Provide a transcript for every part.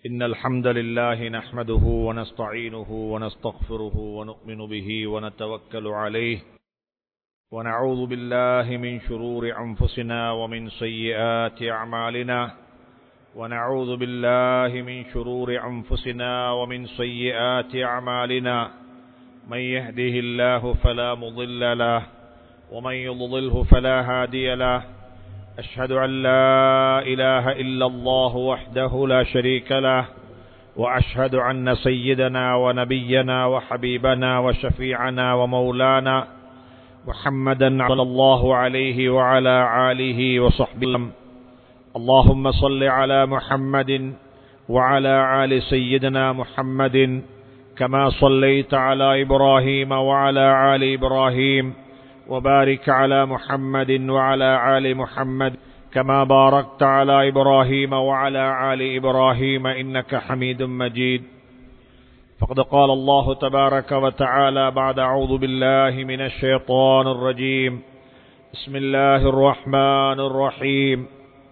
إن الحمد لله نحمده ونستعينه ونستغفره ونؤمن به ونتوكل عليه ونعوذ بالله من شرور أنفسنا ومن سيئات أعمالنا ونعوذ بالله من شرور أنفسنا ومن سيئات أعمالنا من يهده الله فلا مضل له ومن يضلله فلا هادي له أشهد أن لا إله إلا الله وحده لا شريك له وأشهد أن سيدنا ونبينا وحبيبنا وشفيعنا ومولانا محمدا صلى الله عليه وعلى آله وصحبه اللهم صل على محمد وعلى آل سيدنا محمد كما صليت على إبراهيم وعلى آل إبراهيم وبارك على محمد وعلى آل محمد كما باركت على إبراهيم وعلى آل إبراهيم إنك حميد مجيد فقد قال الله تبارك وتعالى بعد أعوذ بالله من الشيطان الرجيم بسم الله الرحمن الرحيم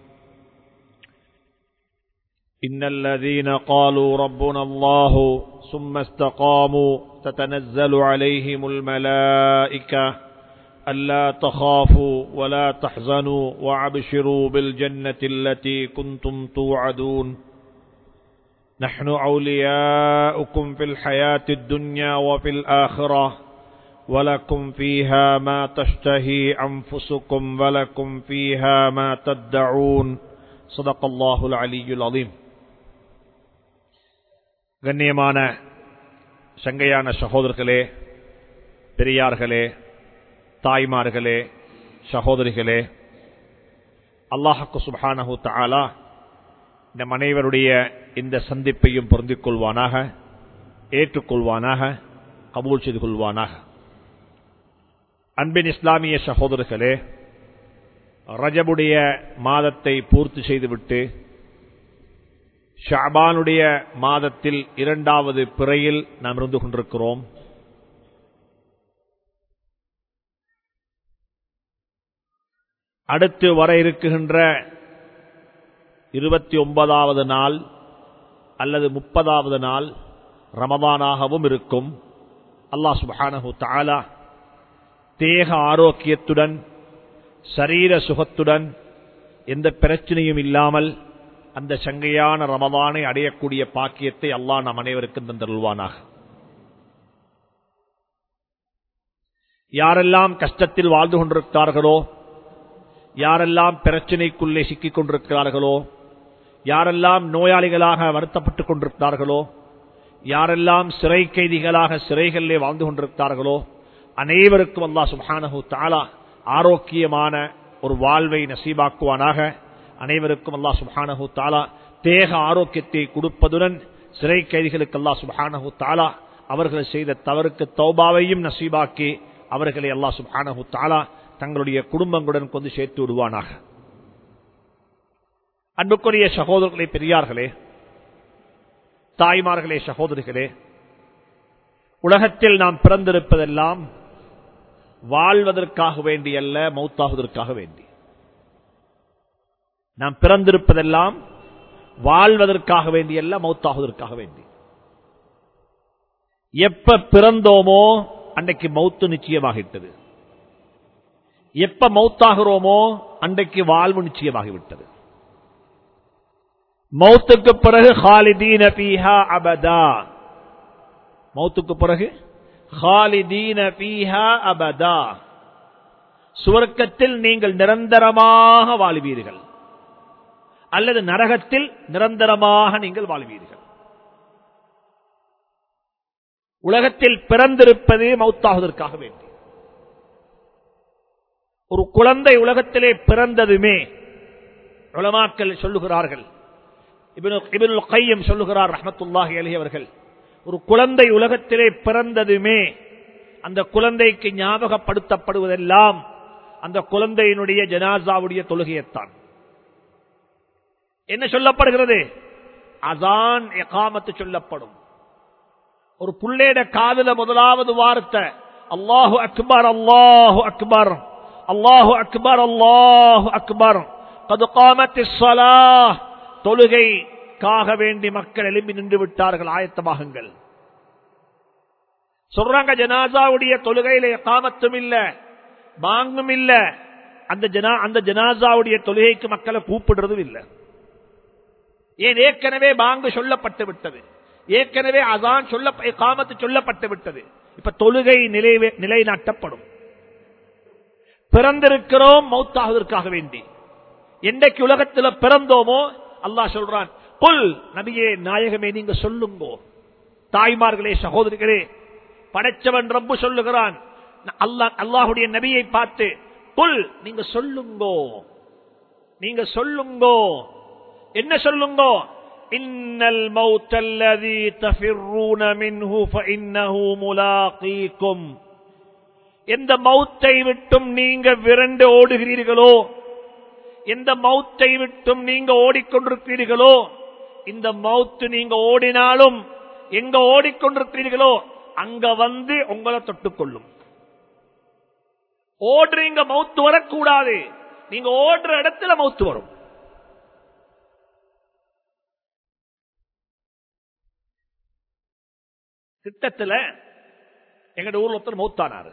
إن الذين قالوا ربنا الله ثم استقاموا تتنزل عليهم الملائكة ألا تخافوا ولا تحزنوا وابشروا بالجنة التي كنتم توعدون نحن أولياؤكم في الحياة الدنيا وفي الآخرة ولكم فيها ما تشتهي أنفسكم ولكم فيها ما تدعون صدق الله العلي العظيم கண்ணியமான சங்கையான சகோதரர்களே பெரியார்களே தாய்மார்களே சகோதரிகளே அல்லாஹக்கு சுபானஹு தாலா நம் அனைவருடைய இந்த சந்திப்பையும் பொருந்திக் கொள்வானாக ஏற்றுக்கொள்வானாக கபூல் செய்து கொள்வானாக அன்பின் இஸ்லாமிய சகோதரர்களே ரஜபுடைய மாதத்தை பூர்த்தி செய்துவிட்டு ஷாபானுடைய மாதத்தில் இரண்டாவது பிறையில் நாம் இருந்து கொண்டிருக்கிறோம் அடுத்து வர இருக்குகின்ற இருபத்தி ஒன்பதாவது நாள் அல்லது முப்பதாவது நாள் ரமதானாகவும் இருக்கும் அல்லாஹ் சுபானஹு தாலா தேக ஆரோக்கியத்துடன் சரீர சுகத்துடன் எந்த பிரச்சனையும் இல்லாமல் அந்த சங்கையான ரமதானை அடையக்கூடிய பாக்கியத்தை அல்லாஹ் நம் அனைவருக்கும் தந்தருள்வானாக யாரெல்லாம் கஷ்டத்தில் வாழ்ந்து கொண்டிருக்கிறார்களோ யாரெல்லாம் பிரச்சனைக்குள்ளே சிக்கிக் கொண்டிருக்கிறார்களோ யாரெல்லாம் நோயாளிகளாக வருத்தப்பட்டுக் கொண்டிருக்கிறார்களோ யாரெல்லாம் சிறை கைதிகளாக சிறைகளிலே வாழ்ந்து கொண்டிருக்கிறார்களோ அனைவருக்கும் அல்லா சுபானஹு தாலா ஆரோக்கியமான ஒரு வாழ்வை நசீபாக்குவானாக அனைவருக்கும் அல்லா சுபானஹு தாலா தேக ஆரோக்கியத்தை கொடுப்பதுடன் சிறை கைதிகளுக்கு அல்லா சுபானஹு தாலா அவர்கள் செய்த தவறுக்கு தௌபாவையும் நசீபாக்கி அவர்களை அல்லா சுபானஹு தாலா தங்களுடைய குடும்பங்களுடன் கொண்டு சேர்த்து விடுவானாக அன்புக்குரிய சகோதரர்களே பெரியார்களே தாய்மார்களே சகோதரிகளே உலகத்தில் நாம் பிறந்திருப்பதெல்லாம் வாழ்வதற்காக வேண்டி அல்ல மௌத்தாகுவதற்காக வேண்டி நாம் பிறந்திருப்பதெல்லாம் வாழ்வதற்காக வேண்டி அல்ல மௌத்தாகுவதற்காக வேண்டி எப்ப பிறந்தோமோ அன்றைக்கு மௌத்து நிச்சயமாகிவிட்டது எப்ப மௌத்தாகிறோமோ அன்றைக்கு வாழ்வு நிச்சயமாகிவிட்டது மௌத்துக்கு பிறகு ஹாலிதீன பீஹா அபதா மௌத்துக்கு பிறகு ஹாலிதீன பீஹா அபதா சுவர்க்கத்தில் நீங்கள் நிரந்தரமாக வாழ்வீர்கள் அல்லது நரகத்தில் நிரந்தரமாக நீங்கள் வாழ்வீர்கள் உலகத்தில் பிறந்திருப்பது மௌத்தாகுவதற்காக வேண்டி ஒரு குழந்தை உலகத்திலே பிறந்ததுமே உலமாக்கள் சொல்லுகிறார்கள் இபினுல் கையம் சொல்லுகிறார் ரஹமத்துல்லாஹி அலி அவர்கள் ஒரு குழந்தை உலகத்திலே பிறந்ததுமே அந்த குழந்தைக்கு ஞாபகப்படுத்தப்படுவதெல்லாம் அந்த குழந்தையினுடைய ஜனாசாவுடைய தொழுகையத்தான் என்ன சொல்லப்படுகிறது அதான் எகாமத்து சொல்லப்படும் ஒரு புள்ளேட காதல முதலாவது வார்த்தை அல்லாஹு அக்பர் அல்லாஹு அக்பர் அல்லாஹு அக்பர் அல்லாஹு அக்பர் கது காமத்தி தொழுகை தொழுகைக்காக வேண்டி மக்கள் எழும்பி நின்று விட்டார்கள் ஆயத்தமாகுங்கள் சொல்றாங்க ஜனாசாவுடைய தொழுகையில காமத்தும் இல்ல பாங்கும் இல்ல அந்த ஜனா அந்த ஜனாசாவுடைய தொழுகைக்கு மக்களை கூப்பிடுறதும் இல்ல ஏன் ஏற்கனவே பாங்கு சொல்லப்பட்டு விட்டது ஏற்கனவே அதான் சொல்ல காமத்து சொல்லப்பட்டு விட்டது இப்ப தொழுகை நிலை நிலைநாட்டப்படும் பிறந்திருக்கிறோம் மௌத்தாவதற்காக வேண்டி என்றைக்கு உலகத்தில் பிறந்தோமோ அல்லாஹ் சொல்றான் புல் நபியே நாயகமே நீங்க சொல்லுங்கோ தாய்மார்களே சகோதரிகளே படைச்சவன் ரப்பு சொல்லுகிறான் அல்லாஹ் அல்லாஹுடைய நபியை பார்த்து புல் நீங்க சொல்லுங்கோ நீங்க சொல்லுங்கோ என்ன சொல்லுங்கோ இன்னல் மௌத்தல்லதி தஃபிர்ரூன மின்ஹு ஃபஇன்னஹு முலாகீக்கும் எந்த மௌத்தை விட்டும் நீங்க விரண்டு ஓடுகிறீர்களோ எந்த மௌத்தை விட்டும் நீங்க ஓடிக்கொண்டிருக்கிறீர்களோ இந்த மௌத்து நீங்க ஓடினாலும் எங்க ஓடிக்கொண்டிருக்கிறீர்களோ அங்க வந்து உங்களை தொட்டுக்கொள்ளும் ஓடுறீங்க மௌத்து வரக்கூடாது நீங்க ஓடுற இடத்துல மௌத்து வரும் திட்டத்துல எங்கட ஊர்ல ஒருத்தர் மௌத்தானாரு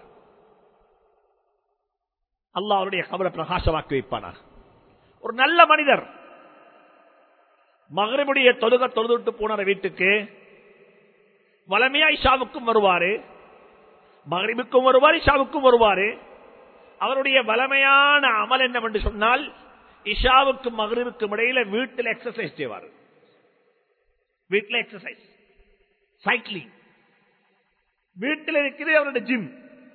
அல்லா அவருடைய கபரை பிரகாசமாக்கி வைப்பானார் ஒரு நல்ல மனிதர் மகரிபுடைய தொழுக தொழுதுட்டு போனார் வீட்டுக்கு வளமையா இஷாவுக்கும் வருவாரு மகரிபுக்கும் வருவார் இஷாவுக்கும் வருவாரு அவருடைய வளமையான அமல் என்னவென்று சொன்னால் இஷாவுக்கும் மகரிபுக்கும் இடையில வீட்டில் எக்ஸசைஸ் செய்வார் வீட்டில் எக்ஸசைஸ் சைக்கிளிங் வீட்டில் இருக்கிறது அவருடைய ஜிம்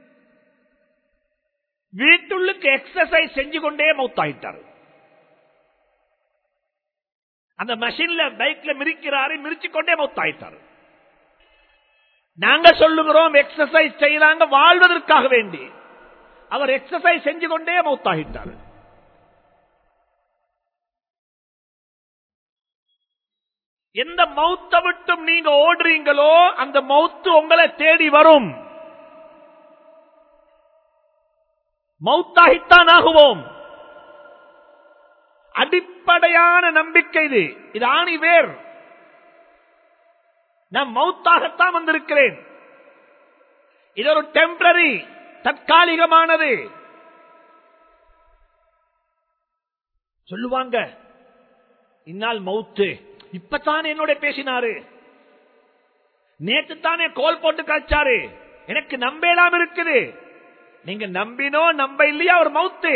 வீட்டுள்ளுக்கு எக்ஸசைஸ் செஞ்சு கொண்டே மௌத்தாயிட்டார் அந்த மெஷின்ல பைக்ல மிரிக்கிறாரு மிரிச்சு கொண்டே மௌத்தாயிட்டார் நாங்க சொல்லுகிறோம் எக்ஸசைஸ் செய்யறாங்க வாழ்வதற்காக வேண்டி அவர் எக்ஸசைஸ் செஞ்சு கொண்டே மௌத்தாகிட்டார் எந்த மௌத்த விட்டும் நீங்க ஓடுறீங்களோ அந்த மௌத்து உங்களை தேடி வரும் மௌத்தாகித்தான் ஆகுவோம் அடிப்படையான நம்பிக்கை இது இது ஆணி வேர் நான் மௌத்தாகத்தான் வந்திருக்கிறேன் இது ஒரு டெம்பரரி தற்காலிகமானது சொல்லுவாங்க இந்நாள் மவுத்து இப்பத்தானே என்னோட பேசினாரு நேற்று தானே கோல் போட்டு காய்ச்சாரு எனக்கு நம்பேலாம் இருக்குது நீங்க நம்பினோ நம்ப இல்லையா அவர் மவுத்து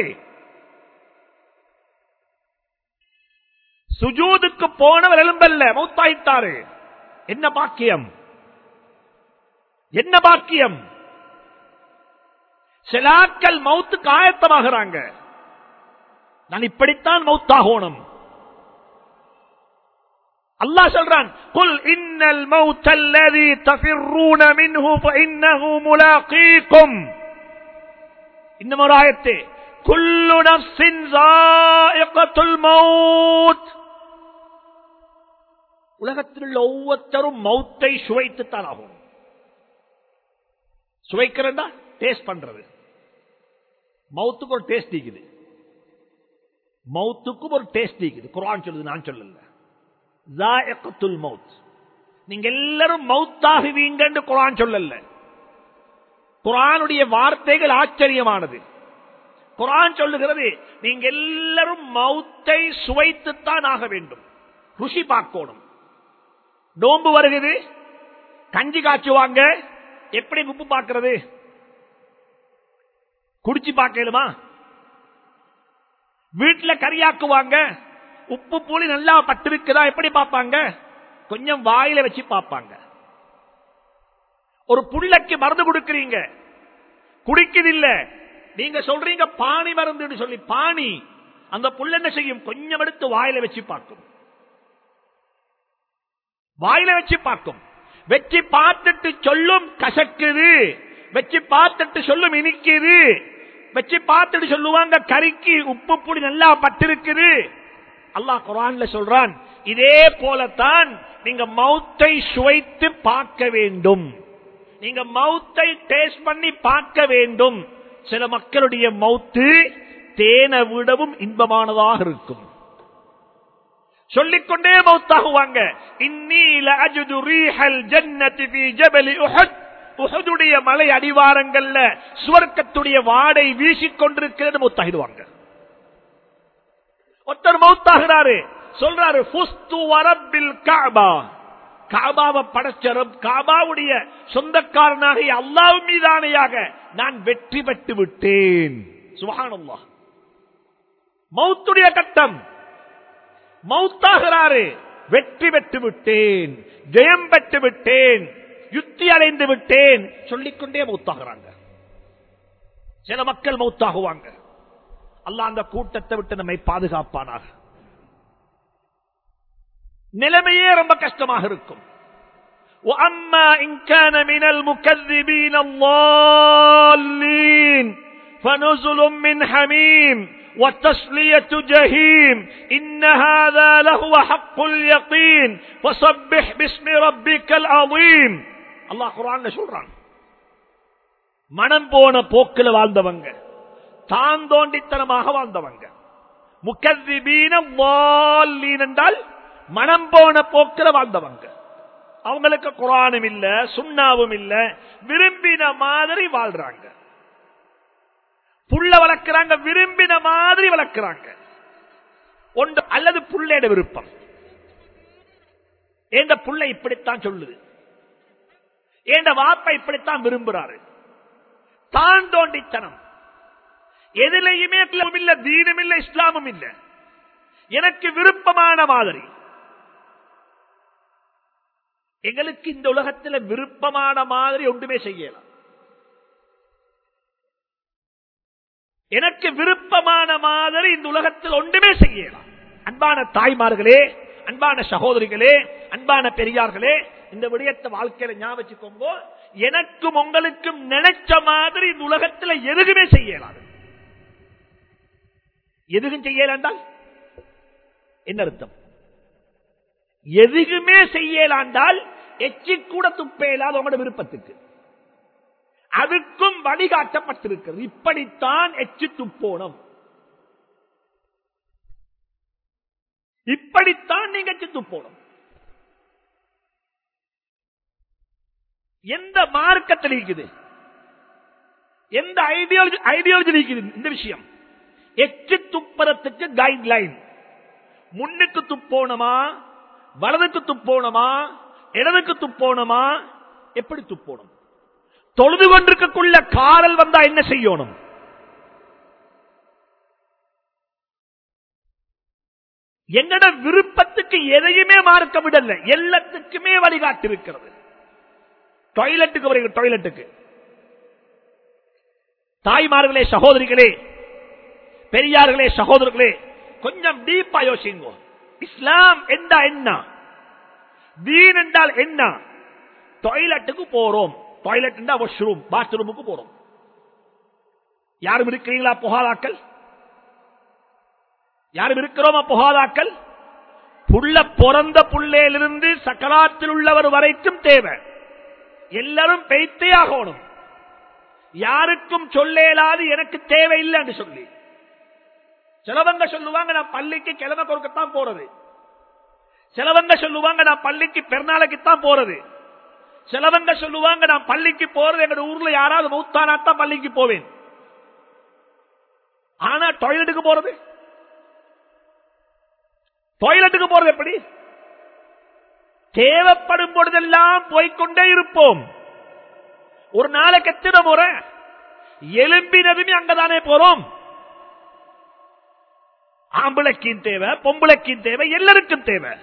சுஜூதுக்கு போனவர் எலும்பல்ல மௌத்தாயிட்டாரு என்ன பாக்கியம் என்ன பாக்கியம் சிலாக்கள் மௌத்து காயத்தமாகிறாங்க நான் இப்படித்தான் மௌத்தாகணும் அல்லாஹ் சொல்றான் குல் இன்னல் மௌத்தல்லதி தஃபிர்ரூன மின்ஹு ஃபஇன்னஹு முலாகீக்கும் இன்னும் ஒரு ஆயத்து குல்லு நஃப்ஸின் ஸாயிகத்துல் மௌத் உலகத்தில் உள்ள ஒவ்வொருத்தரும் மௌத்தை சுவைத்துத்தான் ஆகும் சுவைக்கிறதா டேஸ்ட் பண்றது மவுத்துக்கு ஒரு டேஸ்ட் இருக்குது மவுத்துக்கும் ஒரு டேஸ்ட் இருக்குது குரான் சொல்லுது நான் சொல்லல ஜாயக்கத்துல் மவுத் நீங்க எல்லாரும் மவுத்தாகுவீங்கன்னு குரான் சொல்லல குரானுடைய வார்த்தைகள் ஆச்சரியமானது குரான் சொல்லுகிறது நீங்க எல்லாரும் மவுத்தை சுவைத்துத்தான் ஆக வேண்டும் ருசி பார்க்கணும் நோம்பு வருகிறது கஞ்சி காய்ச்சுவாங்க எப்படி உப்பு பார்க்கிறது குடிச்சு பார்க்கலுமா வீட்டுல கறியாக்குவாங்க உப்பு புளி நல்லா பட்டிருக்குதா எப்படி பார்ப்பாங்க கொஞ்சம் வாயில வச்சு பார்ப்பாங்க ஒரு புள்ளைக்கு மருந்து கொடுக்கிறீங்க குடிக்குதில்ல நீங்க சொல்றீங்க பானி மருந்து சொல்லி பானி அந்த புள்ள என்ன செய்யும் கொஞ்சம் எடுத்து வாயில வச்சு பார்க்கும் வாயில வச்சு பார்க்கும் வச்சு பார்த்துட்டு சொல்லும் கசக்குது வச்சு பார்த்துட்டு சொல்லும் இனிக்குது வச்சு பார்த்துட்டு சொல்லுவாங்க கறிக்கு உப்பு புடி நல்லா பட்டிருக்குது அல்லாஹ் குரான்ல சொல்றான் இதே போலத்தான் நீங்க மவுத்தை சுவைத்து பார்க்க வேண்டும் நீங்க மவுத்தை டேஸ்ட் பண்ணி பார்க்க வேண்டும் சில மக்களுடைய மவுத்து தேனை விடவும் இன்பமானதாக இருக்கும் சொல்லிக்கொண்டே மௌத்தாகுவாங்க இன்னீல அஜுது ரீஹல் ஜன்னதி ஃபீ ஜபலி உஹத் உஹதுடைய மலை அடிவாரங்கள்ல சுவர்க்கத்துடைய வாடை வீசிக்கொண்டிருக்கிறது மௌத்தாகிடுவாங்க ஒருத்தர் மௌத்தாகிறாரு சொல்றாரு ஃபுஸ்து வரப்பில் கஅபா காபாவை படைச்ச ரப் காபாவுடைய சொந்தக்காரனாக அல்லாஹ் மீதானையாக நான் வெற்றி பெற்று விட்டேன் சுபஹானல்லாஹ் மௌத்துடைய கட்டம் மௌத்தாகிறாரு வெற்றி பெற்று விட்டேன் ஜெயம் பெற்று விட்டேன் யுத்தி அடைந்து விட்டேன் சொல்லிக்கொண்டே மௌத்தாகிறாங்க சில மக்கள் மௌத்தாகுவாங்க அல்லாஹ் அந்த கூட்டத்தை விட்டு நம்மை பாதுகாப்பானாக நிலைமையே ரொம்ப கஷ்டமாக இருக்கும் وأما إن كان من المكذبين الضالين فنزل من حميم وتصلية جهيم إن هذا لهو حق اليقين فصبح باسم ربك العظيم الله قرآن சொல்றான் மனம் போன போக்கில் வாழ்ந்தவங்க தான் தோண்டித்தனமாக வாழ்ந்தவங்க முக்கதிபீன வால்லீன் என்றால் மனம் போன போக்கில் வாழ்ந்தவங்க அவங்களுக்கு குரானும் இல்ல சுண்ணாவும் இல்ல விரும்பின மாதிரி வாழ்றாங்க புள்ள வளர்க்கிறாங்க விரும்பின மாதிரி வளர்க்கிறாங்க ஒன்று அல்லது புள்ளையோட விருப்பம் ஏண்ட புள்ள இப்படித்தான் சொல்லுது ஏண்ட வாப்ப இப்படித்தான் விரும்புறாரு தான் தோண்டித்தனம் எதிலையுமே இல்ல தீனும் இல்ல இஸ்லாமும் இல்ல எனக்கு விருப்பமான மாதிரி எங்களுக்கு இந்த உலகத்தில் விருப்பமான மாதிரி ஒன்றுமே செய்யலாம் எனக்கு விருப்பமான மாதிரி இந்த உலகத்தில் ஒன்றுமே செய்யலாம் அன்பான தாய்மார்களே அன்பான சகோதரிகளே அன்பான பெரியார்களே இந்த விடயத்தை வாழ்க்கையில ஞாபகம் எனக்கும் உங்களுக்கும் நினைச்ச மாதிரி இந்த உலகத்தில் எதுவுமே செய்யலாம் எதுவும் செய்யலாண்டால் என்ன அர்த்தம் எதுவுமே செய்யலாண்டால் எச்சி கூட துப்பேலாத உங்களோட விருப்பத்துக்கு அதுக்கும் வழிகாட்டப்பட்டிருக்கிறது இப்படித்தான் எச்சி துப்போனம் இப்படித்தான் நீங்க எச்சி துப்போனம் எந்த மார்க்கத்தில் இருக்குது எந்த ஐடியாலஜி ஐடியாலஜி இருக்குது இந்த விஷயம் எச்சு துப்புறத்துக்கு கைட்லைன் முன்னுக்கு துப்போனமா வலதுக்கு துப்போனமா இடதுக்கு துப்போனமா எப்படி துப்போணும் தொழுது கொண்டிருக்கக்குள்ள காரல் வந்தா என்ன செய்யணும் என்னோட விருப்பத்துக்கு எதையுமே மார்க்க விடல எல்லாத்துக்குமே வழிகாட்டி இருக்கிறது டாய்லெட்டுக்கு வருங்க டாய்லெட்டுக்கு தாய்மார்களே சகோதரிகளே பெரியார்களே சகோதரர்களே கொஞ்சம் டீப்பா யோசிங்க இஸ்லாம் என்றா என்ன தீன் என்றால் என்ன டாய்லெட்டுக்கு போறோம் டாய்லெட் வாஷ்ரூம் பாத்ரூமுக்கு போறோம் யாரும் இருக்கிறீங்களா புகாதாக்கள் யாரும் இருக்கிறோமா புகாதாக்கள் புள்ள பிறந்த புள்ளையிலிருந்து சக்கராத்தில் உள்ளவர் வரைக்கும் தேவை எல்லாரும் பெய்த்தே ஆகணும் யாருக்கும் சொல்லேலாது எனக்கு தேவையில்லை என்று சொல்லி சிலவங்க சொல்லுவாங்க நான் பள்ளிக்கு கிழமை கொடுக்கத்தான் போறது சிலவங்க சொல்லுவாங்க நான் பள்ளிக்கு பெருநாளைக்குத்தான் போறது சிலவங்க சொல்லுவாங்க நான் பள்ளிக்கு போறது எங்க ஊர்ல யாராவது மௌத்தானாத்தான் பள்ளிக்கு போவேன் ஆனா டாய்லெட்டுக்கு போறது டாய்லெட்டுக்கு போறது எப்படி தேவைப்படும் பொழுதெல்லாம் போய்கொண்டே இருப்போம் ஒரு நாளைக்கு எத்தனை முறை எலும்பினதுமே அங்கதானே போறோம் ஆம்பளைக்கும் தேவை பொம்பளைக்கும் தேவை எல்லாருக்கும் தேவை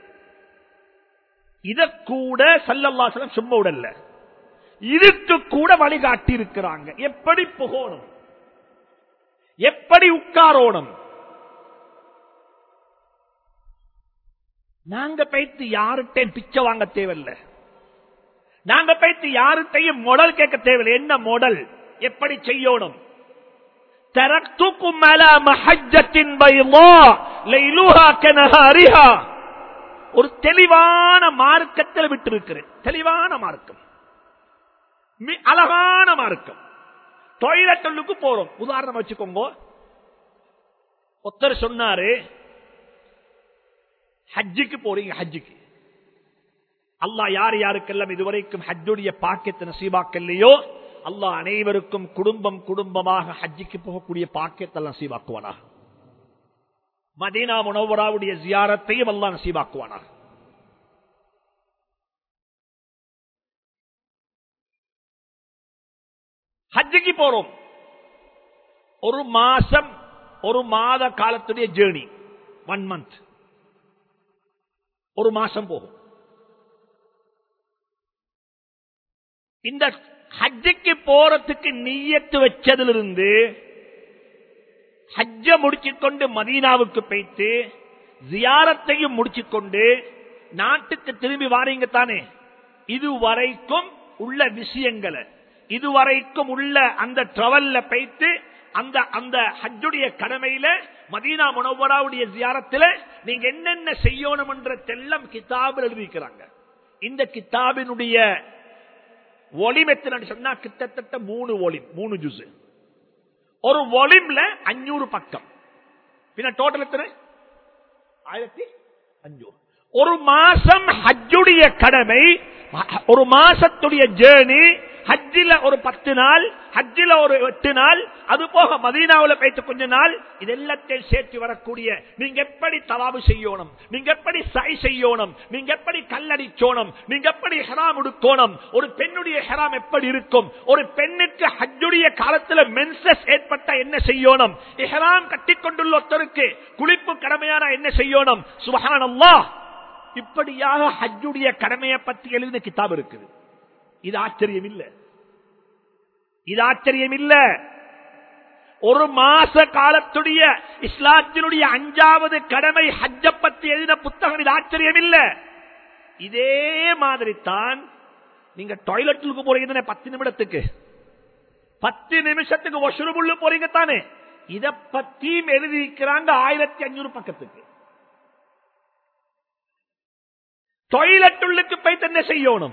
இத கூட சல்லல்லாசலம் சும்மா உடல்ல இதுக்கு கூட வழிகாட்டி இருக்கிறாங்க எப்படி புகோணும் எப்படி உட்காரோணும் நாங்க பைத்து யாருட்டையும் பிச்சை வாங்க தேவையில்லை நாங்க பைத்து யாருட்டையும் மொடல் கேட்க தேவையில்லை என்ன மொடல் எப்படி செய்யணும் تركتكم على محجة بيضاء ليلها كنهارها ஒரு தெளிவான மார்க்கத்தில் விட்டிருக்கிறேன் தெளிவான மார்க்கம் அழகான மார்க்கம் டாய்லெட்டுக்கு போறோம் உதாரணம் வச்சுக்கோங்க ஒருத்தர் சொன்னாரு ஹஜ்ஜுக்கு போறீங்க ஹஜ்ஜுக்கு அல்லாஹ் யார் யாருக்கெல்லாம் இதுவரைக்கும் ஹஜ்ஜுடைய பாக்கியத்தை நசீபாக்கலையோ அல்லாஹ் அனைவருக்கும் குடும்பம் குடும்பமாக ஹஜ்ஜுக்கு போகக்கூடிய பாக்கியத்தை நசீபாக்குவானா மதீனா முனவராவுடைய ஜியாரத்தையும் அல்லாஹ் நசீபாக்குவானா ஹஜ்ஜுக்கு போறோம் ஒரு மாசம் ஒரு மாத காலத்துடைய ஜேர்னி ஒன் மந்த் ஒரு மாசம் போகும் இந்த ஹஜ்ஜுக்கு போறதுக்கு நீயத்து வச்சதிலிருந்து ஹஜ்ஜ முடிச்சுக்கொண்டு மதீனாவுக்கு போய்த்து ஜியாரத்தையும் முடிச்சுக்கொண்டு நாட்டுக்கு திரும்பி வாரீங்க தானே இதுவரைக்கும் உள்ள விஷயங்களை இதுவரைக்கும் உள்ள அந்த டிராவல்ல போய்த்து அந்த அந்த ஹஜ்ஜுடைய கடமையில மதீனா முனவராவுடைய ஜியாரத்துல நீங்க என்னென்ன செய்யணும் என்ற தெல்லம் கிதாபில் எழுதிக்கிறாங்க இந்த கிதாபினுடைய ஒலிம் எத்தனை சொன்னா கிட்டத்தட்ட மூணு ஒலிம் மூணு ஜூஸ் ஒரு ஒலிம்ல அஞ்சூறு பக்கம் பின்ன டோட்டல் எத்தனை ஆயிரத்தி அஞ்சூறு ஒரு மாசம் ஹஜ்ஜுடைய கடமை ஒரு மாசத்துடைய ஜேர்னி ஹஜ்ஜில ஒரு பத்து நாள் ஹஜ்ஜில ஒரு எட்டு நாள் அது போக மதீனாவில் போயிட்டு கொஞ்ச நாள் இது எல்லாத்தையும் சேர்த்து வரக்கூடிய நீங்க எப்படி தவாபு செய்யணும் நீங்க எப்படி சை செய்யணும் நீங்க எப்படி கல்லடிச்சோணும் நீங்க எப்படி ஹெராம் உடுக்கோணும் ஒரு பெண்ணுடைய ஹெராம் எப்படி இருக்கும் ஒரு பெண்ணுக்கு ஹஜ்ஜுடைய காலத்துல மென்சஸ் ஏற்பட்ட என்ன செய்யணும் ஹெராம் கட்டிக்கொண்டுள்ள ஒருத்தருக்கு குளிப்பு கடமையான என்ன செய்யணும் சுபஹான் இப்படியாக ஹஜ்ஜுடைய கடமையை பற்றி எழுதின கிதாப் இருக்குது இது ஆச்சரியம் இல்ல இது ஆச்சரியம் இல்ல ஒரு மாச காலத்துடைய இஸ்லாத்தினுடைய அஞ்சாவது கடமை ஹஜ்ஜ பத்தி எழுதின புத்தகம் இது ஆச்சரியம் இல்ல இதே மாதிரி தான் நீங்க டாய்லெட்டுக்கு போறீங்க பத்து நிமிடத்துக்கு பத்து நிமிஷத்துக்கு ஒஷுருபுள்ள போறீங்க தானே இத பத்தியும் எழுதியிருக்கிறாங்க ஆயிரத்தி அஞ்சூறு பக்கத்துக்கு டாய்லெட் உள்ளுக்கு போய் என்ன செய்யணும்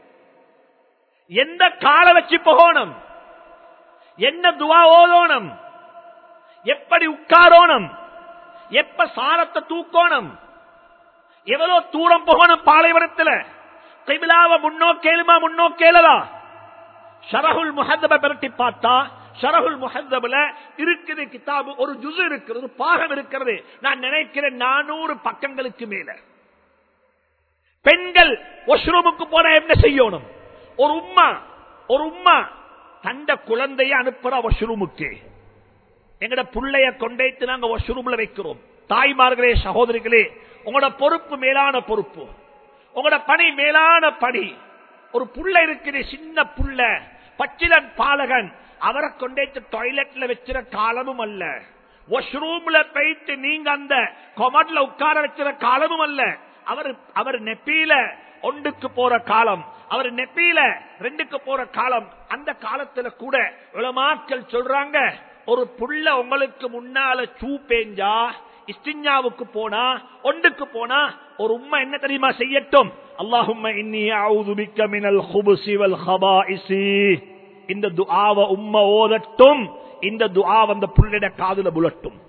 எந்த கால வச்சு போகணும் என்ன துவா ஓதோணும் எப்படி உட்காரோணும் எப்ப சாரத்தை தூக்கோணும் எவ்வளவு தூரம் போகணும் பாலைவனத்தில் கைவிழாவ முன்னோக்கேளுமா முன்னோக்கேளதா ஷரகுல் முஹத்தப பெரட்டி பார்த்தா ஷரகுல் முஹத்தபுல இருக்குது கிதாபு ஒரு ஜுசு இருக்கிறது ஒரு பாகம் இருக்கிறது நான் நினைக்கிறேன் நானூறு பக்கங்களுக்கு மேல பெண்கள் ஒஷ்ரூமுக்கு போன என்ன செய்யணும் ஒரு உம்மா ஒரு உம்மா தண்ட குழந்தைய அனுப்புற வாஷ்ரூமுக்கு எங்கட புள்ளைய கொண்டைத்து நாங்க வாஷ்ரூம்ல வைக்கிறோம் தாய்மார்களே சகோதரிகளே உங்களோட பொறுப்பு மேலான பொறுப்பு உங்களோட பணி மேலான பணி ஒரு புள்ள இருக்குது சின்ன புள்ள பச்சிலன் பாலகன் அவரை கொண்டேத்து டாய்லெட்ல வச்சிட காலமும் அல்ல வாஷ்ரூம்ல போயிட்டு நீங்க அந்த கொமட்ல உட்கார வச்சிட காலமும் அல்ல அவர் அவர் நெப்பியில ஒன்றுக்கு போற காலம் அவர் நெப்பியில ரெண்டுக்கு போற காலம் அந்த காலத்துல கூட உலமாக்கள் சொல்றாங்க ஒரு புள்ள உங்களுக்கு முன்னால சூ பேஞ்சா இஸ்டிஞ்சாவுக்கு போனா ஒன்றுக்கு போனா ஒரு உண்மை என்ன தெரியுமா செய்யட்டும் அல்லாஹும்ம இன்னி அவுது பிக்க மினல் ஹுபுசி வல் ஹபாஇசி இந்த துஆவ உம்ம ஓதட்டும் இந்த துஆ அந்த புள்ளிட காதுல புலட்டும்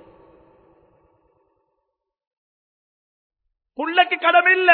புள்ளைக்கு கடமை இல்ல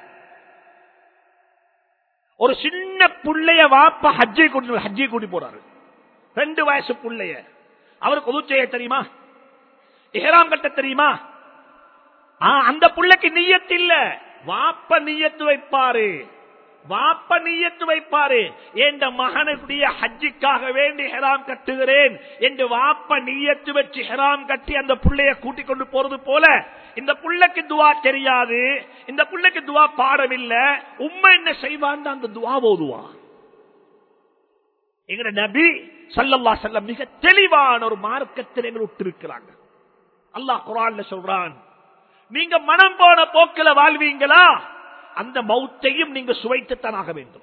ஒரு சின்ன புள்ளைய வாப்ப ஹஜ்ஜை கூட்டி ஹஜ்ஜை கூட்டி போறாரு ரெண்டு வயசு புள்ளைய அவருக்கு உதவு செய்ய தெரியுமா இஹராம் கட்ட தெரியுமா அந்த புள்ளைக்கு நீயத்து இல்ல வாப்ப நீயத்து வைப்பாரு வாப்ப நீயத்து வைப்பாரு என் மகனுடைய ஹஜ்ஜிக்காக வேண்டி ஹெராம் கட்டுகிறேன் என்று வாப்ப நீயத்து வச்சு ஹெராம் கட்டி அந்த புள்ளைய கூட்டிக் கொண்டு போறது போல இந்த புள்ளைக்கு துவா தெரியாது இந்த புள்ளைக்கு துவா பாடம் இல்ல உண்மை என்ன செய்வான் அந்த துவா ஓதுவான் எங்க நபி சல்லல்லா செல்லம் மிக தெளிவான ஒரு மார்க்கத்தில் எங்களை விட்டிருக்கிறாங்க அல்லாஹ் குரான்ல சொல்றான் நீங்க மனம் போன போக்கில வாழ்வீங்களா அந்த மௌத்தையும் நீங்க சுவைத்துத்தான் ஆக வேண்டும்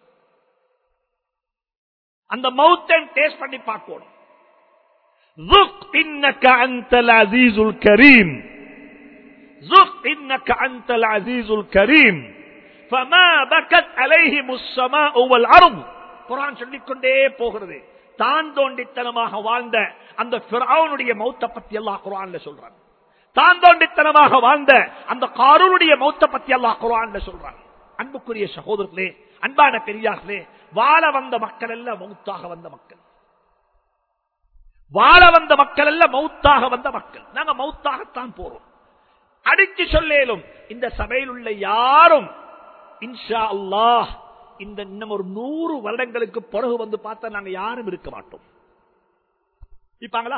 அந்த மௌத்தை டேஸ்ட் பண்ணி பார்க்கணும் ذق إنك أنت العزيز الكريم ذق إنك أنت العزيز الكريم فما بكت عليهم السماء والأرض குரான் சொல்லிக்கொண்டே போகிறது தான் தோண்டித்தனமாக வாழ்ந்த அந்த பிராவுனுடைய மௌத்த பத்தி எல்லாம் குரான்ல சொல்றான் தாந்தோண்டித்தனமாக வாழ்ந்த அந்த காரூருடைய மௌத்த பத்தி அல்லாஹ் குர்ஆன்ல சொல்றான் அன்புக்குரிய சகோதரர்களே அன்பான பெரியார்களே வாழ வந்த மக்கள் அல்ல மௌத்தாக வந்த மக்கள் வாழ வந்த மக்கள் அல்ல மௌத்தாக வந்த மக்கள் நாங்க மௌத்தாகத்தான் போறோம் அடிச்சு சொல்லேலும் இந்த சபையில் உள்ள யாரும் இன்ஷா அல்லாஹ் இந்த இன்னும் ஒரு நூறு வருடங்களுக்கு பிறகு வந்து பார்த்தா நாங்க யாரும் இருக்க மாட்டோம் இருப்பாங்களா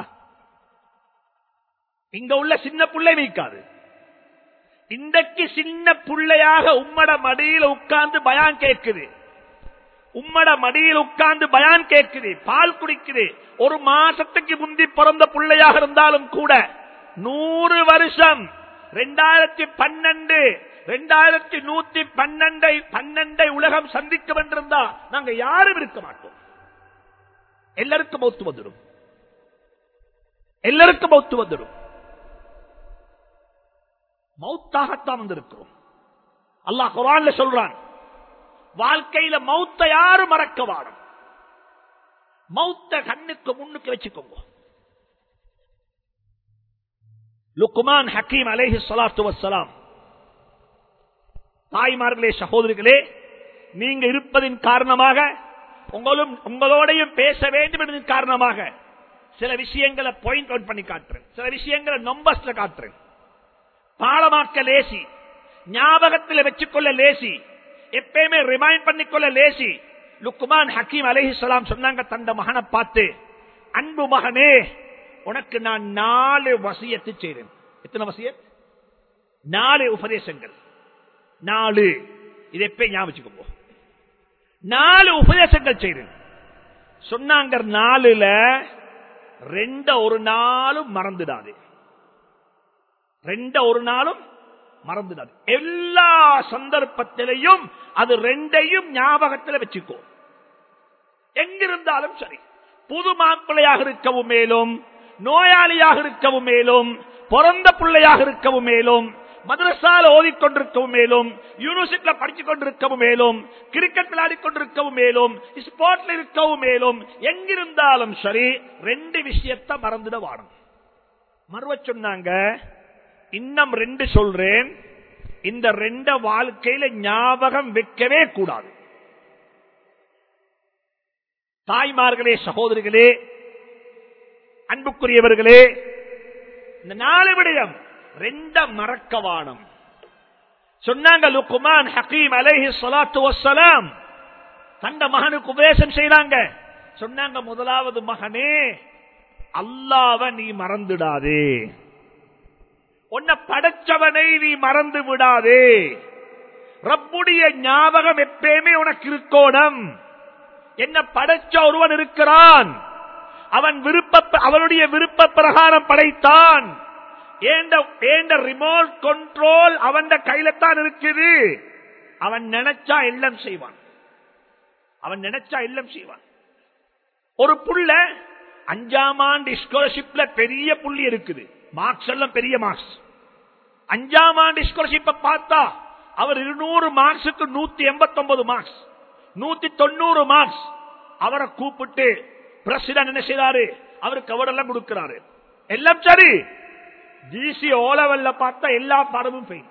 இங்க உள்ள சின்ன புள்ளை நீக்காது இன்றைக்கு சின்ன புள்ளையாக உம்மட மடியில உட்கார்ந்து பயான் கேட்குது உம்மட மடியில் உட்கார்ந்து பயான் கேட்குது பால் குடிக்குது ஒரு மாசத்துக்கு முந்தி பிறந்த பிள்ளையாக இருந்தாலும் கூட நூறு வருஷம் ரெண்டாயிரத்தி பன்னெண்டு ரெண்டாயிரத்தி நூத்தி பன்னெண்டை பன்னெண்டை உலகம் சந்திக்கும் என்றிருந்தா நாங்க யாரும் இருக்க மாட்டோம் எல்லாருக்கும் மௌத்து வந்துடும் எல்லாருக்கும் மௌத்து வந்துடும் மௌத்தாகத்தான் வந்திருக்கிறோம் அல்லாஹ் குரான்ல சொல்றான் வாழ்க்கையில மௌத்த யாரும் மறக்க வாடும் மௌத்த கண்ணுக்கு முன்னுக்கு வச்சுக்கோங்க லுக்குமான் ஹக்கீம் அலேஹி சலாத்து வசலாம் தாய்மார்களே சகோதரிகளே நீங்க இருப்பதின் காரணமாக உங்களும் உங்களோடையும் பேச வேண்டும் என்பதன் காரணமாக சில விஷயங்களை பாயிண்ட் அவுட் பண்ணி காட்டுறேன் சில விஷயங்களை நம்பர்ஸ்ல காட்டுறேன் பாடமாக்க லேசி ஞாபகத்தில் வச்சுக்கொள்ள லேசி எப்பயுமே ரிமைண்ட் பண்ணிக்கொள்ள லேசி லுக்குமான் ஹக்கீம் அலேஹிஸ்லாம் சொன்னாங்க தந்த மகனை பார்த்து அன்பு மகனே உனக்கு நான் நாலு வசியத்து செய்தேன் எத்தனை வசியத் நாலு உபதேசங்கள் நாலு இது எப்ப ஞாபகம் நாலு உபதேசங்கள் செய்தேன் சொன்னாங்க நாலுல ரெண்ட ஒரு நாளும் மறந்துடாது ரெண்ட ஒரு நாளும் மறந்துடாது எல்லா சந்தர்ப்பத்திலையும் அது ரெண்டையும் ஞாபகத்தில் வச்சுக்கோ எங்கிருந்தாலும் சரி புது மாப்பிள்ளையாக இருக்கவும் மேலும் நோயாளியாக இருக்கவும் மேலும் பிறந்த பிள்ளையாக இருக்கவும் மேலும் மதரசால ஓதிக்கொண்டிருக்கவும் மேலும் யூனிவர்சிட்டியில படித்துக் கொண்டிருக்கவும் மேலும் கிரிக்கெட் விளையாடி கொண்டிருக்கவும் மேலும் ஸ்போர்ட்ல இருக்கவும் மேலும் எங்கிருந்தாலும் சரி ரெண்டு விஷயத்தை மறந்துட வாடும் மறுவ சொன்னாங்க இன்னும் ரெண்டு சொல்றேன் இந்த ரெண்ட வாழ்க்கையில ஞாபகம் வைக்கவே கூடாது தாய்மார்களே சகோதரிகளே அன்புக்குரியவர்களே இந்த நாலு விடயம் ரெண்ட மறக்கவானம் சொன்னாங்க லுக்குமான் ஹக்கீம் அலைஹி ஸலாத்து வஸ்ஸலாம் தந்த மகனுக்கு உபதேசம் செய்றாங்க சொன்னாங்க முதலாவது மகனே அல்லாவ நீ மறந்துடாதே உன்னை படைச்சவனை நீ மறந்து விடாதே ரப்புடைய ஞாபகம் எப்பயுமே உனக்கு இருக்கோணும் என்ன படைச்ச ஒருவன் இருக்கிறான் அவன் விருப்ப அவனுடைய விருப்ப பிரகாரம் படைத்தான் ஏண்ட ரிமோட் கண்ட்ரோல் அவன் கையில தான் இருக்குது அவன் நினைச்சா எல்லாம் செய்வான் அவன் நினைச்சா எல்லாம் செய்வான் ஒரு புள்ள அஞ்சாம் ஆண்டு ஸ்காலர்ஷிப்ல பெரிய புள்ளி இருக்குது மார்க்ஸ் எல்லாம் பெரிய மார்க்ஸ் அஞ்சாம் ஆண்டு ஸ்காலர்ஷிப்பை பார்த்தா அவர் இருநூறு மார்க்ஸுக்கு நூத்தி எண்பத்தி ஒன்பது மார்க்ஸ் நூத்தி தொண்ணூறு மார்க்ஸ் அவரை கூப்பிட்டு பிரசிடன்ட் என்ன செய்யறாரு அவருக்கு அவரெல்லாம் கொடுக்கிறாரு எல்லாம் சரி ஜிசி ஓ லெவல்ல பார்த்தா எல்லா பாடமும் ஃபெயில்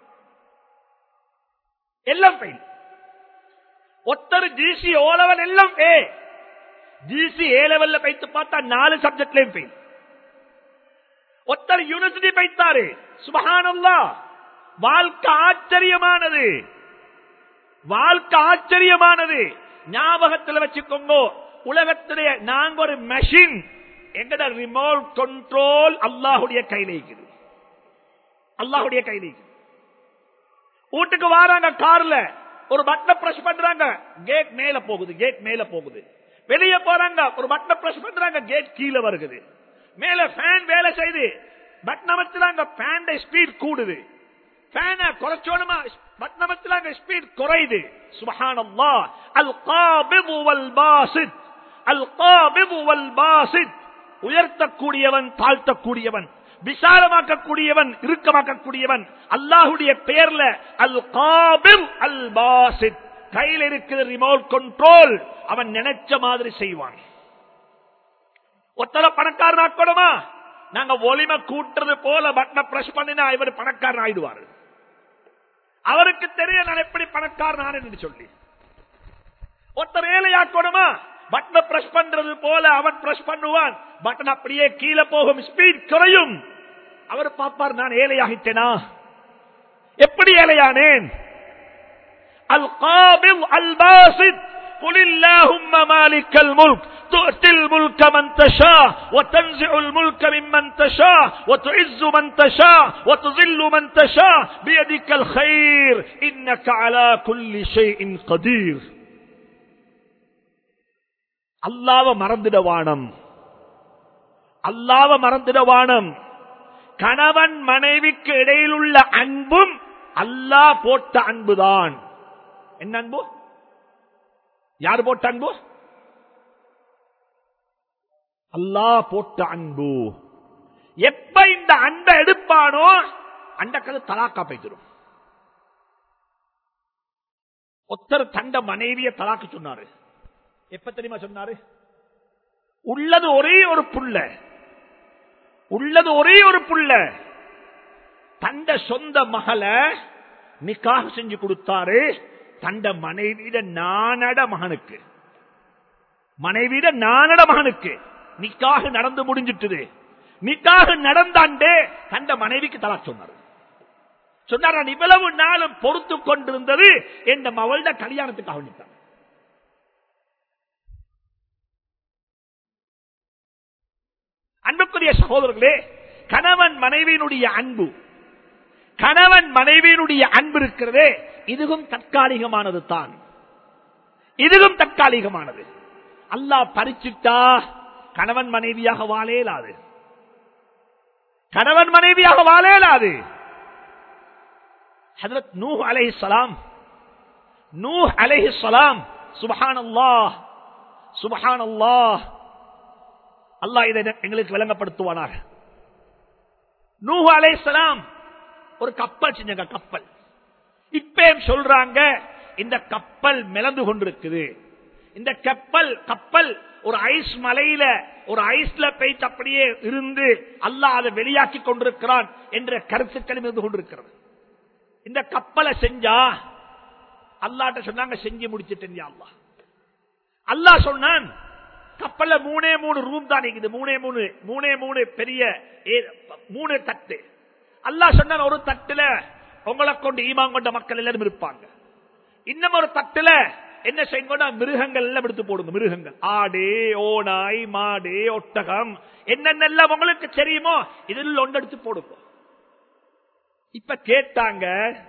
எல்லாம் ஃபெயில் ஒத்தர் ஜிசி ஓ லெவல் எல்லாம் ஏ ஜிசி ஏ லெவல்ல வைத்து பார்த்தா நாலு சப்ஜெக்ட்லயும் ஃபெயில் ஒத்தர் யூனிவர்சிட்டி வைத்தாரு சுபகானல்லா வாழ்க்கை ஆச்சரியமானது வாழ்க்கை ஆச்சரியமானது ஞாபகத்தில் வச்சுக்கோங்க உலகத்திலே நாங்க ஒரு மெஷின் எங்கட ரிமோட் கண்ட்ரோல் அல்லாஹுடைய கையில இருக்குது அல்லாஹுடைய கையில இருக்குது வீட்டுக்கு வராங்க கார்ல ஒரு பட்டனை பிரஸ் பண்றாங்க கேட் மேல போகுது கேட் மேல போகுது வெளியே போறாங்க ஒரு பட்டனை பிரஸ் பண்றாங்க கேட் கீழே வருகுது மேல ஃபேன் வேலை செய்து பட்டன் அமைச்சுறாங்க ஃபேன் ஸ்பீட் கூடுது ஃபேனை குறைச்சோணுமா பட்டன் அமைச்சுறாங்க ஸ்பீட் குறையுது சுபஹானல்லா அல் காபிது வல் பாசித் அல் காபிது வல் பாசித் உயர்த்தக்கூடியவன் தாழ்த்தக்கூடியவன் விசாலமாக்கக்கூடியவன் இறுக்கமாக்கக்கூடியவன் அல்லாஹுடைய பெயர்ல அல் காபில் அல் பாசித் கையில் இருக்கிற ரிமோட் கண்ட்ரோல் அவன் நினைச்ச மாதிரி செய்வான் ஒத்தர பணக்காரன் ஆக்கணுமா நாங்க ஒலிமை கூட்டுறது போல பட்டனை பிரஸ் பண்ணினா இவர் பணக்காரன் ஆயிடுவாரு அவருக்கு தெரியும் நான் எப்படி பணக்காரன் ஆனேன்னு சொல்லி ஒருத்தர் ஏழையாக்கணுமா பட்டனை பிரஸ் பண்றது போல அவன் பிரஸ் பண்ணுவான் பட்டன் அப்படியே கீழே போகும் ஸ்பீட் குறையும் அவர் பார்ப்பார் நான் ஏழையாகிட்டேனா எப்படி ஏழையானேன் அல் காபில் அல் பாசித் قل اللهم مالك الملك تؤتي الملك من تشاء وتنزع الملك ممن تشاء وتعز من تشاء وتذل من تشاء بيدك الخير إنك على كل شيء قدير அல்லாவ மறந்துடவானம் அல்லாவ மறந்துடவானம் கணவன் மனைவிக்கு இடையிலுள்ள அன்பும் அல்லாஹ் போட்ட அன்புதான் என்ன அன்பு யார் போட்ட அன்பு அல்லாஹ் போட்ட அன்பு எப்ப இந்த அன்பை எடுப்பானோ அந்த கதை தலாக்கா போய்த்திரும் ஒத்தர் தண்ட மனைவிய தலாக்கு சொன்னாரு எப்ப தெரியுமா சொன்னாரு உள்ளது ஒரே ஒரு புள்ள உள்ளது ஒரே ஒரு புள்ள தண்ட சொந்த மகளை நிக்காக செஞ்சு கொடுத்தாரு தண்ட மனைவியிட நானட மகனுக்கு மனைவியிட நானட மகனுக்கு நிக்காக நடந்து முடிஞ்சிட்டது நிக்காக நடந்தாண்டே தண்ட மனைவிக்கு தலா சொன்னார் சொன்னார் நான் இவ்வளவு நாளும் பொறுத்து கொண்டிருந்தது என் மவள்ட கல்யாணத்துக்காக நிற்கிறான் அன்புக்குரிய சகோதரர்களே கணவன் மனைவியினுடைய அன்பு கணவன் மனைவியினுடைய அன்பு இருக்கிறதே இதுவும் தற்காலிகமானது தான் இதுவும் தற்காலிகமானது அல்லாஹ் பறிச்சுட்டா கணவன் மனைவியாக வாழேலாது கணவன் மனைவியாக வாழேலாது ஹதரத் நூ அலைஹி சலாம் நூ அலைஹி சலாம் சுபஹான் அல்லாஹ் சுபஹான் அல்லாஹ் அல்லாஹ் இதை எங்களுக்கு விளங்கப்படுத்துவானார் நூ அலைஹி சலாம் ஒரு கப்பல் செஞ்சாங்க கப்பல் இப்பயும் சொல்றாங்க இந்த கப்பல் மிளந்து கொண்டிருக்குது இந்த கப்பல் கப்பல் ஒரு ஐஸ் மலையில ஒரு ஐஸ்ல பெய்து அப்படியே இருந்து அல்லாஹ் அதை வெளியாக்கி கொண்டிருக்கிறான் என்ற கருத்துக்கள் இருந்து கொண்டிருக்கிறது இந்த கப்பலை செஞ்சா அல்லாட்ட சொன்னாங்க செஞ்சு முடிச்சிட்டேன் அல்லாஹ் அல்லாஹ் சொன்னான் கப்பல்ல மூணே மூணு ரூம் தான் இருக்குது மூணே மூணு மூணே மூணு பெரிய மூணு தட்டு அல்லாஹ் சொன்ன ஒரு தட்டுல உங்களை கொண்டு ஈமான் கொண்ட மக்கள் எல்லாரும் இருப்பாங்க இன்னும் ஒரு தட்டுல என்ன செய்யணும் மிருகங்கள் எல்லாம் எடுத்து போடுங்க மிருகங்கள் ஆடு ஓனாய் மாடு ஒட்டகம் என்னென்னலாம் உங்களுக்கு தெரியுமோ இதில் ஒன்று எடுத்து போடுங்க இப்ப கேட்டாங்க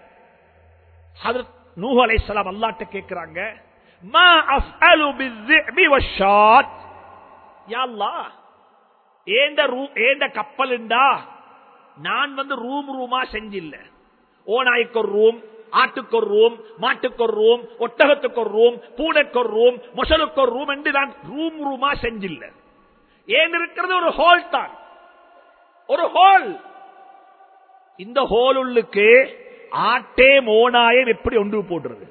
நூஹ் அலைஹிஸ்ஸலாம் அல்லாஹ்ட்ட கேக்குறாங்க மா அஃஅலு பிஸ்ஸிபி வஷ்ஷாத் யா அல்லாஹ் ஏண்ட ரூ ஏண்ட கப்பல்ண்டா நான் வந்து ரூம் ரூமா செஞ்சில்ல ஓநாய்க்கு ஒரு ரூம் ஆட்டுக்கு ஒரு ரூம் மாட்டுக்கு ஒரு ரூம் ஒட்டகத்துக்கு ஒரு ரூம் பூனைக்கு ஒரு ரூம் மொசலுக்கு ஒரு ரூம் என்று நான் ரூம் ரூமா செஞ்சில்ல ஏன் இருக்கிறது ஒரு ஹோல் தான் ஒரு ஹோல் இந்த ஹோல் உள்ளுக்கு ஆட்டே மோனாயம் எப்படி ஒன்று போடுறது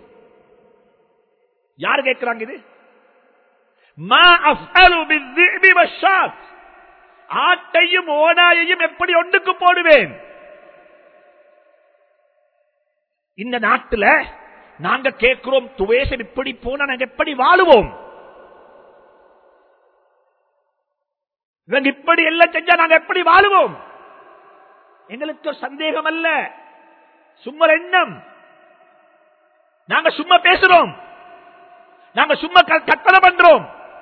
யாரு கேட்கிறாங்க இது மா அஃஅலு பிஸ்ஸிபி வஷ்ஷாத் ஆட்டையும் ஓனாயையும் எப்படி ஒன்றுக்கு போடுவேன் இந்த நாட்டுல நாங்க கேட்கிறோம் துவேசம் இப்படி போனா நாங்க எப்படி வாழுவோம் இவங்க இப்படி எல்லாம் செஞ்சா நாங்க எப்படி வாழுவோம் எங்களுக்கு ஒரு சந்தேகம் அல்ல சும்மா எண்ணம் நாங்க சும்மா பேசுறோம் நாங்க சும்மா கற்பனை பண்றோம்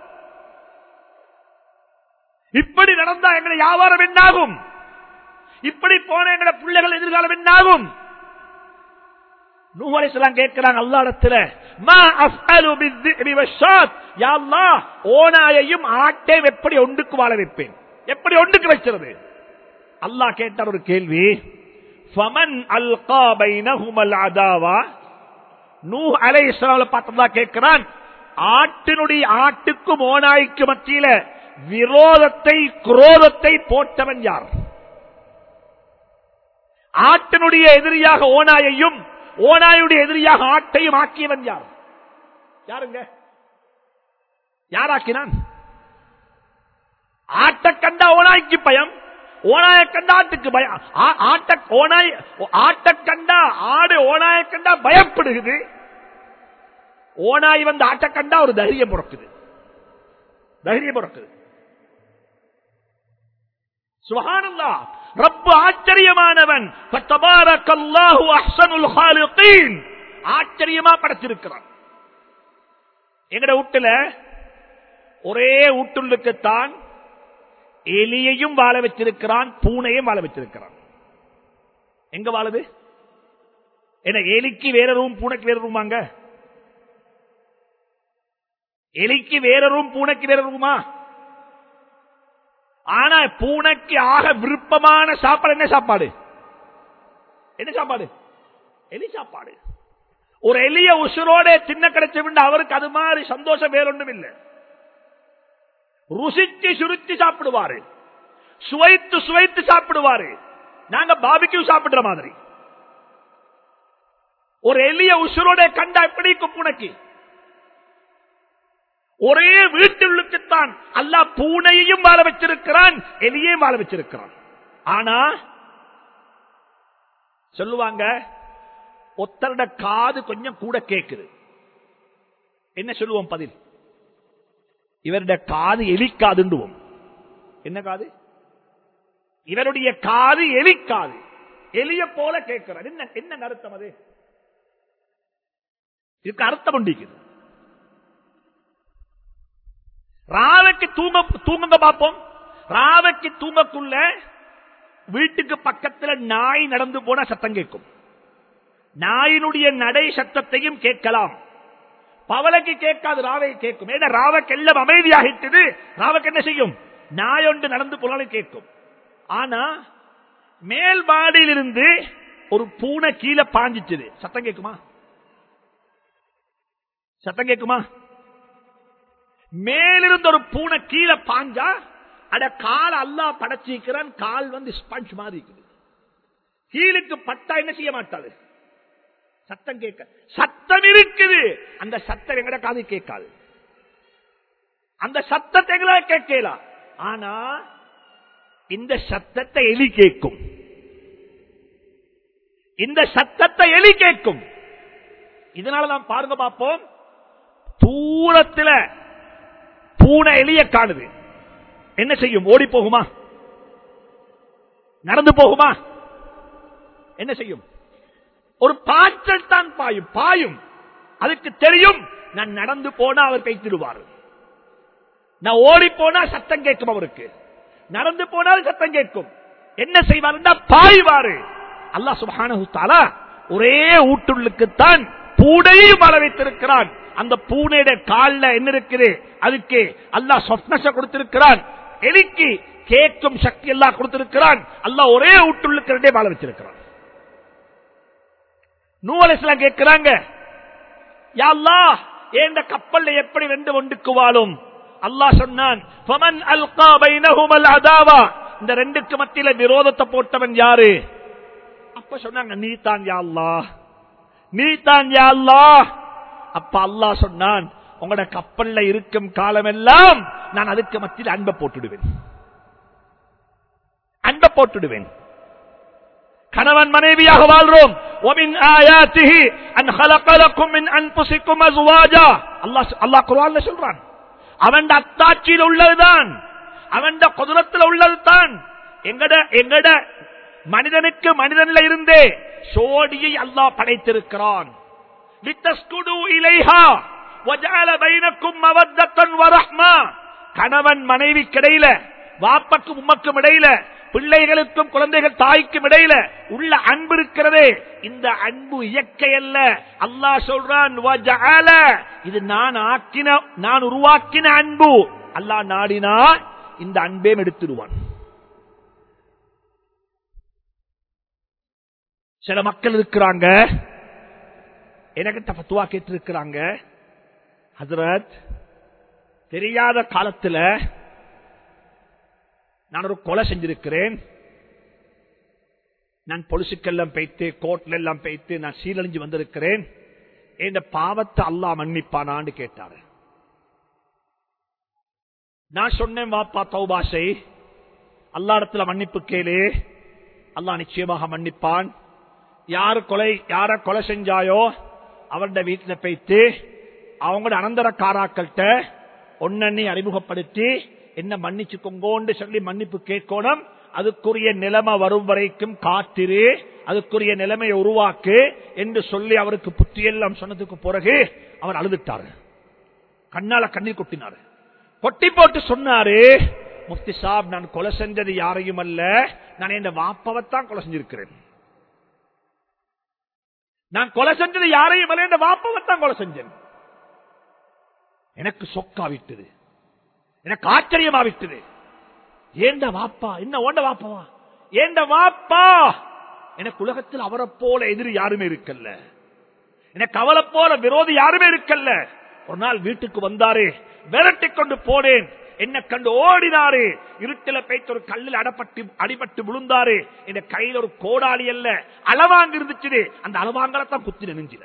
இப்படி நடந்தா எங்களை வியாபாரம் என்னாகும் இப்படி போன எங்களை பிள்ளைகள் எதிர்காலம் என்னாகும் நூகலைசலாம் கேட்கிறாங்க அல்லா இடத்துல ஓனாயையும் ஆட்டையும் எப்படி ஒன்றுக்கு வாழ வைப்பேன் எப்படி ஒன்றுக்கு வைக்கிறது அல்லாஹ் கேட்டார் ஒரு கேள்வி ஃபமன் அல்கா பைனஹுமல் அதாவா நூ அலை இஸ்லாமில் பார்த்ததா கேட்கிறான் ஆட்டினுடைய ஆட்டுக்கும் ஓனாய்க்கு மத்தியில விரோதத்தை குரோதத்தை போட்டவன் யார் ஆட்டினுடைய எதிரியாக ஓனாயையும் ஓனாயுடைய எதிரியாக ஆட்டையும் ஆக்கியவன் யார் யாருங்க யாராக்கினான் ஆட்ட கண்டா ஓனாய்க்கு பயம் ஓனாய கண்டா ஆட்டுக்கு பயம் ஆ- ஆட்ட ஓனாய் ஆட்ட கண்டா ஆடு ஓனாய கண்டா பயப்படுகிறது ஓனாய் வந்து ஆட்ட கண்டா ஒரு தைரியம் பிறக்குது தைரியம் பிறக்குது சுபஹானல்லா ரப்பு ஆச்சரியமானவன் ஃபத்தபாரக்கல்லாஹு அஹ்ஸனுல் ஹாலிகீன் ஆச்சரியமா படைச்சிருக்கிறான் எங்கட வீட்டுல ஒரே வீட்டுள்ளுக்குத்தான் எலியையும் வாழ வச்சிருக்கிறான் பூனையும் வாழ வச்சிருக்கிறான் எங்க வாழுது என்ன எலிக்கு வேற ரூம் பூனைக்கு வேற ரூமாங்க எலிக்கு வேற ரூம் பூனைக்கு வேற ரூமா ஆனா பூனைக்கு ஆக விருப்பமான சாப்பாடு என்ன சாப்பாடு என்ன சாப்பாடு எலி சாப்பாடு ஒரு எலிய உசுரோட தின்ன கிடைச்ச விட அவருக்கு அது மாதிரி சந்தோஷம் வேறொன்றும் இல்லை ருசிச்சு சுருத்தி சாப்பிடுவாரு சுவைத்து சுவைத்து சாப்பிடுவாரு நாங்க பாபிக்கு சாப்பிடுற மாதிரி ஒரு எலிய உசுரோட கண்டா எப்படி இருக்கும் பூனைக்கு ஒரே வீட்டுள்ளுக்குத்தான் அல்லாஹ் பூனையையும் வாழ வச்சிருக்கிறான் எலியையும் வாழ வச்சிருக்கிறான் ஆனா சொல்லுவாங்க ஒத்தரோட காது கொஞ்சம் கூட கேக்குது என்ன சொல்லுவோம் பதில் இவருடைய காது எலிக்காதுண்டுவோம் என்ன காது இவருடைய காது எலிக்காது எலிய போல கேட்கிறார் என்ன என்ன அர்த்தம் அது இதுக்கு அர்த்தம் உண்டிக்குது ராவைக்கு தூங்க தூங்குங்க பார்ப்போம் ராவைக்கு தூங்கக்குள்ள வீட்டுக்கு பக்கத்துல நாய் நடந்து போனா சத்தம் கேட்கும் நாயினுடைய நடை சத்தத்தையும் கேட்கலாம் பவளைக்கு கேட்காது ராவை கேட்கும் ஏன்னா ராவக்கு எல்லாம் அமைதியாகிட்டது ராவக்கு என்ன செய்யும் நாய் ஒன்று நடந்து போனாலும் கேட்கும் ஆனா மேல் மாடியிலிருந்து ஒரு பூனை கீழே பாஞ்சிச்சது சத்தம் கேட்குமா சத்தம் கேட்குமா மேலிருந்து ஒரு பூனை கீழே பாஞ்சா அட கால் அல்லா படைச்சிருக்கிறான் கால் வந்து ஸ்பஞ்ச் மாதிரி இருக்குது கீழுக்கு பட்டா என்ன செய்ய மாட்டாது சத்தம் கேட்க சத்தம் இருக்குது அந்த சத்தம் எங்கட காது கேட்காது அந்த சத்தத்தை எங்களால கேட்கலாம் ஆனா இந்த சத்தத்தை எலி கேட்கும் இந்த சத்தத்தை எலி கேட்கும் இதனால நாம் பாருங்க பார்ப்போம் தூரத்துல பூனை எலிய காணுது என்ன செய்யும் ஓடி போகுமா நடந்து போகுமா என்ன செய்யும் ஒரு பாய்ச்சல் தான் பாயும் பாயும் அதுக்கு தெரியும் நான் நடந்து போனா அவர் கைத்திடுவார் நான் ஓடி போனா சத்தம் கேட்கும் அவருக்கு நடந்து போனால் சத்தம் கேட்கும் என்ன செய்வார் பாய்வாரு அல்லா சுபான ஒரே ஊட்டுள்ளுக்குத்தான் பூனையும் வர வைத்திருக்கிறான் அந்த பூனையுடைய காலில் என்ன இருக்குது அதுக்கு அல்லா சொப்னச கொடுத்திருக்கிறான் எலிக்கு கேட்கும் சக்தி எல்லாம் கொடுத்திருக்கிறான் அல்லா ஒரே ஊட்டுள்ளுக்கிறதே வாழ வச்சிருக்கிறான் நூவலிஸ்லாம் கேட்கிறாங்க யாழ்லா ஏண்ட கப்பல்ல எப்படி ரெண்டு ஒன்றுக்கு வாழும் அல்லாஹ் சொன்னான் ஃபமன் அல்கா பைனஹுமல் அதாவா இந்த ரெண்டுக்கு மத்தியில விரோதத்தை போட்டவன் யாரு அப்ப சொன்னாங்க நீ தான் யாழ்லா நீ தான் யாழ்லா அப்ப அல்லாஹ் சொன்னான் உங்களோட கப்பல்ல இருக்கும் காலமெல்லாம் நான் அதுக்கு மத்தியில் அன்பை போட்டுடுவேன் அன்பை போட்டுடுவேன் கணவன் மனைவியாக வாழ்றோம் ومن آياته أن خلق لكم من أنفسكم أزواجا الله الله குர்ஆன்ல சொல்றான் அவன் அத்தாட்சியில் உள்ளதுதான் அவன் குதிரத்தில் உள்ளதுதான் எங்கட எங்கட மனிதனுக்கு மனிதன்ல இருந்தே சோடியை அல்லாஹ் படைத்திருக்கிறான் லித்தஸ்குடு இலைஹா வஜஅல பைனக்கும் மவத்தன் வரஹ்மா கணவன் மனைவி கிடையில வாப்பக்கும் உம்மக்கும் இடையில பிள்ளைகளுக்கும் குழந்தைகள் தாய்க்கும் இடையில உள்ள அன்பு இருக்கிறதே இந்த அன்பு இயற்கை அல்ல அல்லாஹ் சொல்றான் வஜஅல இது நான் ஆக்கின நான் உருவாக்கின அன்பு அல்லாஹ் நாடினா இந்த அன்பையும் எடுத்துடுவான் சில மக்கள் இருக்கிறாங்க எனக்கு பத்துவா கேட்டு இருக்கிறாங்க ஹசரத் தெரியாத காலத்துல நான் ஒரு கொலை செஞ்சிருக்கிறேன் நான் பொலிசுக்கெல்லாம் பைத்து கோர்ட்ல எல்லாம் பைத்து நான் சீரழிஞ்சு வந்திருக்கிறேன் என் பாவத்தை அல்லா மன்னிப்பானான்னு கேட்டாரு நான் சொன்னேன் வாப்பா தௌபாசை அல்லா இடத்துல மன்னிப்பு கேளு அல்லாஹ் நிச்சயமாக மன்னிப்பான் யாரு கொலை யார கொலை செஞ்சாயோ அவருடைய வீட்டுல போய்த்து அவங்களோட அனந்தரக்காராக்கள்கிட்ட ஒன்னி அறிமுகப்படுத்தி என்ன மன்னிச்சுக்கோங்கோன்னு சொல்லி மன்னிப்பு கேட்கணும் அதுக்குரிய நிலைமை வரும் வரைக்கும் காத்திரு அதுக்குரிய நிலைமையை உருவாக்கு என்று சொல்லி அவருக்கு புத்தியெல்லாம் சொன்னதுக்கு பிறகு அவர் அழுதுட்டாரு கண்ணால கண்ணீர் கொட்டினாரு கொட்டி போட்டு சொன்னாரு முஃப்தி சாப் நான் கொலை செஞ்சது யாரையும் அல்ல நான் என் வாப்பவத்தான் கொலை செஞ்சிருக்கிறேன் நான் கொலை செஞ்சது யாரையும் அல்ல என் வாப்பவத்தான் கொலை செஞ்சேன் எனக்கு சொக்காவிட்டது எனக்கு ஆச்சரியமாவிட்டது ஏண்ட வாப்பா என்ன ஓண்ட வாப்பாவா ஏண்ட வாப்பா எனக்கு உலகத்தில் அவரை போல எதிரி யாருமே இருக்கல்ல எனக்கு அவளை போல விரோதி யாருமே இருக்கல்ல ஒரு நாள் வீட்டுக்கு வந்தாரு விரட்டி கொண்டு போனேன் என்ன கண்டு ஓடினாரு இருட்டில பேச்சு ஒரு கல்லில் அடப்பட்டு அடிபட்டு விழுந்தாரு என் கையில ஒரு கோடாளி அல்ல அளவாங்க இருந்துச்சு அந்த அளவாங்கலத்தான் குத்தி நெஞ்சில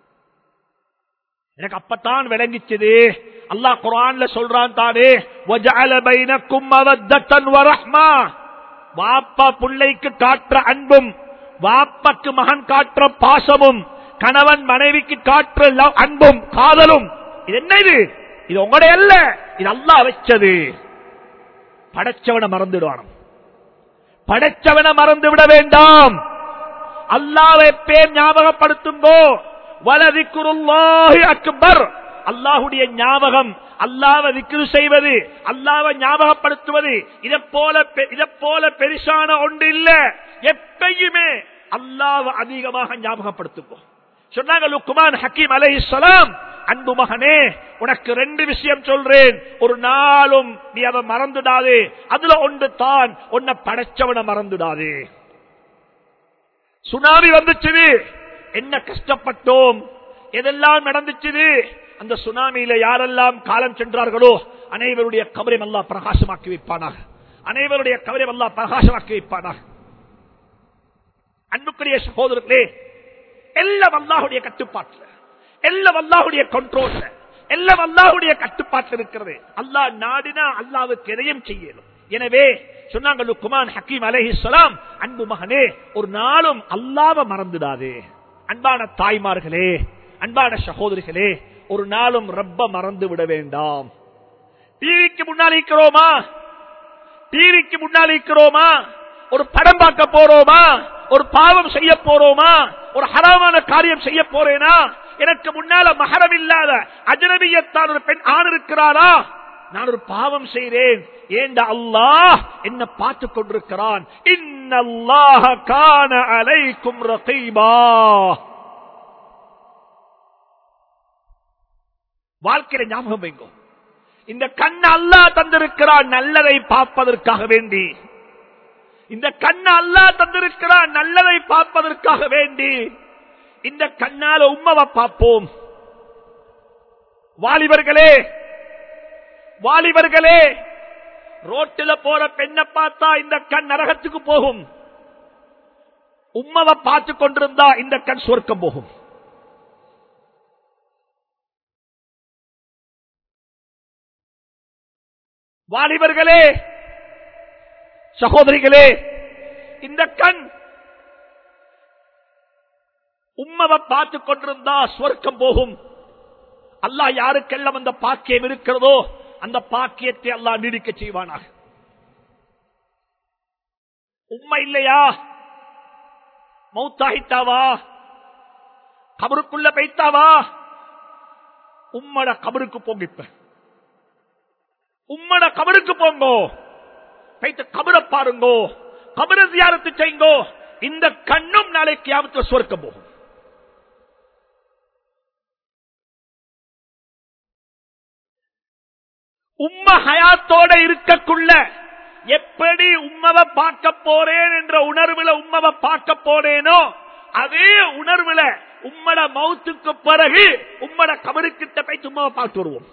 எனக்கு அப்பத்தான் விளங்கிச்சது அல்லாஹ் குரான்ல சொல்றான் தானே வஜஅல பைனக்கும் மவத்தன் வரஹ்மா வாப்பா பிள்ளைக்கு காட்டுற அன்பும் வாப்பக்கு மகன் காட்டுற பாசமும் கணவன் மனைவிக்கு காட்டுற love- அன்பும் காதலும் இது என்ன இது இது உங்களுடைய அல்ல இது அல்லாஹ் வச்சது படைச்சவனை மறந்துடுவான் படைச்சவனை மறந்து விட வேண்டாம் அல்லாவை பேர் ஞாபகப்படுத்துங்கோ வலதிக்குருல்லாஹி அக்பர் அல்லாஹுடைய ஞாபகம் அல்லாவை திக்ரு செய்வது அல்லாவை ஞாபகப்படுத்துவது இதை போல பெ- இதை போல பெருசான ஒன்று இல்ல எப்பயுமே அல்லாவை அதிகமாக ஞாபகப்படுத்துவோம் சொன்னாங்க லுக்குமான் ஹக்கீம் அலைஹிஸ்ஸலாம் அன்பு மகனே உனக்கு ரெண்டு விஷயம் சொல்றேன் ஒரு நாளும் நீ அதை மறந்துடாதே அதுல ஒன்று தான் உன்னை படைச்சவனை மறந்துடாதே சுனாமி வந்துச்சு என்ன கஷ்டப்பட்டோம் எதெல்லாம் நடந்துச்சு அந்த சுனாமியில யாரெல்லாம் காலம் சென்றார்களோ அனைவருடைய கபரை அல்லா பிரகாசமாக்கி வைப்பானாக அனைவருடைய கபரை அல்லா பிரகாசமாக்கி வைப்பானாக அன்புக்குரிய சகோதரர்களே எல்லாம் அல்லாஹுடைய கட்டுப்பாட்டுல எல்லாம் அல்லாஹுடைய கண்ட்ரோல்ல எல்லாம் அல்லாஹுடைய கட்டுப்பாட்டில் இருக்கிறது அல்லாஹ் நாடினா அல்லாவுக்கு எதையும் செய்யணும் எனவே சொன்னாங்க லுக்குமான் ஹக்கீம் அலைஹிஸ்ஸலாம் அன்பு மகனே ஒரு நாளும் அல்லாவ மறந்துடாதே அன்பான தாய்மார்களே அன்பான சகோதரிகளே ஒரு நாளும் ரப்ப மறந்து விட வேண்டாம் டிவிக்கு முன்னால் இருக்கிறோமா டிவிக்கு முன்னால் இருக்கிறோமா ஒரு படம் பார்க்க போறோமா ஒரு பாவம் செய்ய போறோமா ஒரு ஹராமான காரியம் செய்ய போறேனா எனக்கு முன்னால மகரம் இல்லாத அஜனபியத்தான் ஒரு பெண் ஆண் இருக்கிறாரா நான் ஒரு பாவம் செய்தேன் ஏண்ட அல்லாஹ் என்ன பார்த்து கொண்டிருக்கிறான் இன்னல்லாஹ கான அலைக்கும் ரகீபா வாழ்க்கையில ஞாபகம் வைங்கோ இந்த கண் அல்லாஹ் தந்திருக்கிறான் நல்லதை பார்ப்பதற்காக வேண்டி இந்த கண்ண அல்லாஹ் தந்திருக்கிறான் நல்லதை பார்ப்பதற்காக வேண்டி இந்த கண்ணால உம்மவை பார்ப்போம் வாலிபர்களே வாலிபர்களே ரோட்டில போற பெண்ணை பார்த்தா இந்த கண் நரகத்துக்கு போகும் உம்மவை பார்த்து கொண்டிருந்தா இந்த கண் சொர்க்கம் போகும் வாலிபர்களே சகோதரிகளே இந்த கண் உம்மவை பார்த்து கொண்டிருந்தா சொர்க்கம் போகும் அல்லாஹ் யாருக்கெல்லாம் அந்த பாக்கியம் இருக்கிறதோ அந்த பாக்கியத்தை அல்லாஹ் நீடிக்க செய்வானாக உண்மை இல்லையா மௌத்தாகித்தாவா கபருக்குள்ள பைத்தாவா உம்மட கபருக்கு போங்க இப்ப உம்மட கபருக்கு போங்கோ பைத்து கபரை பாருங்கோ கபர தியாரத்து செய்யுங்கோ இந்த கண்ணும் நாளைக்கு யாவத்தில் சொர்க்கம் போகும் உம்ம ஹயாத்தோட இருக்கக்குள்ள எப்படி உம்மவை பார்க்க போறேன் என்ற உணர்வுல உம்மவை பார்க்க போறேனோ அதே உணர்வுல உம்மட மௌத்துக்கு பிறகு உம்மட கபருக்கிட்ட போய் உம்மவை பார்த்து வருவோம்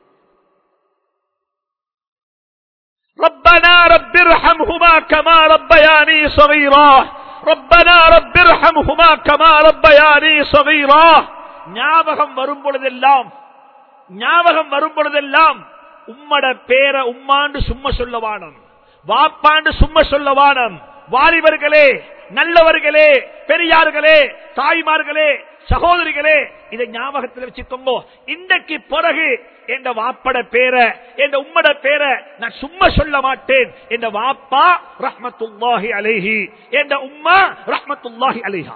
ربنا رب ارحمهما كما ربياني صغيرا ربنا رب ارحمهما كما ربياني صغيرا ஞாபகம் வரும் பொழுதெல்லாம் ஞாபகம் வரும் பொழுதெல்லாம் உம்மட பேர உம்மாண்டு சும்மா சொல்லவானம் வாப்பாண்டு சும்மா சொல்ல வானம் வாலிபர்களே நல்லவர்களே பெரியார்களே தாய்மார்களே சகோதரிகளே இதை ஞாபகத்தில் வச்சுக்கோங்க இன்றைக்கு பிறகு என்ற வாப்பட பேர என்ற உம்மட பேர நான் சும்மா சொல்ல மாட்டேன் என்ற வாப்பா ரஹ்மத்துல்லாஹி அலைஹி என்ற உம்மா ரஹ்மத்துல்லாஹி அலைஹா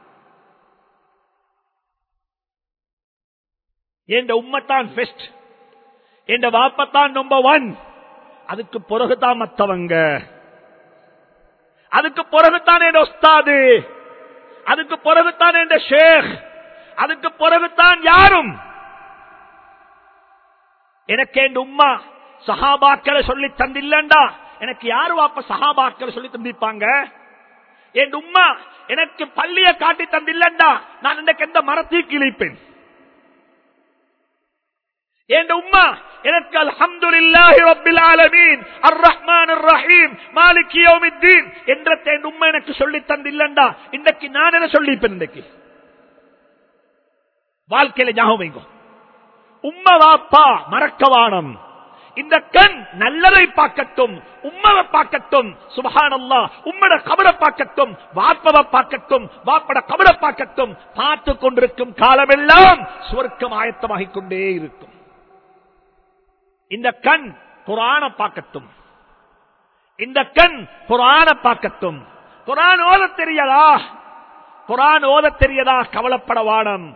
என்ற உம்மத்தான் பெஸ்ட் என்ற வாப்பத்தான் நம்பர் ஒன் அதுக்கு பிறகுதான் மத்தவங்க அதுக்கு பிறகுத்தான் என் ஒஸ்தாது அதுக்கு பிறகுத்தான் என் ஷேக் அதுக்கு பிறகுத்தான் யாரும் எனக்கு என் உம்மா சஹாபாக்களை சொல்லி தந்தில்லண்டா எனக்கு யாரு வாப்ப சஹாபாக்களை சொல்லி தந்திருப்பாங்க என் உம்மா எனக்கு பள்ளிய காட்டி தந்தில்லண்டா நான் இன்னைக்கு எந்த மரத்தில் கிழிப்பேன் என் உம்மா எனக்கு அல்ஹம்துலில்லாஹி ரப்பில் ஆலமீன் அர் ரஹ்மான் ரஹீம் மாலிக் யௌமித்தீன் என்ற என் உம்மா எனக்கு சொல்லி தந்தில்லண்டா இன்னைக்கு நான் என்ன சொல்லிப்பேன் இன்னைக்கு வாழ்க்கையில ஞாபகம் வைங்கோ உம்ம வாப்பா மறக்கவானம் இந்த கண் நல்லதை பார்க்கட்டும் உம்மவை பார்க்கட்டும் சுபஹானல்லா உம்மட கபட பார்க்கட்டும் வாப்பவை பார்க்கட்டும் வாப்பட கபட பார்க்கட்டும் பார்த்து கொண்டிருக்கும் காலமெல்லாம் சுவர்க்கம் ஆயத்தமாகிக் கொண்டே இருக்கும் இந்த கண் குரான பார்க்கட்டும் இந்த கண் குரான பார்க்கட்டும் குரான் ஓத தெரியதா குரான் ஓத தெரியதா கவலைப்பட வானம்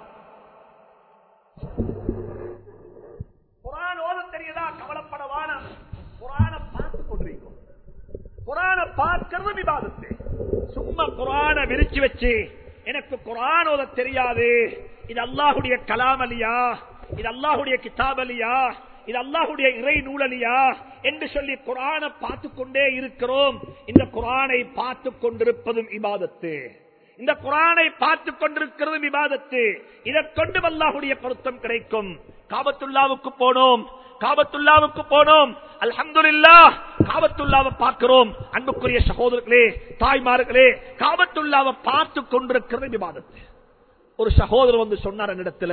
குரான் ஓத தெரியதா கவலைப்பட வானம் குரான பார்த்து கொண்டிருக்கும் குரான பார்க்கிறது விவாதத்து சும்மா குரான விரிச்சு வச்சு எனக்கு குரான் ஓத தெரியாது இது அல்லாஹுடைய கலாமலியா இது அல்லாஹுடைய கிதாபலியா இது அல்லாஹுடைய இறை நூலலியா என்று சொல்லி குரானை பார்த்து கொண்டே இருக்கிறோம் இந்த குரானை பார்த்து கொண்டிருப்பதும் இபாதத்து இந்த குரானை பார்த்து கொண்டிருக்கிறதும் விவாதத்து இதை கொண்டு அல்லாஹுடைய பொருத்தம் கிடைக்கும் காபத்துல்லாவுக்கு போனோம் காபத்துல்லாவுக்கு போனோம் அல்ஹம்துலில்லா காபத்துல்லாவை பார்க்கிறோம் அன்புக்குரிய சகோதரர்களே தாய்மார்களே காபத்துல்லாவை பார்த்து கொண்டிருக்கிறது விவாதத்து ஒரு சகோதரர் வந்து சொன்னார் என்னிடத்துல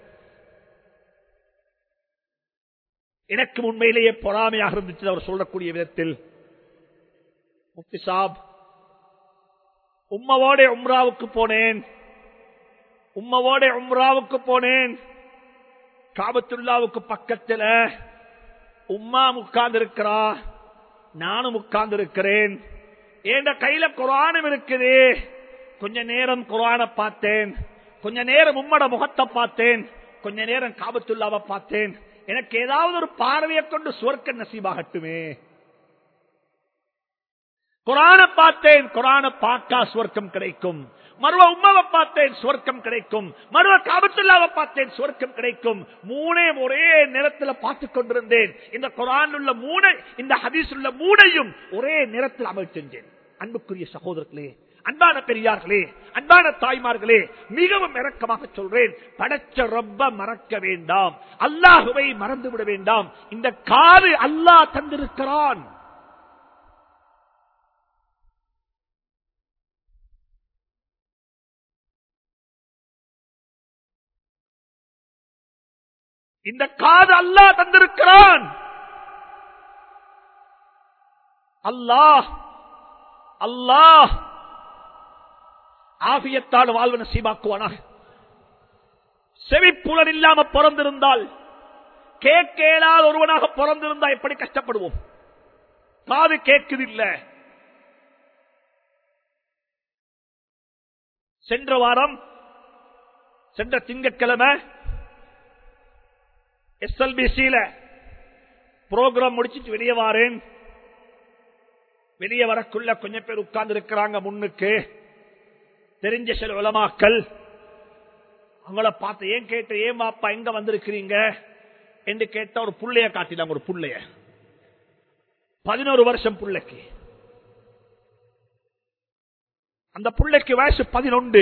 எனக்கு உண்மையிலேயே பொறாமையாக இருந்துச்சு அவர் சொல்லக்கூடிய விதத்தில் முப்தி சாப் உம்மவோட உம்ராவுக்கு போனேன் உம்மவோட உம்ராவுக்கு போனேன் காபத்துல்லாவுக்கு பக்கத்தில் உம்மா உட்கார்ந்து இருக்கிறா நானும் உட்கார்ந்து இருக்கிறேன் என் கையில குரானும் இருக்குது கொஞ்ச நேரம் குரான பார்த்தேன் கொஞ்ச நேரம் உம்மட முகத்தை பார்த்தேன் கொஞ்ச நேரம் காபத்துல்லாவை பார்த்தேன் எனக்கு ஏதாவது ஒரு பார்வையை கொண்டு சுவர்க்க நசீபாகட்டுமே குரான பார்த்தேன் குரான பார்த்தா சுவர்க்கம் கிடைக்கும் மறுவ உமாவை பார்த்தேன் சுவர்க்கம் கிடைக்கும் மறுவ காபத்துல்லாவை பார்த்தேன் சுவர்க்கம் கிடைக்கும் மூணே ஒரே நேரத்தில் பார்த்துக் கொண்டிருந்தேன் இந்த குரான் உள்ள மூணை இந்த ஹதீஸ் உள்ள மூணையும் ஒரே நேரத்தில் அமல் செஞ்சேன் அன்புக்குரிய சகோதரர்களே அன்பான பெரியார்களே அன்பான தாய்மார்களே மிகவும் இறக்கமாக சொல்றேன் படைச்ச ரொம்ப மறக்க வேண்டாம் அல்லாஹுவை மறந்து விட வேண்டாம் இந்த காது அல்லாஹ் தந்திருக்கிறான் இந்த காது அல்லாஹ் தந்திருக்கிறான் அல்லாஹ் அல்லாஹ் ஆபியத்தால் வாழ்வன சீமாக்குவானாக செவிப்புலன் இல்லாம பிறந்திருந்தால் கேட்கேளாத ஒருவனாக பிறந்திருந்தா எப்படி கஷ்டப்படுவோம் காது கேட்குதில்ல சென்ற வாரம் சென்ற திங்கட்கிழமை எஸ்எல்பிசியில புரோகிராம் முடிச்சிட்டு வெளியே வாரேன் வெளியே வரக்குள்ள கொஞ்சம் பேர் உட்கார்ந்து இருக்கிறாங்க முன்னுக்கு தெரிஞ்ச சில உலமாக்கள் அவங்கள பார்த்து ஏன் கேட்ட ஏன் அப்பா எங்க வந்திருக்கிறீங்க என்று கேட்ட ஒரு புள்ளைய காட்டினாங்க ஒரு புள்ளைய பதினோரு வருஷம் புள்ளைக்கு அந்த புள்ளைக்கு வயசு பதினொன்று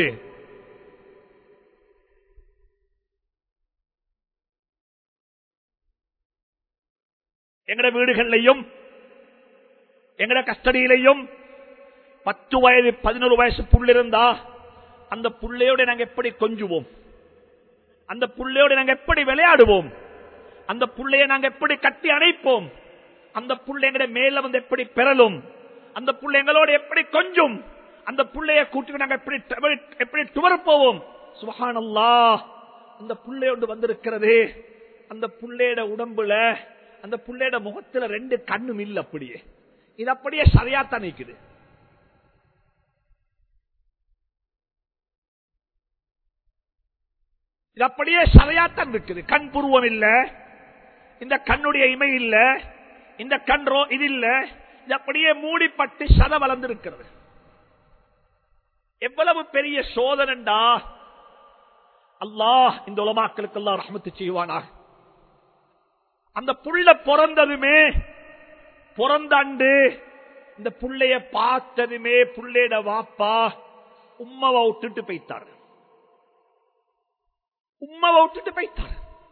எங்கட வீடுகளிலையும் எங்கட கஸ்டடியிலையும் பத்து வயது பதினோரு வயசு புள்ள இருந்தா அந்த புள்ளையோட நாங்க எப்படி கொஞ்சுவோம் அந்த புள்ளையோட நாங்க எப்படி விளையாடுவோம் அந்த புள்ளைய நாங்க எப்படி கட்டி அணைப்போம் அந்த புள்ளைங்கட மேல வந்து எப்படி பெறலும் அந்த புள்ளைங்களோட எப்படி கொஞ்சம் அந்த புள்ளைய கூட்டி நாங்க எப்படி எப்படி துவர போவோம் சுபஹானல்லா அந்த புள்ளையோடு வந்திருக்கிறது அந்த புள்ளையோட உடம்புல அந்த புள்ளையோட முகத்துல ரெண்டு கண்ணும் இல்ல அப்படியே இது அப்படியே சரியாத்தான் நிக்குது இது அப்படியே சரியாத்தான் இருக்குது கண் புருவம் இல்ல இந்த கண்ணுடைய இமை இல்ல இந்த கண் ரோ இது இல்ல இது அப்படியே மூடிப்பட்டு சத வளர்ந்திருக்கிறது எவ்வளவு பெரிய சோதனண்டா அல்லாஹ் இந்த உலமாக்களுக்கு எல்லாம் ரஹமத்து செய்வானா அந்த புள்ள பிறந்ததுமே பிறந்தாண்டு இந்த புள்ளைய பார்த்ததுமே புள்ளையிட வாப்பா உம்மவை விட்டுட்டு போய்த்தார் உம்மவை விட்டுட்டு போய்த்தார்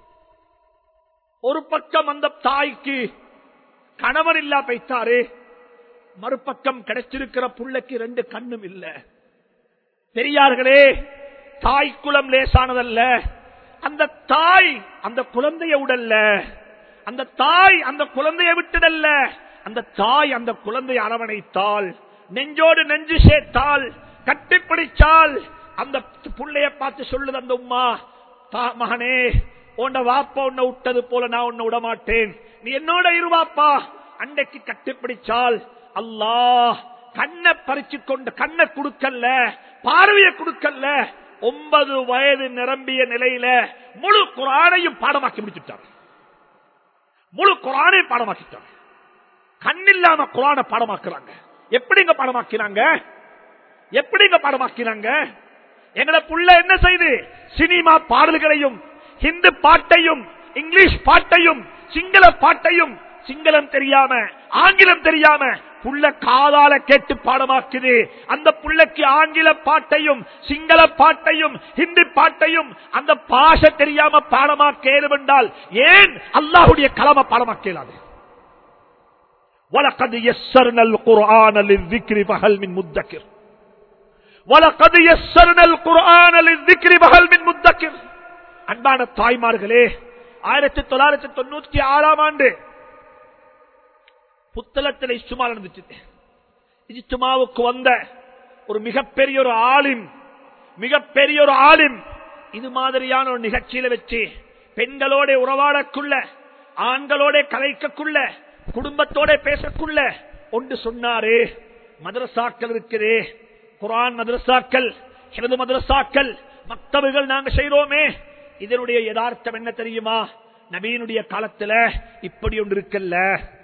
ஒரு பக்கம் அந்த தாய்க்கு கணவன் இல்லா பைத்தாரு மறுபக்கம் கிடைச்சிருக்கிற புள்ளைக்கு ரெண்டு கண்ணும் இல்ல பெரியார்களே தாய் குலம் லேசானதல்ல அந்த தாய் அந்த குழந்தைய உடல்ல அந்த தாய் அந்த குழந்தைய விட்டுடல்ல அந்த தாய் அந்த குழந்தையை அரவணைத்தால் நெஞ்சோடு நெஞ்சு சேர்த்தால் கட்டிப்பிடிச்சால் அந்த புள்ளைய பார்த்து சொல்லுது அந்த உமா மகனே உன்னை வாப்பா உன்னை விட்டது போல நான் உன்னை விட மாட்டேன் நீ என்னோட இருவாப்பா அன்னைக்கு கட்டிப்பிடிச்சால் அல்லாஹ் கண்ணை பறிச்சு கொண்டு கண்ணை கொடுக்கல பார்வையை கொடுக்கல ஒன்பது வயது நிரம்பிய நிலையில முழு குரானையும் பாடமாக்கி முடிச்சுட்டார் முழு குரானையும் பாடமாக்கிட்டார் கண்ணில்லாம குரான பாடமாக்குறாங்க எப்படிங்க பாடமாக்கினாங்க எப்படிங்க பாடமாக்கினாங்க எங்களை புள்ள என்ன செய்து சினிமா பாடல்களையும் ஹிந்து பாட்டையும் இங்கிலீஷ் பாட்டையும் சிங்கள பாட்டையும் சிங்களம் தெரியாம ஆங்கிலம் தெரியாம புள்ள காதால கேட்டு பாடமாக்குது அந்த புள்ளைக்கு ஆங்கில பாட்டையும் சிங்கள பாட்டையும் ஹிந்தி பாட்டையும் அந்த பாஷ தெரியாம பாடமாக்க என்றால் ஏன் அல்லாஹுடைய கலம பாடமாக்கலாது وَلَقَدْ يَسَّرْنَا الْقُرْآنَ لِلذِّكْرِ فَهَلْ مِن مُدَّكِرٍ وَلَقَدْ يَسَّرْنَا الْقُرْآنَ لِلذِّكْرِ فَهَلْ مِن مُدَّكِرٍ அன்பான தாய்மார்களே ஆயிரத்தி தொள்ளாயிரத்தி தொண்ணூத்தி ஆறாம் ஆண்டு புத்தளத்தில் இஷ்டுமா நடந்துச்சு இஜ்துமாவுக்கு வந்த ஒரு மிகப்பெரிய ஒரு ஆளின் மிகப்பெரிய ஒரு ஆளின் இது மாதிரியான ஒரு நிகழ்ச்சியில வச்சு பெண்களோட உறவாடக்குள்ள ஆண்களோட கலைக்கக்குள்ள குடும்பத்தோட பேசக்குள்ள ஒன்று சொன்னாரு மதரசாக்கள் இருக்குது குரான் மதரசாக்கள் எனது மதரசாக்கள் மக்தபுகள் நாங்க செய்யறோமே இதனுடைய யதார்த்தம் என்ன தெரியுமா நபீனுடைய காலத்துல இப்படி ஒன்று இருக்கல்ல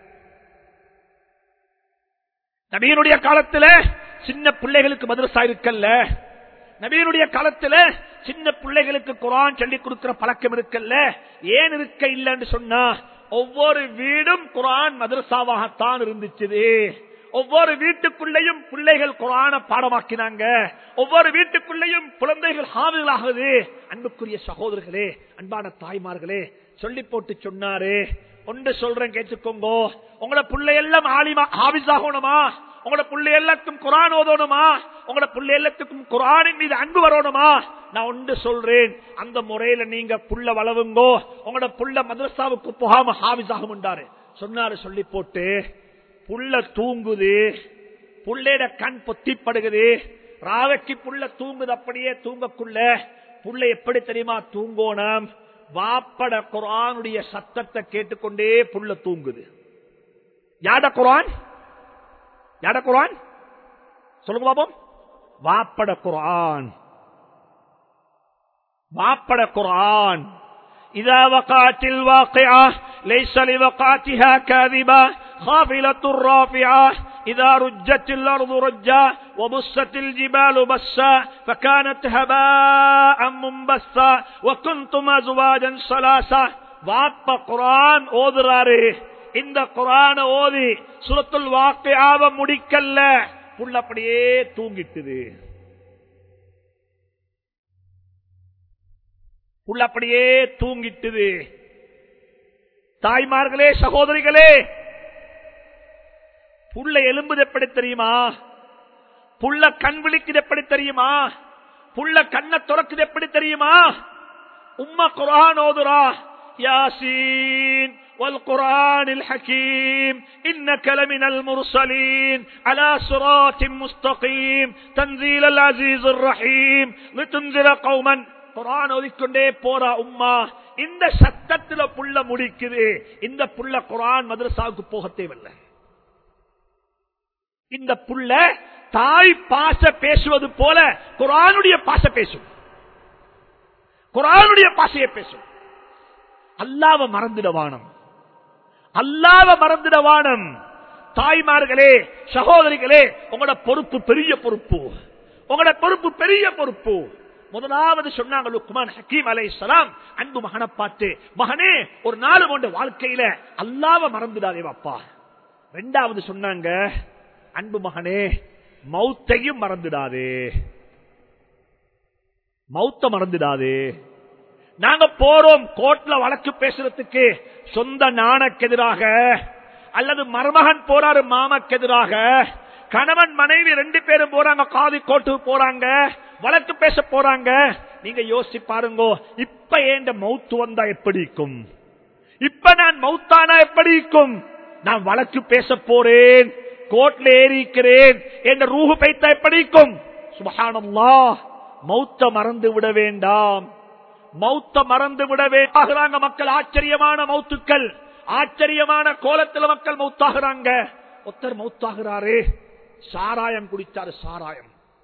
நபீனுடைய காலத்துல சின்ன பிள்ளைகளுக்கு மதரசா இருக்கல்ல நபீனுடைய காலத்துல சின்ன பிள்ளைகளுக்கு குரான் சொல்லி கொடுக்கிற பழக்கம் இருக்கல்ல ஏன் இருக்க இல்லைன்னு சொன்னா ஒவ்வொரு வீடும் குரான் மதரசாவாகத்தான் இருந்துச்சு ஒவ்வொரு வீட்டுக்குள்ளேயும் பிள்ளைகள் குரான பாடமாக்கினாங்க ஒவ்வொரு வீட்டுக்குள்ளேயும் குழந்தைகள் ஹாவிகளாகுது அன்புக்குரிய சகோதரர்களே அன்பான தாய்மார்களே சொல்லி போட்டு சொன்னாரு ஒன்று சொல்றேன் கேட்டுக்கோங்க உங்களோட பிள்ளையெல்லாம் ஆலிமா ஹாவிஸ் ஆகணுமா உங்களோட பிள்ளை எல்லாத்துக்கும் குரான் ஓதணுமா உங்களோட பிள்ளை எல்லாத்துக்கும் குரானின் மீது அன்பு வரணுமா நான் ஒன்று சொல்றேன் அந்த முறையில நீங்க புள்ள வளவுங்கோ உங்களோட புள்ள மதரசாவுக்கு போகாம ஹாவிஸ் ஆகும்ன்றாரு சொன்னாரு சொல்லி போட்டு புள்ள தூங்குது புள்ளையிட கண் பொத்திப்படுகுது ராவைக்கு புள்ள தூங்குது அப்படியே தூங்கக்குள்ள புள்ள எப்படி தெரியுமா தூங்கோனம் வாப்பட குரானுடைய சத்தத்தை கேட்டுக்கொண்டே புள்ள தூங்குது யாட குரான் யாட குரான் சொல்லுங்க பாப்போம் வாப்பட குரான் வாப்பட குரான் إذا وقعت الواقعة ليس لوقعتها كاذبة خافلة رافعة إذا رجت الأرض رجا وبست الجبال بسا فكانت هباء منبثا وكنتم أزواجا ثلاثة வாப்ப குரான் ஓதுறாரு இந்த குரான ஓதி சுரத்துல் வாக்கையாவ முடிக்கல்ல புள்ள அப்படியே தூங்கிட்டுது புள்ள அப்படியே தூங்கிட்டுது தாய்மார்களே சகோதரிகளே புள்ள எலும்புது எப்படி தெரியுமா புள்ள கண் விழிக்குது எப்படி தெரியுமா புள்ள கண்ணை துறக்குது எப்படி தெரியுமா உம்மா குரான் ஓதுரா யாசீன் والقرآن الحكيم إنك لمن المرسلين على صراط مستقيم تنزيل العزيز الرحيم لتنزل قوما குரான் ஓதிக்கொண்டே போறா உம்மா இந்த சத்தத்துல புள்ள முடிக்குது இந்த புள்ள குரான் மதரசாவுக்கு போக தேவையில்லை இந்த புள்ள தாய் பாச பேசுவது போல குரானுடைய பாச பேசும் குரானுடைய பாசையை பேசும் அல்லாவ மறந்துடவானம் அல்லாவ மறந்துடவானம் தாய்மார்களே சகோதரிகளே உங்களோட பொறுப்பு பெரிய பொறுப்பு உங்களோட பொறுப்பு பெரிய பொறுப்பு முதலாவது சொன்னாங்க லுக்மான் ஹக்கீம் அலை சலாம் அன்பு மகனை பார்த்து மகனே ஒரு நாள் கொண்ட வாழ்க்கையில அல்லாவ மறந்துடாதே அப்பா ரெண்டாவது சொன்னாங்க அன்பு மகனே மௌத்தையும் மறந்துடாதே மௌத்த மறந்துடாதே நாங்க போறோம் கோர்ட்ல வழக்கு பேசுறதுக்கு சொந்த நாணக்கு எதிராக அல்லது மருமகன் போறாரு மாமக்கு எதிராக கணவன் மனைவி ரெண்டு பேரும் போறாங்க காதி கோட்டுக்கு போறாங்க வழக்கு பேச போறாங்க நீங்க யோசிச்சு பாருங்க இப்ப ஏண்ட மவுத்து வந்தா எப்படி இருக்கும் இப்ப நான் மவுத்தானா எப்படி இருக்கும் நான் வழக்கு பேச போறேன் கோர்ட்ல ஏறிக்கிறேன் என்ற ரூஹு பைத்தா எப்படி இருக்கும் சுபஹானல்லா மௌத்த மறந்து விட வேண்டாம் மௌத்த மறந்து விட வேண்டாகிறாங்க மக்கள் ஆச்சரியமான மௌத்துக்கள் ஆச்சரியமான கோலத்தில் மக்கள் மௌத்தாகிறாங்க ஒருத்தர் மௌத்தாகிறாரு சாராயம் குடித்தாரு சாராயம்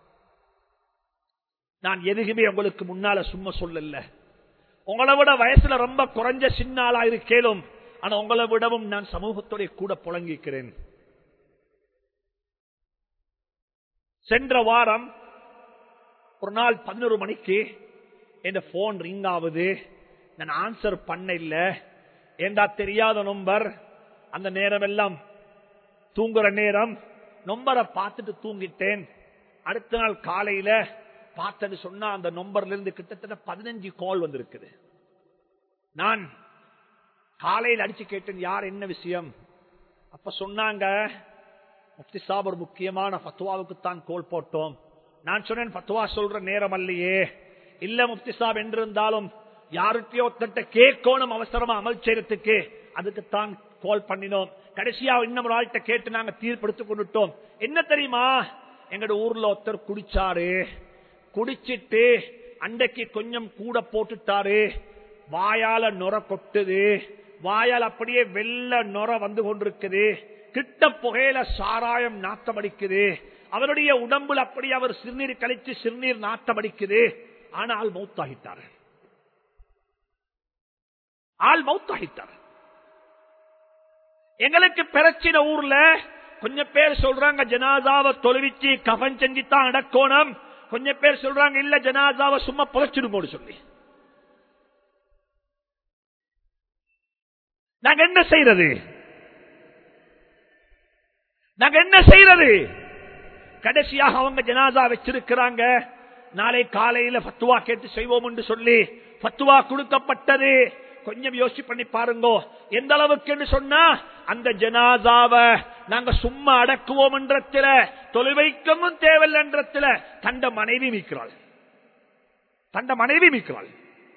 நான் எதுக்குமே உங்களுக்கு முன்னால சும்மா சொல்லல உங்களை விட வயசுல ரொம்ப குறைஞ்ச சின்ன ஆளா இருக்கேலும் ஆனா உங்களை விடவும் நான் சமூகத்துடைய கூட புழங்கிக்கிறேன் சென்ற வாரம் ஒரு நாள் பதினோரு மணிக்கு என் போன் ரிங் ஆகுது நான் ஆன்சர் பண்ண இல்ல ஏண்டா தெரியாத நம்பர் அந்த நேரம் எல்லாம் தூங்குற நேரம் நம்பரை பார்த்துட்டு தூங்கிட்டேன் அடுத்த நாள் காலையில பார்த்தது சொன்னா அந்த நம்பர்ல இருந்து கிட்டத்தட்ட பதினஞ்சு கால் வந்திருக்குது நான் காலையில் அடிச்சு கேட்டேன் யார் என்ன விஷயம் அப்ப சொன்னாங்க முஃப்தி சாப் ஒரு முக்கியமான பத்துவாவுக்கு தான் கோல் போட்டோம் நான் சொன்னேன் பத்துவா சொல்ற நேரம் அல்லையே இல்ல முஃப்தி சாப் என்றிருந்தாலும் யாருக்கையோ ஒருத்தட்ட கேட்கணும் அவசரமா அமல் செய்யறதுக்கு அதுக்குத்தான் கால் பண்ணினோம் கடைசியா இன்னும் ஒரு ஆள்கிட்ட கேட்டு நாங்க தீர்ப்படுத்தி கொண்டுட்டோம் என்ன தெரியுமா எங்கட ஊர்ல ஒருத்தர் குடிச்சாரு குடிச்சிட்டு அண்டைக்கு கொஞ்சம் கூட போட்டுட்டாரு வாயால நுர கொட்டுது வாயால் அப்படியே வெள்ள நுர வந்து கொண்டிருக்குது கிட்ட புகையில சாராயம் நாத்தம் அடிக்குது அவருடைய உடம்புல அப்படி அவர் சிறுநீர் கழிச்சு சிறுநீர் நாத்தம் அடிக்குது ஆனால் மௌத்தாகிட்டார் ஆள் மௌத்தாகிட்டார் எங்களுக்கு பிரச்சின ஊர்ல கொஞ்சம் பேர் சொல்றாங்க ஜனாதாவை தொலைவிச்சு கவன் செஞ்சுத்தான் அடக்கோணம் கொஞ்சம் பேர் சொல்றாங்க இல்ல ஜனாதாவை சும்மா புதைச்சிடுமோடு சொல்லி நாங்க என்ன செய்யறது நாங்க என்ன செய்யறது கடைசியாக அவங்க ஜனாதா வச்சிருக்கிறாங்க நாளை காலையில பத்துவா கேட்டு செய்வோம் என்று சொல்லி பத்துவா கொடுக்கப்பட்டது கொஞ்சம் யோசிச்சு பண்ணி பாருங்க எந்த அளவுக்கு சொன்னா அந்த ஜனாதாவை நாங்க சும்மா அடக்குவோம் என்றத்துல தொலைவைக்கவும் தேவையில்லை என்றத்துல தண்ட மனைவி மீக்கிறாள் தண்ட மனைவி மீக்கிறாள்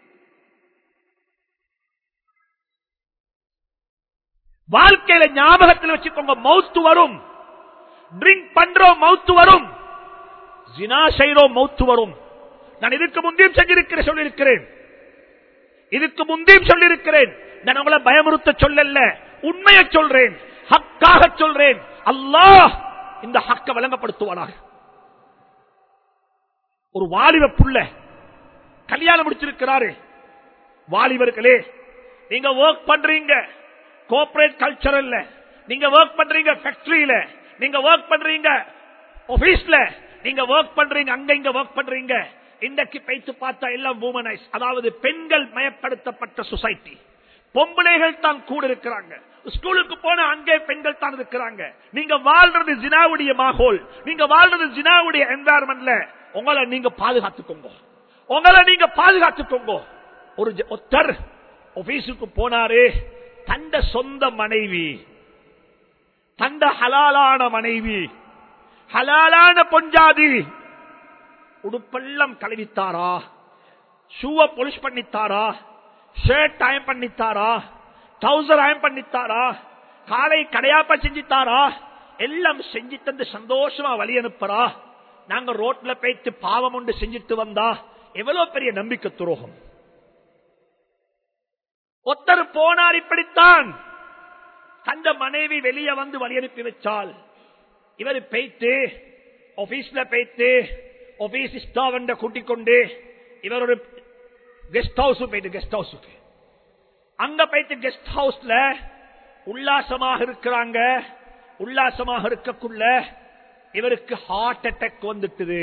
வாழ்க்கையில ஞாபகத்தில் வச்சுக்கோங்க மவுத்து வரும் ட்ரிங்க் பண்றோம் மவுத்து வரும் ஜினா செய்யறோம் மவுத்து வரும் நான் இதுக்கு முந்தையும் செஞ்சிருக்கிறேன் சொல்லியிருக்கிறேன் இதுக்கு முந்தையும் சொல்லியிருக்கிறேன் நான் உங்களை பயமுறுத்த சொல்லல உண்மையை சொல்றேன் ஹக்காக சொல்றேன் அல்லாஹ் இந்த ஹக்க வழங்கப்படுத்துவானாக ஒரு வாலிப புள்ள கல்யாணம் முடிச்சிருக்கிறாரு வாலிபர்களே நீங்க ஒர்க் பண்றீங்க கோஆபரேட் கல்ச்சர் இல்ல நீங்க ஒர்க் பண்றீங்க ஃபேக்டரியில நீங்க ஒர்க் பண்றீங்க ஆபீஸ்ல நீங்க ஒர்க் பண்றீங்க அங்க இங்க ஒர்க் பண்றீங்க இன்றைக்கு பைத்து பார்த்தா எல்லாம் உமனைஸ் அதாவது பெண்கள் மயப்படுத்தப்பட்ட சொசைட்டி பொம்பளைகள் தான் கூட இருக்கிறாங்க ஸ்கூலுக்கு போன அங்கே பெண்கள் தான் இருக்கிறாங்க நீங்க வாழ்றது ஜினாவுடைய மாகோல் நீங்க வாழ்றது ஜினாவுடைய என்வாரன்மெண்ட்ல உங்களை நீங்க பாதுகாத்துக்கோங்க உங்களை நீங்க பாதுகாத்துக்கோங்க ஒரு ஒத்தர் ஆபீஸுக்கு போனாரு தண்ட சொந்த மனைவி தண்ட ஹலாலான மனைவி ஹலாலான பொஞ்சாதி உடுப்பெல்லாம் கழுவித்தாரா ஷூவை பொலிஷ் பண்ணித்தாரா ஷர்ட் டைம் பண்ணித்தாரா டவுசர் அயம் பண்ணித்தாரா காலை கடையாப்ப செஞ்சுத்தாரா எல்லாம் செஞ்சு தந்து சந்தோஷமா வழி அனுப்புறா நாங்க ரோட்ல போயிட்டு பாவம் ஒன்று செஞ்சுட்டு வந்தா எவ்வளவு பெரிய நம்பிக்கை துரோகம் ஒருத்தர் போனார் இப்படித்தான் கண்ட மனைவி வெளியே வந்து வழி அனுப்பி வச்சால் இவர் பெய்த்து ஆபீஸ்ல பெய்த்து ஆபீஸ் ஸ்டாவண்ட கூட்டிக் கொண்டு இவர் ஒரு கெஸ்ட் ஹவுஸ் போயிட்டு கெஸ்ட் ஹவுஸுக்கு அங்க போயிட்டு கெஸ்ட் ஹவுஸ்ல உல்லாசமாக இருக்கிறாங்க உல்லாசமாக இருக்கக்குள்ள இவருக்கு ஹார்ட் அட்டாக் வந்துட்டுது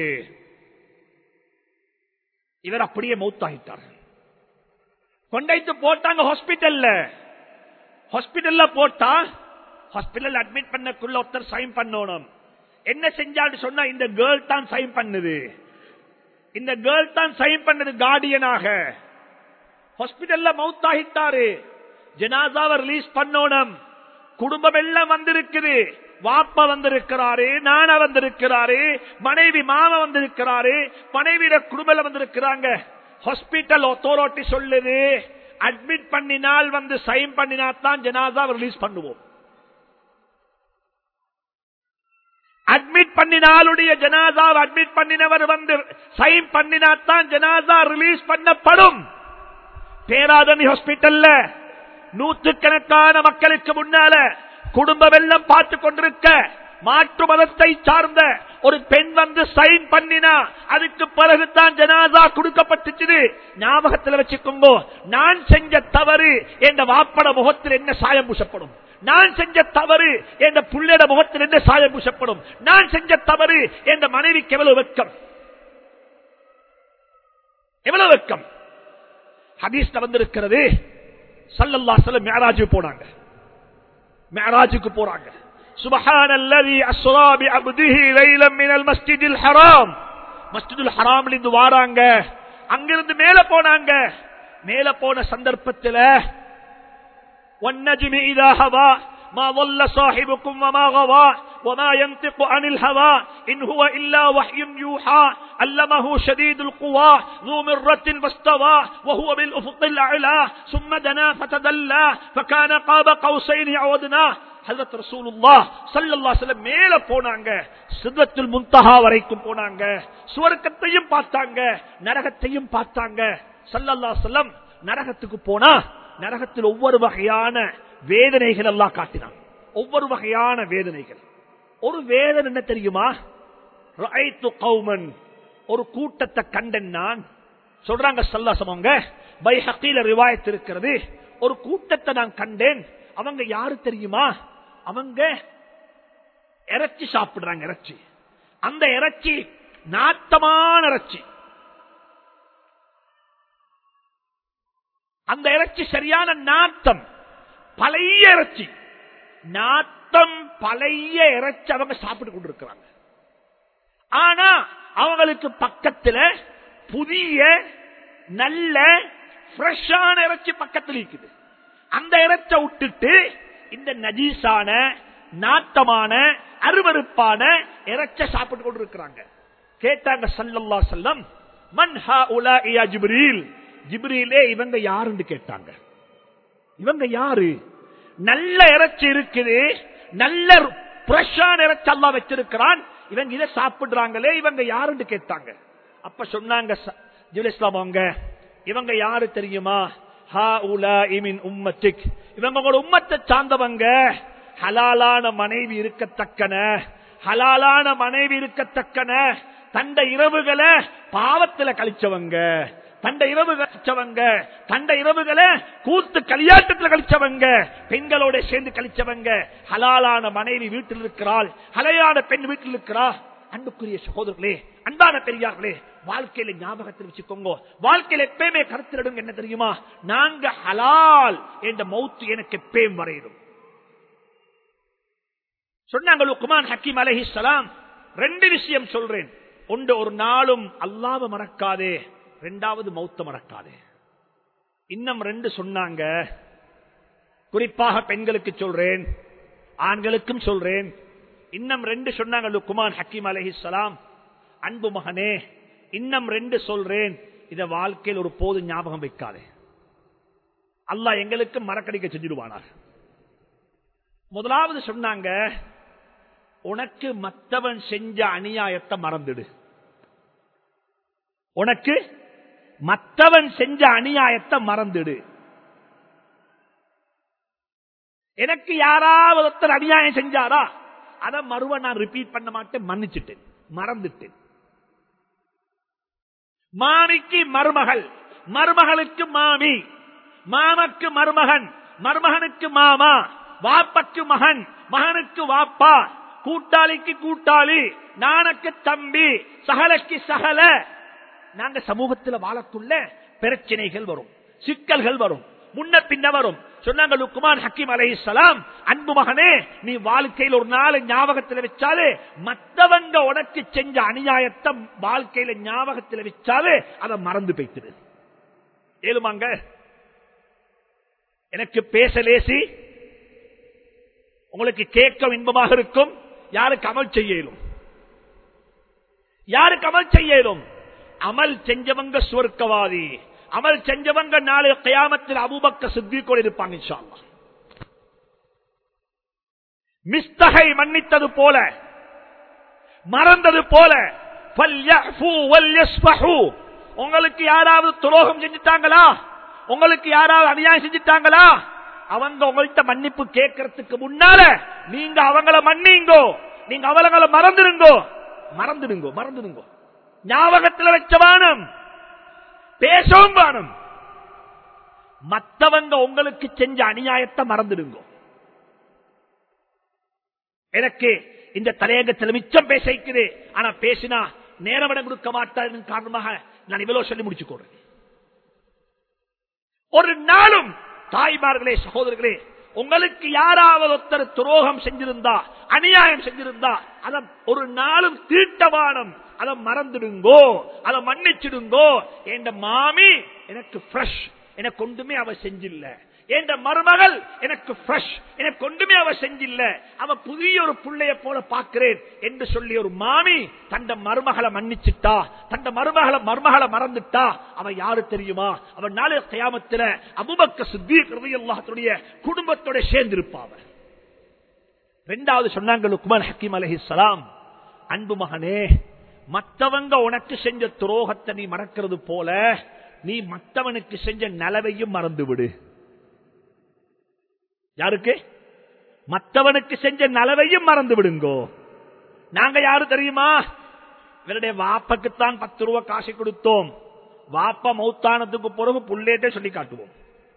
இவர் அப்படியே மௌத்தாகிட்டார் கொண்டைத்து போட்டாங்க ஹாஸ்பிட்டல்ல ஹாஸ்பிட்டல்ல போட்டா ஹாஸ்பிட்டல் அட்மிட் பண்ணக்குள்ள ஒருத்தர் சைன் பண்ணணும் என்ன செஞ்சான்னு சொன்னா இந்த கேர்ள் தான் சைன் பண்ணுது இந்த கேர்ள் தான் சைன் பண்ணது கார்டியனாக ஹாஸ்பிட்டல்ல மவுத் ஆகிட்டாரு ஜனாதாவை ரிலீஸ் பண்ணணும் குடும்பம் எல்லாம் வந்திருக்குது வாப்பா வந்திருக்கிறாரு நானா வந்திருக்கிறாரு மனைவி மாமா வந்திருக்கிறாரு மனைவியிட குடும்பம் வந்திருக்கிறாங்க ஹாஸ்பிட்டல் அத்தாரிட்டி சொல்லுது அட்மிட் பண்ணினால் வந்து சைன் பண்ணினா தான் ஜனாதா ரிலீஸ் பண்ணுவோம் அட்மிட் பண்ணினாலுடைய ஜனாதா அட்மிட் பண்ணினவர் வந்து சைன் பண்ணினாத்தான் ஜனாதா ரிலீஸ் பண்ணப்படும் பேராதனி ஹாஸ்பிட்டல்ல நூற்றுக்கணக்கான மக்களுக்கு முன்னால குடும்பம் எல்லாம் பார்த்து கொண்டிருக்க மாற்று மதத்தை சார்ந்த ஒரு பெண் வந்து சைன் பண்ணினா அதுக்கு பிறகுதான் ஜனாதா கொடுக்கப்பட்டுச்சு ஞாபகத்தில் வச்சுக்கோங்க நான் செஞ்ச தவறு என்ற வாப்பட முகத்தில் என்ன சாயம் பூசப்படும் நான் செஞ்ச தவறு என்ற புள்ளிட முகத்தில் என்ன சாயம் பூசப்படும் நான் செஞ்ச தவறு என்ற மனைவிக்கு எவ்வளவு வெக்கம் எவ்வளவு வெக்கம் ஹதீஸ்ல வந்திருக்கிறது சல்லல்லா செல்ல மேராஜு போனாங்க மேராஜுக்கு போறாங்க سبحان الذي أسرى بعبده ليلا من المسجد الحرام مسجد الحرام இருந்து வாராங்க அங்கிருந்து மேல போனாங்க மேல போன சந்தர்ப்பத்தில் والنجم إذا هوى ما ضل صاحبكم وما غوى وما ينطق عن الهوى إن هو إلا وحي يوحى علمه شديد القوى ذو مرة فاستوى وهو بالأفق الأعلى ثم دنا فتدلى فكان قاب قوسين عودناه ஹசரத் ரசூலுல்லா சல்லல்லா சில மேல போனாங்க சிதத்தில் முந்தகா வரைக்கும் போனாங்க சுவர்க்கத்தையும் பார்த்தாங்க நரகத்தையும் பார்த்தாங்க சல்லல்லா செல்லம் நரகத்துக்கு போனா நரகத்தில் ஒவ்வொரு வகையான வேதனைகள் எல்லாம் காட்டினான் ஒவ்வொரு வகையான வேதனைகள் ஒரு வேதனை என்ன தெரியுமா கௌமன் ஒரு கூட்டத்தை கண்டன் நான் சொல்றாங்க சல்லாசமங்க பை ஹக்கீல ரிவாயத்து இருக்கிறது ஒரு கூட்டத்தை நான் கண்டேன் அவங்க யாரு தெரியுமா அவங்க இறைச்சி சாப்பிடுறாங்க இறைச்சி அந்த இறைச்சி நாட்டமான இறைச்சி அந்த இறைச்சி சரியான நாட்டம் பழைய இறைச்சி நாட்டம் பழைய இறைச்சி அவங்க சாப்பிட்டு கொண்டிருக்கிறாங்க ஆனா அவங்களுக்கு பக்கத்துல புதிய நல்ல ஃப்ரெஷ்ஷான இறைச்சி பக்கத்தில் இருக்குது அந்த இறைச்ச விட்டுட்டு இந்த நஜீஸான நாட்டமான அருவறுப்பான இறைச்ச சாப்பிட்டு கொண்டு இருக்கிறாங்க கேட்டாங்க சல்லல்லா செல்லம் மன்ஹா உலா இயா ஜிப்ரீல் ஜிப்ரீலே இவங்க யாருன்னு கேட்டாங்க இவங்க யாரு நல்ல இறைச்சி இருக்குது நல்ல பிரஷான இறைச்சி அல்லா வச்சிருக்கிறான் இவங்க இதை சாப்பிடுறாங்களே இவங்க யாருன்னு கேட்டாங்க அப்ப சொன்னாங்க ஜிபுல் இஸ்லாம் அவங்க இவங்க யாரு தெரியுமா இவங்க உம்மத்தை சார்ந்தவங்க ஹலாலான மனைவி இருக்கத்தக்கன ஹலாலான மனைவி இருக்கத்தக்கன தண்ட இரவுகளை பாவத்துல கழிச்சவங்க தண்ட இரவு கழிச்சவங்க தண்ட இரவுகளை கூத்து கலியாட்டத்தில் கழிச்சவங்க பெண்களோட சேர்ந்து கழிச்சவங்க ஹலாலான மனைவி வீட்டில் இருக்கிறாள் ஹலையான பெண் வீட்டில் இருக்கிறா அன்புக்குரிய சகோதரர்களே அன்பான பெரியார்களே வாழ்க்கையில ஞாபகத்தில் வச்சுக்கோங்க வாழ்க்கையில எப்பயுமே கருத்திடுங்க என்ன தெரியுமா நாங்க ஹலால் என்ற மௌத்து எனக்கு எப்பயும் வரையிடும் சொன்னாங்க குமான் ஹக்கீம் அலஹி சலாம் ரெண்டு விஷயம் சொல்றேன் ஒன்று ஒரு நாளும் அல்லாவ மறக்காதே ரெண்டாவது மௌத்த மறக்காதே இன்னும் ரெண்டு சொன்னாங்க குறிப்பாக பெண்களுக்கு சொல்றேன் ஆண்களுக்கும் சொல்றேன் இன்னும் ரெண்டு சொன்னாங்க லுக்குமான் ஹக்கீம் அலஹி சலாம் அன்பு மகனே இன்னும் ரெண்டு சொல்றேன் இத வாழ்க்கையில் ஒரு போது ஞாபகம் வைக்காதே அல்லாஹ் எங்களுக்கு மறக்கடிக்க செஞ்சிடுவானார் முதலாவது சொன்னாங்க உனக்கு மத்தவன் செஞ்ச அநியாயத்தை மறந்துடு உனக்கு மத்தவன் செஞ்ச அநியாயத்தை மறந்துடு எனக்கு யாராவது ஒருத்தர் அநியாயம் செஞ்சாரா அதை மறுவ நான் ரிப்பீட் பண்ண மாட்டேன் மன்னிச்சிட்டேன் மறந்துட்டேன் மாமிக்கு மருமகள் மருமகளுக்கு மாமி மாமக்கு மருமகன் மருமகனுக்கு மாமா வாப்பக்கு மகன் மகனுக்கு வாப்பா கூட்டாளிக்கு கூட்டாளி நானக்கு தம்பி சகலக்கு சகல நாங்க சமூகத்தில் வாழக்குள்ள பிரச்சனைகள் வரும் சிக்கல்கள் வரும் முன்ன பின்ன வரும் சொன்னாங்க லுக்குமான் ஹக்கீம் அலை அன்பு மகனே நீ வாழ்க்கையில் ஒரு நாள் ஞாபகத்தில் வச்சாலே மத்தவங்க உனக்கு செஞ்ச அநியாயத்தை வாழ்க்கையில ஞாபகத்தில் வச்சாலே அதை மறந்து போய்த்துடு ஏழுமாங்க எனக்கு பேச லேசி உங்களுக்கு கேட்க இன்பமாக இருக்கும் யாருக்கு அமல் செய்யலும் யாருக்கு அமல் செய்யலும் அமல் செஞ்சவங்க சுவர்க்கவாதி அமல் செஞ்சவங்க நாளை கயாமத்தில் அபுபக்க சித்திக்கோடு இருப்பாங்க இன்ஷா அல்லாஹ். மிஸ்தகை மன்னித்தது போல மறந்தது போல ஃபல்யஃபு வல்யஸ்ஃபஹு. உங்களுக்கு யாராவது துரோகம் செஞ்சுட்டாங்களா உங்களுக்கு யாராவது அநியாயம் செஞ்சுட்டாங்களா அவங்க உங்கள்கிட்ட மன்னிப்பு கேட்கறதுக்கு முன்னால நீங்க அவங்கள மன்னிங்கோ நீங்க அவங்கள மறந்துடுங்கோ மறந்துடுங்கோ மறந்துடுங்கோ ஞாபகத்தில் வச்ச வானம் பேசவும் வானம் மத்தவங்க உங்களுக்கு செஞ்ச அநியாயத்தை மறந்துடுங்கோ எனக்கு இந்த தலையங்கத்தில் மிச்சம் பேசிக்குது ஆனா பேசினா நேரம் இடம் கொடுக்க மாட்டார் காரணமாக நான் இவ்வளவு சொல்லி முடிச்சுக்கோறேன் ஒரு நாளும் தாய்மார்களே சகோதரர்களே உங்களுக்கு யாராவது ஒருத்தர் துரோகம் செஞ்சிருந்தா அநியாயம் செஞ்சிருந்தா அத ஒரு நாளும் தீட்டவானம் அதை மறந்துடுங்கோ அதை மன்னிச்சிடுங்கோ என் மாமி எனக்கு ஃப்ரெஷ் எனக்கு ஒன்றுமே அவ செஞ்சில்ல என் மருமகள் எனக்கு ஃப்ரெஷ் எனக்கு ஒன்றுமே அவ செஞ்சில்ல அவ புதிய ஒரு புள்ளைய போல பார்க்கிறேன் என்று சொல்லி ஒரு மாமி தந்த மருமகளை மன்னிச்சிட்டா தந்த மருமகளை மருமகளை மறந்துட்டா அவ யாரு தெரியுமா அவன் நாளைய கயாமத்துல அபுபக்க சித்திய குடும்பத்தோட சேர்ந்திருப்பாவ ரெண்டாவது சொன்னாங்க லுக்மான் ஹக்கீம் அலஹிஸ்லாம் அன்பு மகனே மற்றவங்க உனக்கு செஞ்ச துரோகத்தை நீ மறக்கிறது போல நீ மற்றவனுக்கு செஞ்ச நலவையும் மறந்து விடு யாருக்கு மற்றவனுக்கு செஞ்ச நலவையும் மறந்து விடுங்கோ நாங்க யாரு தெரியுமா இவருடைய வாப்பக்குத்தான் பத்து ரூபா காசு கொடுத்தோம் வாப்ப மௌத்தானத்துக்கு பிறகு புள்ளேட்டே சொல்லி காட்டுவோம்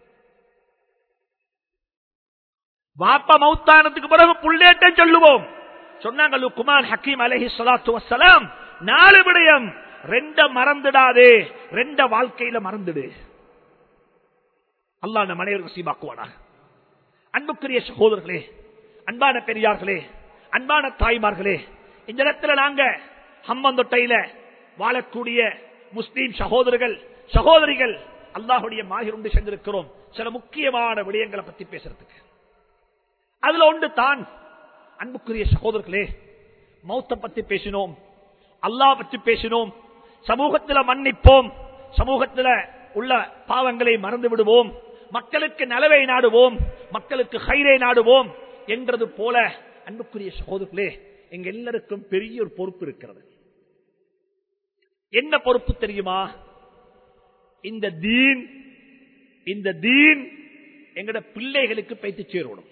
வாப்ப மௌத்தானத்துக்கு பிறகு புள்ளேட்டே சொல்லுவோம் சொன்னாங்க லுக்குமான் ஹக்கீம் அலஹி சலாத்து வசலாம் நாலு விடயம் ரெண்ட மறந்துடாதே ரெண்ட வாழ்க்கையில மறந்துடு அல்லா நம்ம அனைவரும் சீமாக்குவானாக அன்புக்குரிய சகோதரர்களே அன்பான பெரியார்களே அன்பான தாய்மார்களே இந்த இடத்துல நாங்க ஹம்மந்தொட்டையில வாழக்கூடிய முஸ்லீம் சகோதரர்கள் சகோதரிகள் அல்லாஹுடைய மாகிருண்டு சென்றிருக்கிறோம் சில முக்கியமான விடயங்களை பத்தி பேசுறதுக்கு அதுல ஒன்று தான் அன்புக்குரிய சகோதரர்களே மௌத்த பத்தி பேசினோம் அல்லாஹ் பற்றி பேசினோம் சமூகத்தில் மன்னிப்போம் சமூகத்தில் உள்ள பாவங்களை மறந்து விடுவோம் மக்களுக்கு நலவை நாடுவோம் மக்களுக்கு ஹைரை நாடுவோம் என்றது போல அன்புக்குரிய சகோதரர்களே எங்க எல்லாருக்கும் பெரிய ஒரு பொறுப்பு இருக்கிறது என்ன பொறுப்பு தெரியுமா இந்த தீன் இந்த தீன் எங்கட பிள்ளைகளுக்கு பைத்து சேரணும்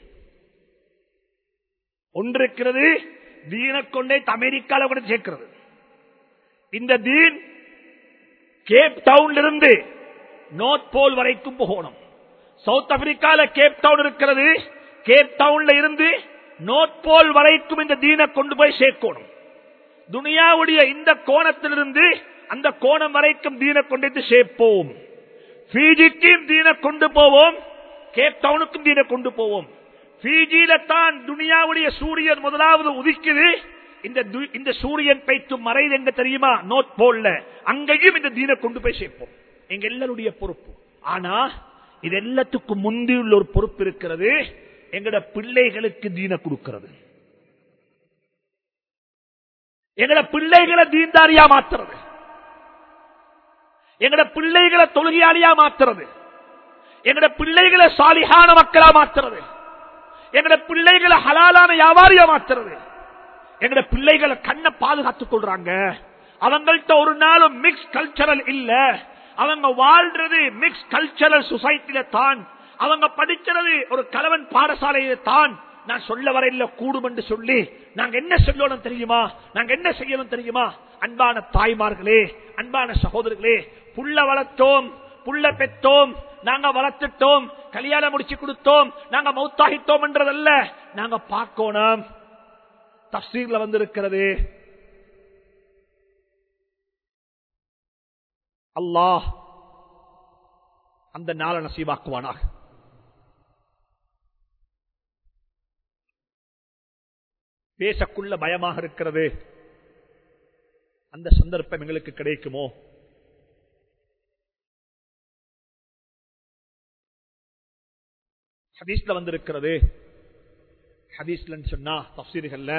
ஒன்று இருக்கிறது தீனை கொண்டே அமெரிக்கால கூட சேர்க்கிறது இந்த தீன் கேப் டவுன்ல இருந்து நோர்த் போல் வரைக்கும் போகணும் சவுத் ஆப்பிரிக்கால கேப் டவுன் இருக்கிறது கேப் டவுன்ல இருந்து நோர்த் போல் வரைக்கும் இந்த தீனை கொண்டு போய் சேர்க்கணும் துனியாவுடைய இந்த கோணத்திலிருந்து அந்த கோணம் வரைக்கும் தீனை கொண்டு சேர்ப்போம் பிஜிக்கும் தீனை கொண்டு போவோம் கேப் டவுனுக்கும் தீனை கொண்டு போவோம் பிஜியில தான் துனியாவுடைய சூரியன் முதலாவது உதிக்குது இந்த இந்த சூரியன் பைத்து மறைது எங்க தெரியுமா நோட் போல்ல அங்கேயும் இந்த தீனை கொண்டு போய் சேர்ப்போம் எங்க எல்லாருடைய பொறுப்பு ஆனா இது எல்லாத்துக்கும் முந்தியுள்ள ஒரு பொறுப்பு இருக்கிறது எங்கட பிள்ளைகளுக்கு தீன கொடுக்கிறது எங்கட பிள்ளைகளை தீன்தாரியா மாத்துறது எங்கட பிள்ளைகளை தொழுகையாளியா மாத்துறது எங்கட பிள்ளைகளை சாலிகான மக்களா மாத்துறது எங்கட பிள்ளைகளை ஹலாலான வியாபாரியா மாத்துறது எங்கட பிள்ளைகளை கண்ணை பாதுகாத்துக் கொள்றாங்க அவங்கள்ட்ட ஒரு நாளும் மிக்ஸ் கல்ச்சரல் இல்ல அவங்க வாழ்றது மிக்ஸ் கல்ச்சரல் சொசைட்டில தான் அவங்க படிக்கிறது ஒரு கலவன் பாடசாலையில தான் நான் சொல்ல வரையில கூடும் என்று சொல்லி நாங்க என்ன சொல்லணும் தெரியுமா நாங்க என்ன செய்யணும் தெரியுமா அன்பான தாய்மார்களே அன்பான சகோதரர்களே புள்ள வளர்த்தோம் புள்ள பெற்றோம் நாங்க வளர்த்துட்டோம் கல்யாணம் முடிச்சு கொடுத்தோம் நாங்க மௌத்தாகிட்டோம் என்றதல்ல நாங்க பார்க்கணும் தப்சீர்ல வந்திருக்கிறது அல்லாஹ் அந்த நாளை நசீவாக்குவானாக பேசக்குள்ள பயமாக இருக்கிறது அந்த சந்தர்ப்பம் எங்களுக்கு கிடைக்குமோ ஹதீஸ்ல வந்திருக்கிறது ஹதீஸ்ல சொன்னா தப்சீர்கள்ல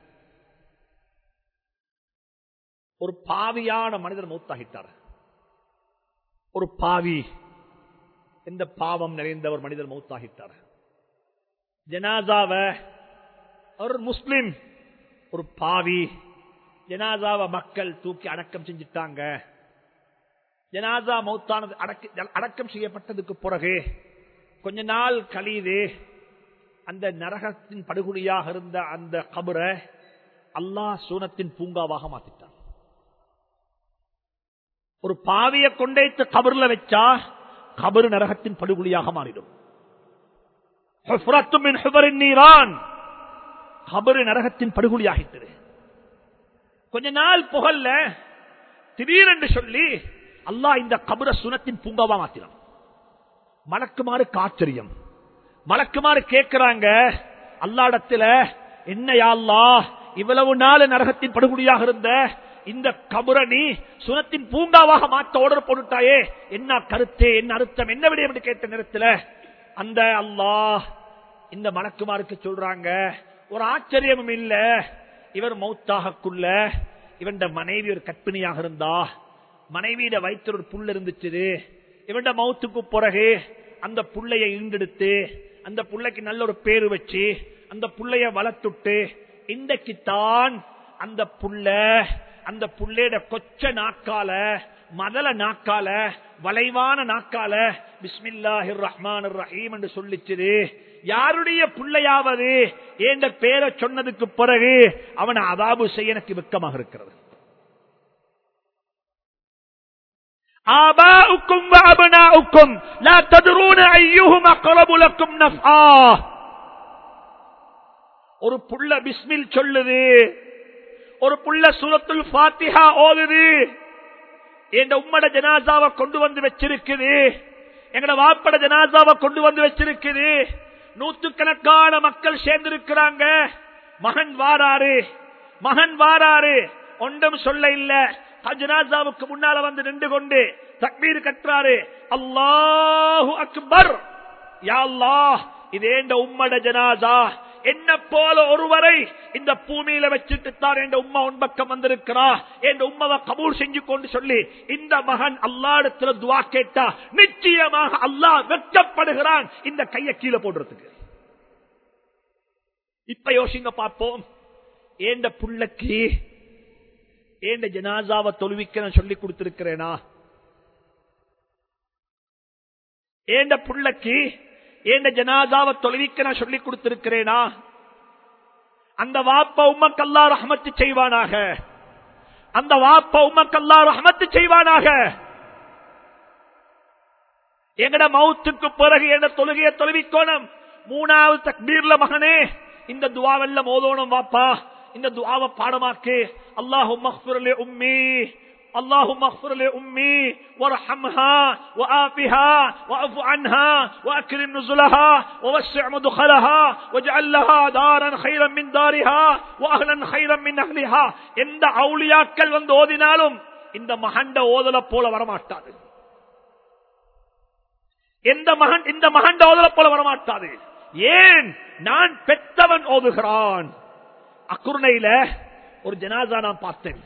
ஒரு பாவியான மனிதர் மூத்தாகிட்டார் ஒரு பாவி எந்த பாவம் நிறைந்த ஒரு மனிதர் மௌத்தாகிட்டார் ஜனாதாவ ஒரு முஸ்லிம் ஒரு பாவி ஜனாதாவ மக்கள் தூக்கி அடக்கம் செஞ்சிட்டாங்க ஜனாதா மௌத்தானது அடக்கம் செய்யப்பட்டதுக்கு பிறகு கொஞ்ச நாள் கழியுது அந்த நரகத்தின் படுகொலியாக இருந்த அந்த கபரை அல்லாஹ் சூனத்தின் பூங்காவாக மாத்திட்டான் ஒரு பாவியை கொண்டைத்து கபர்ல வச்சா கபரு நரகத்தின் படுகொலியாக மாறிடும் நீரான் கபரு நரகத்தின் படுகொலியாகிட்டது கொஞ்ச நாள் புகழ்ல திடீரென்று சொல்லி அல்லாஹ் இந்த கபர சுனத்தின் பூங்காவா மாத்தினான் மலக்குமாறு காச்சரியம் மலக்குமாறு கேட்கிறாங்க அல்லாடத்துல என்ன யாழ்லா இவ்வளவு நாள் நரகத்தின் படுகொலியாக இருந்த இந்த கபுரணி சுனத்தின் பூங்காவாக மாற்ற ஓடர் போட்டுட்டாயே என்ன கருத்து என்ன அர்த்தம் என்ன விடயம் என்று கேட்ட நேரத்தில் அந்த அல்லாஹ் இந்த மலக்குமாருக்கு சொல்றாங்க ஒரு ஆச்சரியமும் இல்ல இவர் மௌத்தாகக்குள்ள இவன் மனைவி ஒரு கற்பிணியாக இருந்தா மனைவியிட வயிற்று ஒரு புல் இருந்துச்சு இவன் மௌத்துக்கு பிறகு அந்த புள்ளைய ஈண்டெடுத்து அந்த புள்ளைக்கு நல்ல ஒரு பேரு வச்சு அந்த புள்ளைய வளர்த்துட்டு இன்றைக்குத்தான் அந்த புள்ள அந்த புள்ளையோட கொச்ச நாக்கால மதல நாக்கால வளைவான நாக்கால பிஸ்மில்லாஹிர் ரஹ்மான் ரஹீம் என்று சொல்லிச்சது யாருடைய பிள்ளையாவது என்ற பேரை சொன்னதுக்கு பிறகு அவனை அதாபு செய்ய எனக்கு வெக்கமாக இருக்கிறது آباؤكم وأبناؤكم لا تدرون أيهم أقرب لكم نفعا ஒரு புள்ள பிஸ்மில் சொல்லுது ஒரு புள்ள சூரத்துல் ஃபாத்திஹா ஓதுது என் உம்மட ஜனாசாவை கொண்டு வந்து வச்சிருக்குது எங்கட வாப்பட ஜனாசாவை கொண்டு வந்து வச்சிருக்குது நூத்துக்கணக்கான மக்கள் சேர்ந்திருக்கிறாங்க மகன் வாராரு மகன் வாராரு ஒன்றும் சொல்ல இல்ல ஜனாசாவுக்கு முன்னால வந்து நின்று கொண்டு தக்பீர் கட்டுறாரு அல்லாஹு அக்பர் யா அல்லாஹ் இதேண்ட உம்மட ஜனாசா என்ன போல ஒருவரை இந்த பூமியில வச்சுட்டு தான் என் உம்மா உன்பக்கம் வந்திருக்கிறா என் உம்மாவை கபூர் செஞ்சு கொண்டு சொல்லி இந்த மகன் அல்லாடத்துல துவா கேட்டா நிச்சயமாக அல்லாஹ் வெட்கப்படுகிறான் இந்த கையை கீழே போடுறதுக்கு இப்ப யோசிங்க பார்ப்போம் ஏண்ட புள்ளக்கு ஏண்ட ஜனாசாவை தொழுவிக்க நான் சொல்லி கொடுத்திருக்கிறேனா ஏண்ட புள்ளக்கு ஏண்ட ஜனாதாவை தொலைவிக்க நான் சொல்லி கொடுத்திருக்கிறேனா அந்த வாப்ப உம்மக்கல்லா ரஹமத்து செய்வானாக அந்த வாப்ப உம்மக்கல்லா ரஹமத்து செய்வானாக எங்கட மவுத்துக்கு பிறகு என்ன தொழுகைய தொழுவிக்கோணும் மூணாவது தக்பீர்ல மகனே இந்த துவாவெல்லாம் மோதோணும் வாப்பா இந்த துவாவை பாடமாக்கு அல்லாஹும் உம்மி اللهم اغفر لأمي وارحمها وآفها وأعف عنها وأكرم نزلها ووسع مدخلها واجعل لها دارا خيرا من دارها وأهلا خيرا من أهلها எந்த அவுளியாக்கள் வந்து ஓதினாலும் இந்த மகண்ட ஓதல போல வரமாட்டாது எந்த மகன் இந்த மகண்ட ஓதல போல வரமாட்டாது ஏன் நான் பெற்றவன் ஓதுகிறான் அக்குருணையில ஒரு ஜனாதா நான் பார்த்தேன்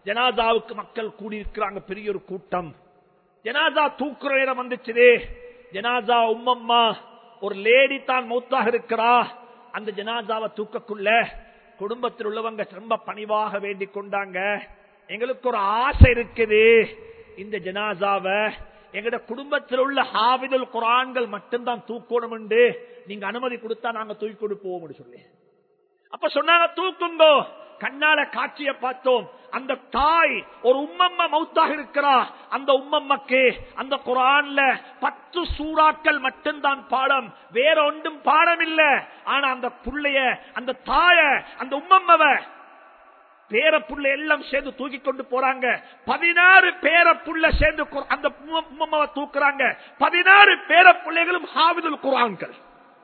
ஜனாதாவுக்கு மக்கள் கூடியிருக்கிறாங்க பெரிய ஒரு கூட்டம் ஜனாதா தூக்குற நேரம் வந்துச்சு ஜனாசா உம்மம்மா ஒரு லேடி தான் மௌத்தாக இருக்கிறா அந்த ஜனாசாவை தூக்கக்குள்ள குடும்பத்தில் உள்ளவங்க ரொம்ப பணிவாக வேண்டிக் கொண்டாங்க எங்களுக்கு ஒரு ஆசை இருக்குது இந்த ஜனாசாவை எங்கட குடும்பத்தில் உள்ள ஹாவிதல் குரான்கள் மட்டும்தான் தூக்கணும் என்று நீங்க அனுமதி கொடுத்தா நாங்க தூக்கி கொடுப்போம் சொல்லி அப்ப சொன்னாங்க தூக்குங்கோ கண்ணால காட்சிய பார்த்தோம் அந்த தாய் ஒரு உம்மம்மா மௌத்தாக இருக்கிறா அந்த உம்மம்மக்கு அந்த குரான்ல பத்து சூறாக்கள் மட்டும்தான் பாடம் வேற ஒன்றும் பாடம் இல்ல ஆனா அந்த புள்ளைய அந்த தாய அந்த உம்மம்மவ பேர புள்ள எல்லாம் சேர்ந்து தூக்கி கொண்டு போறாங்க பதினாறு பேர புள்ள சேர்ந்து குர்- அந்த உம்மம்மாவை தூக்குறாங்க பதினாறு பேர பிள்ளைகளும் ஹாவிதுல் குரான்கள்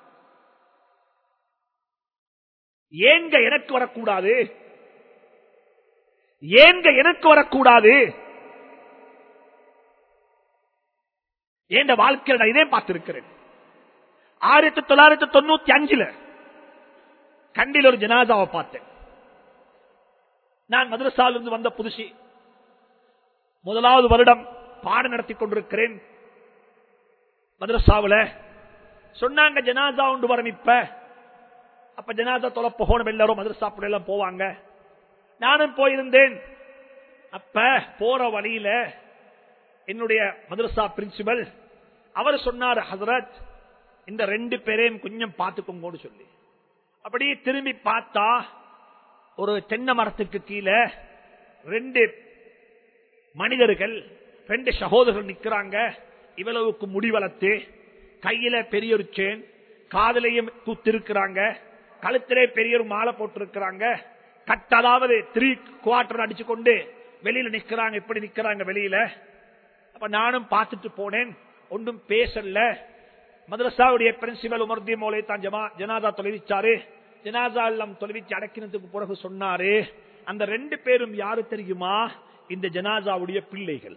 ஏங்க எனக்கு வரக்கூடாது ஏங்க எனக்கு வரக்கூடாது என் வாழ்க்கையில் நான் இதே பார்த்திருக்கிறேன் ஆயிரத்தி தொள்ளாயிரத்தி தொண்ணூத்தி அஞ்சுல கண்டில் ஒரு ஜனாதாவை பார்த்தேன் நான் மதுரசாலிருந்து வந்த புதுசி முதலாவது வருடம் பாடம் நடத்தி கொண்டிருக்கிறேன் மதுரசாவுல சொன்னாங்க ஜனாதா உண்டு வரம் இப்ப அப்ப ஜனாதா தொலை போகணும் எல்லாரும் மதுரசா எல்லாம் போவாங்க நானும் போயிருந்தேன் அப்ப போற வழியில என்னுடைய மதுரசா பிரின்சிபல் அவர் சொன்னார் ஹசரத் இந்த ரெண்டு பேரையும் கொஞ்சம் பார்த்துக்கோங்கன்னு சொல்லி அப்படியே திரும்பி பார்த்தா ஒரு தென்னை மரத்துக்கு கீழே ரெண்டு மனிதர்கள் ரெண்டு சகோதரர்கள் நிக்கிறாங்க இவ்வளவுக்கு முடி வளர்த்து கையில பெரிய ஒரு சேன் காதலையும் குத்திருக்கிறாங்க கழுத்திலே பெரிய ஒரு மாலை போட்டிருக்கிறாங்க கட் அதாவது த்ரீ குவார்டர் அடிச்சு கொண்டு வெளியில நிக்கிறாங்க இப்படி நிக்கிறாங்க வெளியில அப்ப நானும் பார்த்துட்டு போனேன் ஒன்றும் பேசல மதரசாவுடைய பிரின்சிபல் உமர்தி மோலை தான் ஜமா ஜனாதா தொலைவிச்சாரு ஜனாதா எல்லாம் தொலைவிச்சு அடக்கினதுக்கு பிறகு சொன்னாரு அந்த ரெண்டு பேரும் யாரு தெரியுமா இந்த ஜனாசாவுடைய பிள்ளைகள்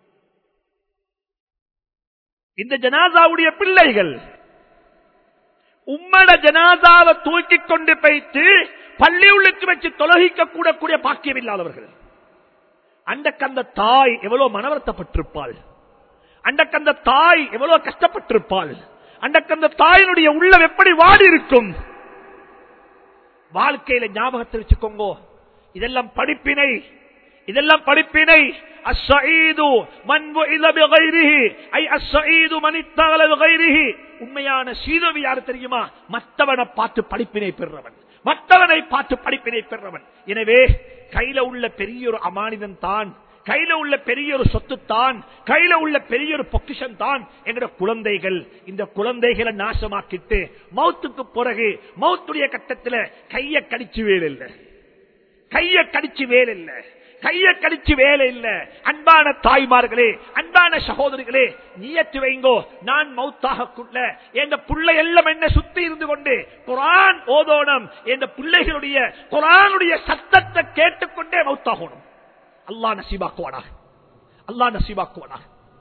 இந்த ஜனாசாவுடைய பிள்ளைகள் உம்மட ஜனாதாவை தூக்கி கொண்டு போய்த்து பள்ளி உள்ளுக்கு வச்சு தொலகிக்க கூடக்கூடிய பாக்கியம் இல்லாதவர்கள் அண்டக்கந்த தாய் எவ்வளவு மனவர்த்தப்பட்டிருப்பாள் அண்டக்கந்த தாய் எவ்வளவு கஷ்டப்பட்டிருப்பாள் அண்டக்கந்த தாயினுடைய உள்ளம் எப்படி வாடி இருக்கும் வாழ்க்கையில ஞாபகத்தை வச்சுக்கோங்க இதெல்லாம் படிப்பினை இதெல்லாம் படிப்பினை அஸ்ஸஈது மன் வஇத பிகைரிஹி ஐ அஸ்ஸஈது மன் இத்தகல பிகைரிஹி உண்மையான சீதவி யார் தெரியுமா மற்றவனை பார்த்து படிப்பினை பெறுறவன் மற்றவனை பார்த்து படிப்பினை பெறுறவன் எனவே கையில உள்ள பெரிய ஒரு அமானிதன் தான் கையில உள்ள பெரிய ஒரு சொத்து தான் கையில உள்ள பெரிய ஒரு பொக்கிஷன் தான் எங்கட குழந்தைகள் இந்த குழந்தைகளை நாசமாக்கிட்டு மௌத்துக்கு பிறகு மௌத்துடைய கட்டத்தில் கைய கடிச்சு வேலை இல்லை கைய கடிச்சு வேலை இல்ல கைய கடிச்சு வேலை இல்ல அன்பான தாய்மார்களே அன்பான சகோதரிகளே நியத்து வைங்கோ நான் மௌத்தாகக்குள்ள எந்த பிள்ளை எல்லாம் என்ன சுத்தி இருந்து கொண்டு குரான் ஓதோனம் எந்த பிள்ளைகளுடைய குரானுடைய சத்தத்தை கேட்டுக்கொண்டே மௌத்தாகணும் அல்லா நசீபாக்குவானா அல்லா நசீபாக்குவானா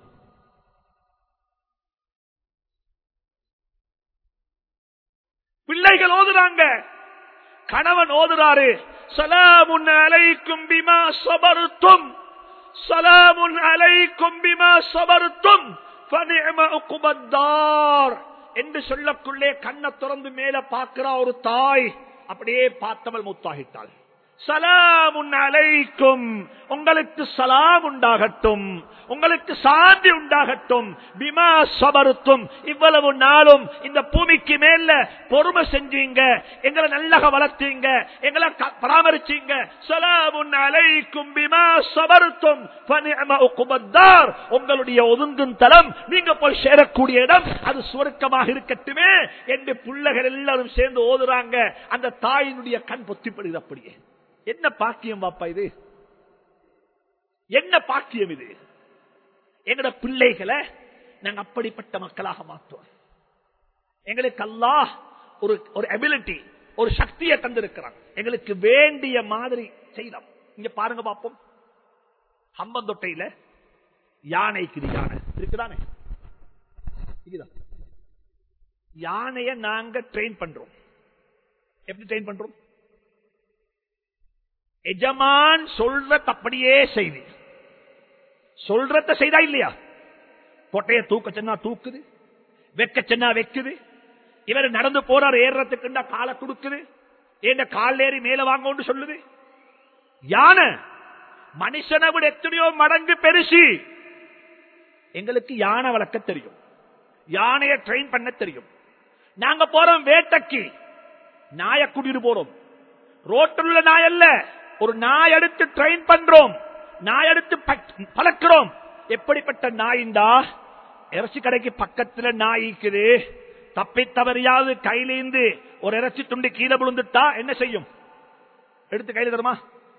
பிள்ளைகள் ஓதுறாங்க கணவன் ஓதுறாரு சலாமுன் அலைக்கும் பிமா சபருத்தும் சலாமுன் அலைக்கும் பிமா சபருத்தும் ஃபனிஅம உக்குபத்தார் என்று சொல்லக்குள்ளே கண்ணை திறந்து மேல பார்க்கிறா ஒரு தாய் அப்படியே பார்த்தவள் முத்தாகிட்டாள் சலாமுன் அலைக்கும் உங்களுக்கு சலாம் உண்டாகட்டும் உங்களுக்கு சாந்தி உண்டாகட்டும் பிமா சபருத்தும் இவ்வளவு நாளும் இந்த பூமிக்கு மேல பொறுமை செஞ்சீங்க எங்களை நல்லக வளர்த்தீங்க எங்களை க- பராமரிச்சீங்க சலாமுன் அலைக்கும் பிமா சபருத்தும் ஃபனிஅம உக்குபத்தார் உங்களுடைய ஒதுங்கும் தலம் நீங்க போய் சேரக்கூடிய இடம் அது சுவர்க்கமாக இருக்கட்டுமே என்று பிள்ளைகள் எல்லாரும் சேர்ந்து ஓதுறாங்க அந்த தாயினுடைய கண் பொத்திப்படுது அப்படியே என்ன பாக்கியம் பாப்பா இது என்ன பாக்கியம் இது எங்கட பிள்ளைகளை நாங்க அப்படிப்பட்ட மக்களாக மாற்றுவோம் எங்களுக்கு அல்லாஹ் ஒரு ஒரு அபிலிட்டி ஒரு சக்தியை தந்திருக்கிறான் எங்களுக்கு வேண்டிய மாதிரி செய்யலாம் இங்க பாருங்க பாப்போம் ஹம்பந்தொட்டையில யானை இருக்குது யானை இருக்குதானே இருக்குதா யானைய நாங்க ட்ரெயின் பண்றோம் எப்படி ட்ரெயின் பண்றோம் எஜமான் சொல்றத அப்படியே செய்து சொல்றத செய்தா இல்லையா கொட்டைய தூக்க சொன்னா தூக்குது வெக்க சென்னா வைக்குது இவர் நடந்து போறார் ஏறுறதுக்குண்டா காலை கொடுக்குது ஏண்ட கால் ஏறி மேல வாங்க சொல்லுது யானை மனுஷனை விட எத்தனையோ மடங்கு பெருசு எங்களுக்கு யானை வளர்க்க தெரியும் யானையை ட்ரெயின் பண்ண தெரியும் நாங்க போறோம் வேட்டைக்கு நாய கூட்டிட்டு போறோம் ரோட்டில் உள்ள நாய் அல்ல ஒரு நாய் எடுத்து ட்ரெயின் பண்றோம் நாய் எடுத்து ப- பழக்கிறோம் எப்படிப்பட்ட நாயிண்டா இறைச்சி கடைக்கு பக்கத்துல நாய் இருக்குது தப்பி தவறியாவது கையிலேந்து ஒரு இறைச்சி துண்டு கீழே விழுந்துட்டா என்ன செய்யும் எடுத்து கையில தருமா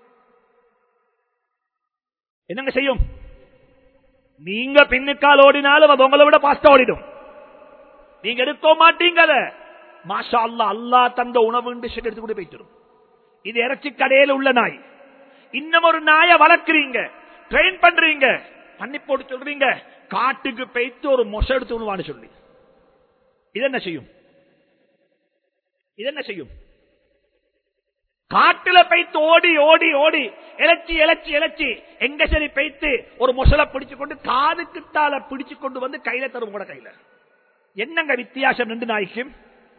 என்னங்க செய்யும் நீங்க பின்னுக்கால் ஓடினாலும் அது உங்களை விட பாஸ்டா ஓடிடும் நீங்க எடுக்க மாட்டீங்க அதை மாஷா அல்லா அல்லா தந்த உணவு எடுத்து கூட போயிட்டு இது இறைச்சி கடையில உள்ள நாய் இன்னும் ஒரு நாயை வளர்க்குறீங்க ட்ரெயின் பண்றீங்க பண்ணி போட்டு சொல்றீங்க காட்டுக்கு போயிட்டு ஒரு மொசை எடுத்து விடுவான்னு சொல்லி இது என்ன செய்யும் இது என்ன செய்யும் காட்டுல பைத்து ஓடி ஓடி ஓடி இலச்சி இலச்சி இலச்சி எங்க சரி பைத்து ஒரு மொசலை பிடிச்சு கொண்டு காதுக்குத்தால பிடிச்சு கொண்டு வந்து கையில தரும் கூட கையில என்னங்க வித்தியாசம் ரெண்டு நாய்க்கும்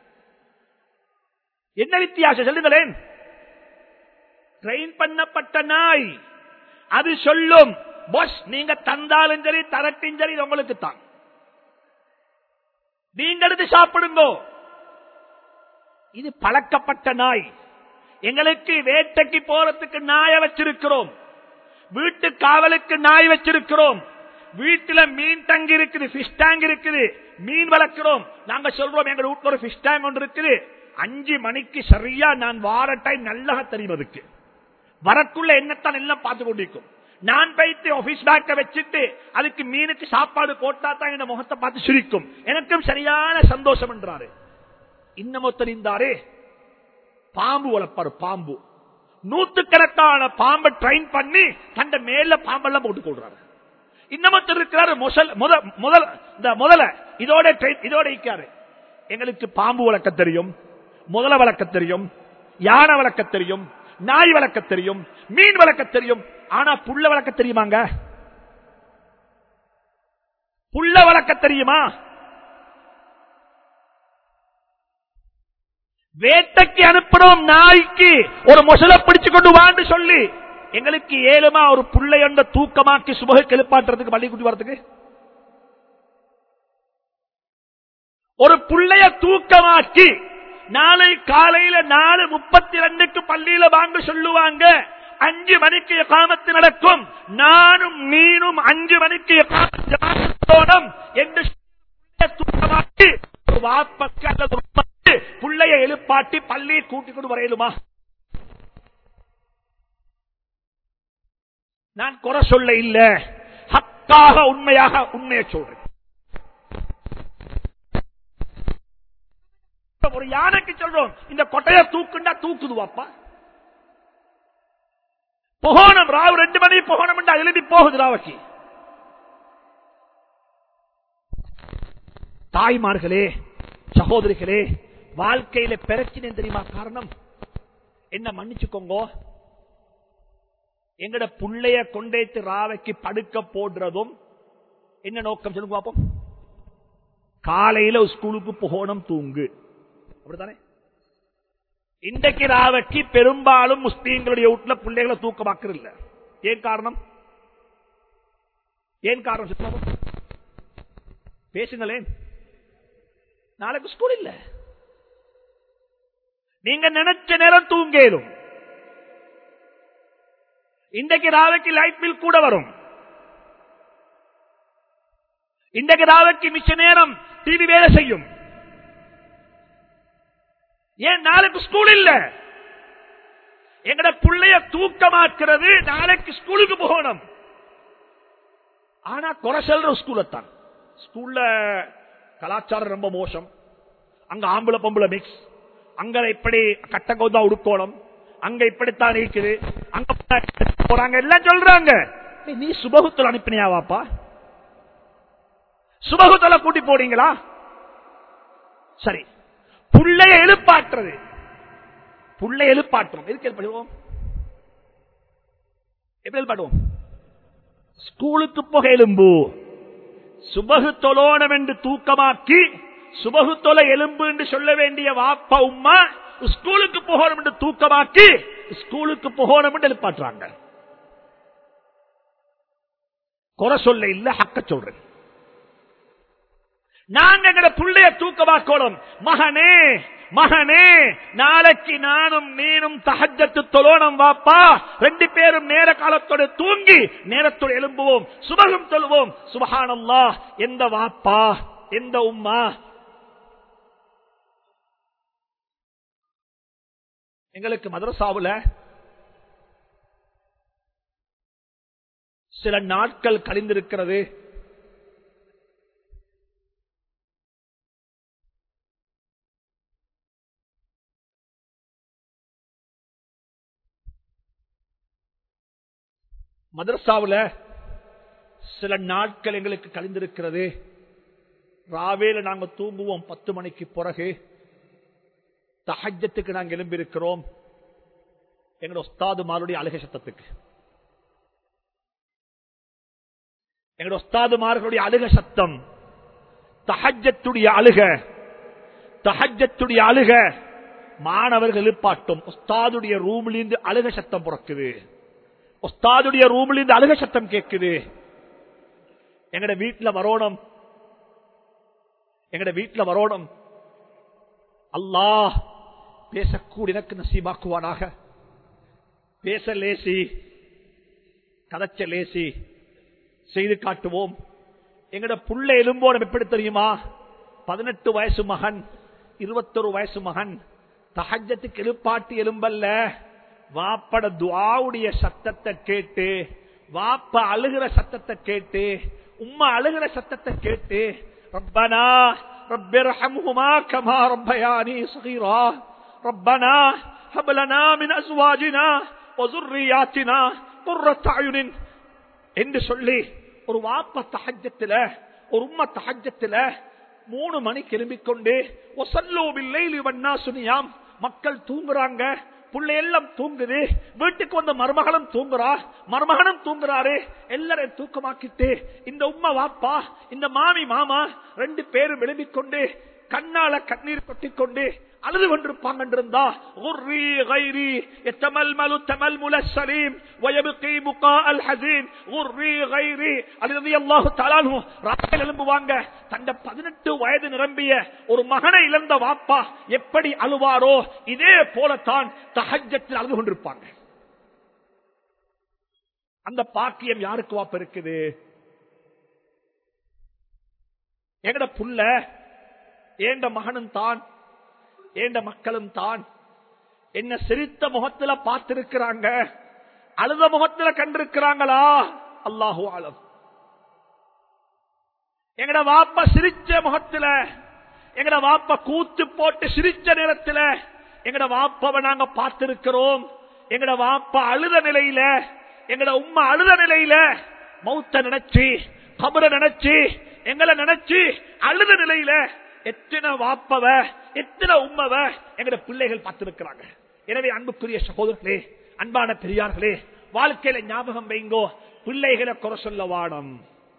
என்ன வித்தியாசம் சொல்லுங்களேன் ட்ரெயின் பண்ணப்பட்ட நாய் அது சொல்லும் பாஸ் நீங்க தந்தாலும் சரி தரட்டின் சரி இது உங்களுக்கு தான் நீங்க எடுத்து சாப்பிடுங்க இது பழக்கப்பட்ட நாய் எங்களுக்கு வேட்டைக்கு போறதுக்கு நாய வச்சிருக்கிறோம் வீட்டு காவலுக்கு நாய் வச்சிருக்கிறோம் வீட்டுல மீன் டங்க் இருக்குது பிஷ் டேங்க் இருக்குது மீன் வளர்க்கிறோம் நாங்க சொல்றோம் எங்க வீட்டுல ஒரு பிஷ் டேங்க் ஒன்று இருக்குது அஞ்சு மணிக்கு சரியா நான் வார டைம் நல்லா தெரியும் அதுக்கு வரக்குள்ள என்னத்தான் எல்லாம் பார்த்து கொண்டிருக்கும் நான் பைத்து ஆபீஸ் பேக்க வச்சுட்டு அதுக்கு மீனுக்கு சாப்பாடு போட்டா தான் இந்த முகத்தை பார்த்து சிரிக்கும் எனக்கும் சரியான சந்தோஷம் என்றாரு இன்னமொத்தர் இருந்தாரே பாம்பு வளர்ப்பாரு பாம்பு நூத்துக்கணக்கான பாம்பை ட்ரெயின் பண்ணி தண்ட மேல பாம்பெல்லாம் போட்டு கொள்றாரு இன்னமொத்தர் இருக்கிறாரு முதல் முதல் இந்த முதல இதோட train- இதோட இருக்காரு எங்களுக்கு பாம்பு வளர்க்க தெரியும் முதல வளர்க்க தெரியும் யானை வளர்க்க தெரியும் நாய் வளர்க்க தெரியும் மீன் வளர்க்க தெரியும் ஆனா புள்ள வளர்க்க தெரியுமாங்க புள்ள வளர்க்க தெரியுமா வேட்டைக்கு அனுப்புறோம் நாய்க்கு ஒரு மொசல பிடிச்சு கொண்டு வான்னு சொல்லி எங்களுக்கு ஏழுமா ஒரு புள்ளையொண்ட தூக்கமாக்கி சுபகு எழுப்பாட்டுறதுக்கு பள்ளிக்குட்டி வரதுக்கு ஒரு புள்ளைய தூக்கமாக்கி நாளை காலையில நாலு முப்பத்தி ரெண்டுக்கு பள்ளியில வாங்க சொல்லுவாங்க அஞ்சு மணிக்கு காமத்து நடக்கும் நானும் மீனும் அஞ்சு மணிக்கு இகாமத்தோடும் என்று சொல்லி தூக்கமாக்கி ஒரு வாப்பக்கு அல்லது உம்மக்கு புள்ளைய எழுப்பாட்டி பள்ளியை கூட்டிக் கொண்டு வரையலுமா நான் குறை சொல்ல இல்ல ஹக்காக உண்மையாக உண்மையை சொல்றேன் ஒரு யானைக்கு சொல்றோம் இந்த கொட்டைய தூக்குண்டா தூக்குது வாப்பா போகணும் ராவு ரெண்டு மணி போகணும் எழுதி போகுது ராவக்கு தாய்மார்களே சகோதரிகளே வாழ்க்கையில பிரச்சனை தெரியுமா காரணம் என்ன மன்னிச்சுக்கோங்க எங்கட புள்ளைய கொண்டேத்து ராவைக்கு படுக்க போடுறதும் என்ன நோக்கம் சொல்லுங்க பாப்போம் காலையில ஸ்கூலுக்கு போகணும் தூங்கு அப்படித்தானே இன்றைக்கு ராவைக்கு பெரும்பாலும் முஸ்லீம்களுடைய வீட்டுல பிள்ளைகளை தூக்கமாக்குறது இல்ல ஏன் காரணம் ஏன் காரணம் சொல்லுங்க பாப்போம். பேசுங்களேன் நாளைக்கு ஸ்கூல் இல்ல நீங்க நினைச்ச நேரம் தூங்கேலும் இன்றைக்கு ராவைக்கு லைட் பில் கூட வரும் இன்றைக்கு ராவைக்கு மிச்ச நேரம் டிவி வேலை செய்யும் ஏன் நாளைக்கு ஸ்கூல் இல்ல எங்கட புள்ளைய தூக்கமாக்குறது நாளைக்கு ஸ்கூலுக்கு போகணும் ஆனா குறை சொல்ற ஸ்கூலத்தான் ஸ்கூல்ல கலாச்சாரம் ரொம்ப மோசம் அங்க ஆம்பளை பொம்பளை மிக்ஸ் அங்க இப்படி கட்ட கோதா உடுக்கோணம் அங்க இப்படித்தான் இருக்குது அங்க போறாங்க எல்லாம் சொல்றாங்க ஏய், நீ சுபகுத்துல அனுப்பினியாவாப்பா சுபகுத்துல கூட்டி போறீங்களா சரி புள்ளைய எழுப்பாற்றுறது புள்ளை எழுப்பாற்றும் எதுக்கு எழுப்பாடுவோம் எப்படி எழுப்பாடுவோம் ஸ்கூலுக்கு போக எலும்பு சுபகு தொலோனம் என்று தூக்கமாக்கி சுபகுத்தொலை எலும்பு என்று சொல்ல வேண்டிய வாப்பா உம்மா ஸ்கூலுக்கு போகணும் என்று தூக்கமாக்கி ஸ்கூலுக்கு போகணும் என்று எழுப்பாட்டுறாங்க குறை சொல்ல இல்ல ஹக்க சொல்றேன் நாங்க எங்கட புள்ளைய தூக்கமாக்கணும் மகனே மகனே நாளைக்கு நானும் நீனும் தஹஜத்து தொழோனம் வாப்பா ரெண்டு பேரும் நேர காலத்தோட தூங்கி நேரத்தோடு எழும்புவோம் சுபகம் தொழுவோம் சுபஹானல்லா எந்த வாப்பா எந்த உம்மா எங்களுக்கு மதரசாவுல சில நாட்கள் கழிந்திருக்கிறது மதரசாவுல சில நாட்கள் எங்களுக்கு கழிந்திருக்கிறது ராவேல நாங்க தூங்குவோம் பத்து மணிக்கு பிறகு தஹஜத்துக்கு நாங்க எழும்பியிருக்கிறோம் எங்களோட ஒஸ்தாது மாருடைய அழுகை சத்தத்துக்கு எங்களோட ஒஸ்தாது மார்களுடைய அழுக சத்தம் தஹஜத்துடைய அழுக தஹஜத்துடைய அழுக மாணவர்கள் எழுப்பாட்டும் உஸ்தாதுடைய ரூம்லிருந்து அழுக சத்தம் பிறக்குது உஸ்தாதுடைய ரூம்ல இருந்து அழுக சத்தம் கேட்குது எங்கட வீட்டுல வரணும் எங்கட வீட்டுல வரணும் அல்லாஹ் பேசக்கூடிய எனக்கு நசீபாக்குவானாக பேச லேசி கதச்ச லேசி செய்து காட்டுவோம் எங்கட புள்ள எலும்போனம் எப்படி தெரியுமா பதினெட்டு வயசு மகன் இருபத்தொரு வயசு மகன் தஹஜத்துக்கு எழுப்பாட்டி எலும்பல்ல வாப்பட துவாவுடைய சத்தத்தை கேட்டு வாப்ப அழுகிற சத்தத்தை கேட்டு உம்மா அழுகிற சத்தத்தை கேட்டு ரப்பனா رب ارحمهما كما ربياني صغيرا ربنا هب لنا من ازواجنا وذرياتنا قرة اعين என்று சொல்லி ஒரு வாப்ப தஹஜத்துல ஒரு உம்ம தஹஜத்துல மூணு மணிக்கு எழும்பிக் கொண்டு ஒசல்லோவில்லை வண்ணா சுனியாம் மக்கள் தூங்குறாங்க புள்ளை எல்லாம் தூங்குது வீட்டுக்கு வந்த மருமகளும் தூங்குறா மருமகனும் தூங்குறாரு எல்லாரையும் தூக்கமாக்கிட்டு இந்த உம்மா வாப்பா இந்த மாமி மாமா ரெண்டு பேரும் எழுப்பிக் கொண்டு கண்ணால கண்ணீர் கொட்டிக் கொண்டு அழுது கொண்டிருப்பாங்க என்றிருந்தா غري غيري يتململ تململ السليم ويبقي بقاء الحزين غري غيري الذي الله تعالى عنه ராத்தில் எழும்புவாங்க தந்த பதினெட்டு வயது நிரம்பிய ஒரு மகனை இழந்த வாப்பா எப்படி அழுவாரோ இதே போலத்தான் தஹஜத்தில் அழுது கொண்டிருப்பாங்க அந்த பாக்கியம் யாருக்கு வாப்ப இருக்குது எங்கட புள்ள ஏண்ட மகனும் தான் ஏண்ட மக்களும் தான் என்ன சிரித்த முகத்துல பார்த்திருக்கிறாங்க அழுத முகத்துல கண்டிருக்கிறாங்களா அல்லாஹு ஆலம் எங்கட வாப்ப சிரிச்ச முகத்துல எங்கட வாப்ப கூத்து போட்டு சிரிச்ச நேரத்துல எங்கட வாப்பாவை நாங்க பார்த்திருக்கிறோம் எங்கட வாப்பா அழுத நிலையில எங்கட உம்மா அழுத நிலையில மௌத்த நினைச்சு கபர நினைச்சு எங்களை நினைச்சு அழுத நிலையில எத்தனை வாப்பவ எத்தனை உம்மவ எங்கட பிள்ளைகள் பார்த்திருக்கிறாங்க எனவே அன்புக்குரிய சகோதரர்களே அன்பான பெரியார்களே வாழ்க்கையில ஞாபகம் வைங்கோ பிள்ளைகளை குறை சொல்ல வாடம்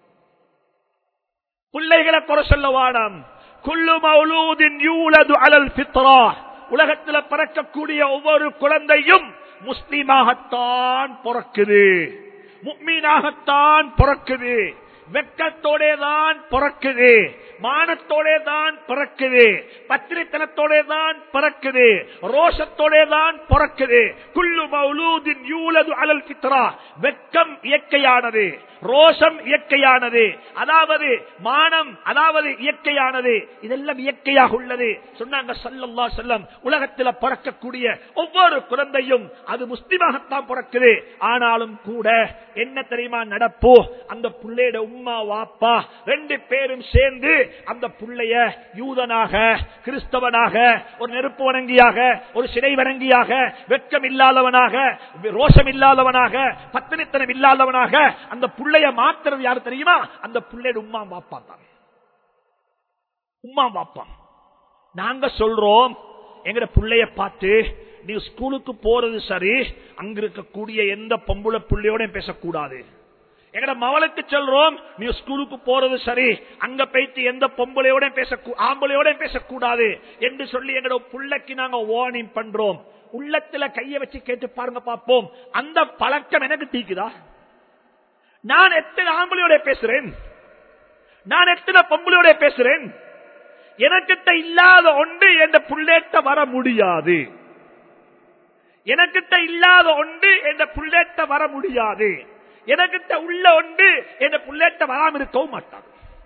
பிள்ளைகளை குறை சொல்ல வாடம் குல்லு மௌலூதின் யூலது அலல் பித்ரா உலகத்துல பிறக்கக்கூடிய ஒவ்வொரு குழந்தையும் முஸ்லீமாகத்தான் பிறக்குது முக்மீனாகத்தான் பிறக்குது வெக்கத்தோட தான் பிறக்குது மானத்தோட தான் பிறக்குது பத்திரித்தனத்தோட தான் பிறக்குது ரோஷத்தோட தான் பிறக்குது குள்ளு மௌலூதின் யூலது அலல் பித்ரா வெக்கம் இயற்கையானது ரோஷம் இயற்கையானது அதாவது மானம் அதாவது இயற்கையானது இதெல்லாம் இயற்கையாக உள்ளது சொன்னாங்க சல்லல்லா செல்லம் உலகத்தில் பிறக்கக்கூடிய ஒவ்வொரு குழந்தையும் அது முஸ்லிமாகத்தான் பிறக்குது ஆனாலும் கூட என்ன தெரியுமா நடப்போ அந்த புள்ளையோட உம்மா வாப்பா ரெண்டு பேரும் சேர்ந்து அந்த புள்ளைய யூதனாக கிறிஸ்தவனாக ஒரு நெருப்பு வணங்கியாக ஒரு சிறை வணங்கியாக வெட்கம் இல்லாதவனாக ரோஷம் இல்லாதவனாக பத்தினித்தனம் இல்லாதவனாக அந்த புள்ளைய மாத்துறது யாரு தெரியுமா அந்த புள்ளையோட உம்மா வாப்பா தான் உம்மா வாப்பா நாங்க சொல்றோம் எங்கட புள்ளைய பார்த்து நீ ஸ்கூலுக்கு போறது சரி அங்க இருக்கக்கூடிய எந்த பொம்புல புள்ளையோட பேசக்கூடாது எங்கட மவளுக்கு சொல்றோம் நீ ஸ்கூலுக்கு போறது சரி அங்க போயிட்டு எந்த பொம்பளையோட பேச ஆம்பளையோட பேசக்கூடாது என்று சொல்லி எங்கட புள்ளைக்கு நாங்க வார்னிங் பண்றோம் உள்ளத்துல கைய வச்சு கேட்டு பாருங்க பார்ப்போம் அந்த பழக்கம் எனக்கு தீக்குதா நான் எத்தனை ஆம்பளையோட பேசுறேன் நான் எத்தனை பொம்பளையோட பேசுறேன் எனக்கிட்ட இல்லாத ஒன்று என்ற புள்ளேட்ட வர முடியாது எனக்கிட்ட இல்லாத ஒன்று என்ற புள்ளேட்ட வர முடியாது எனக்கிட்ட உள்ள ஒன்று என்ற புள்ளேட்ட வராம இருக்கவும் மாட்டாங்க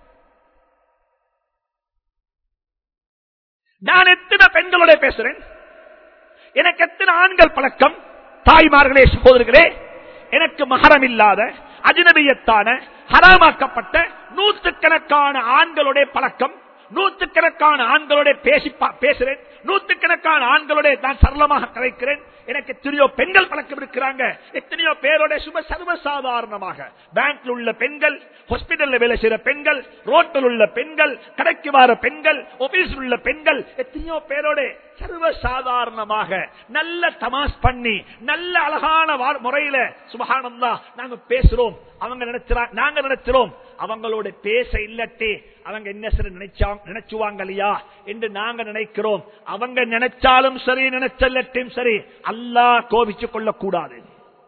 நான் எத்தனை பெண்களோட பேசுறேன் எனக்கு எத்தனை ஆண்கள் பழக்கம் தாய்மார்களே சகோதரர்களே எனக்கு மகரம் இல்லாத அஜினபியத்தான ஹராமாக்கப்பட்ட நூற்றுக்கணக்கான ஆண்களுடைய பழக்கம் நூற்றுக்கணக்கான ஆண்களோட பேசி பேசுறேன் நூற்றுக்கணக்கான ஆண்களோட நான் சரளமாக கலைக்கிறேன் எனக்கு எத்தனையோ பெண்கள் பழக்கம் இருக்கிறாங்க எத்தனையோ பேரோட சும சர்வசாதாரணமாக பேங்க்ல உள்ள பெண்கள் ஹாஸ்பிட்டல்ல வேலை செய்யற பெண்கள் ரோட்டில் உள்ள பெண்கள் கடைக்கு வர பெண்கள் ஆபீஸில் உள்ள பெண்கள் எத்தனையோ பேரோட சர்வசாதாரணமாக நல்ல தமாஸ் பண்ணி நல்ல அழகான முறையில சுபகானந்தா நாங்க பேசுறோம் அவங்க நினைச்சாங்க நாங்க நினைச்சிரோம் அவங்களோட பேச இல்லட்டே அவங்க என்ன சரி நினைச்சா நினைச்சுவாங்க இல்லையா என்று நாங்க நினைக்கிறோம் அவங்க நினைச்சாலும் சரி நினைச்சல்லட்டும் சரி அல்லா கோபிச்சு கொள்ளக்கூடாது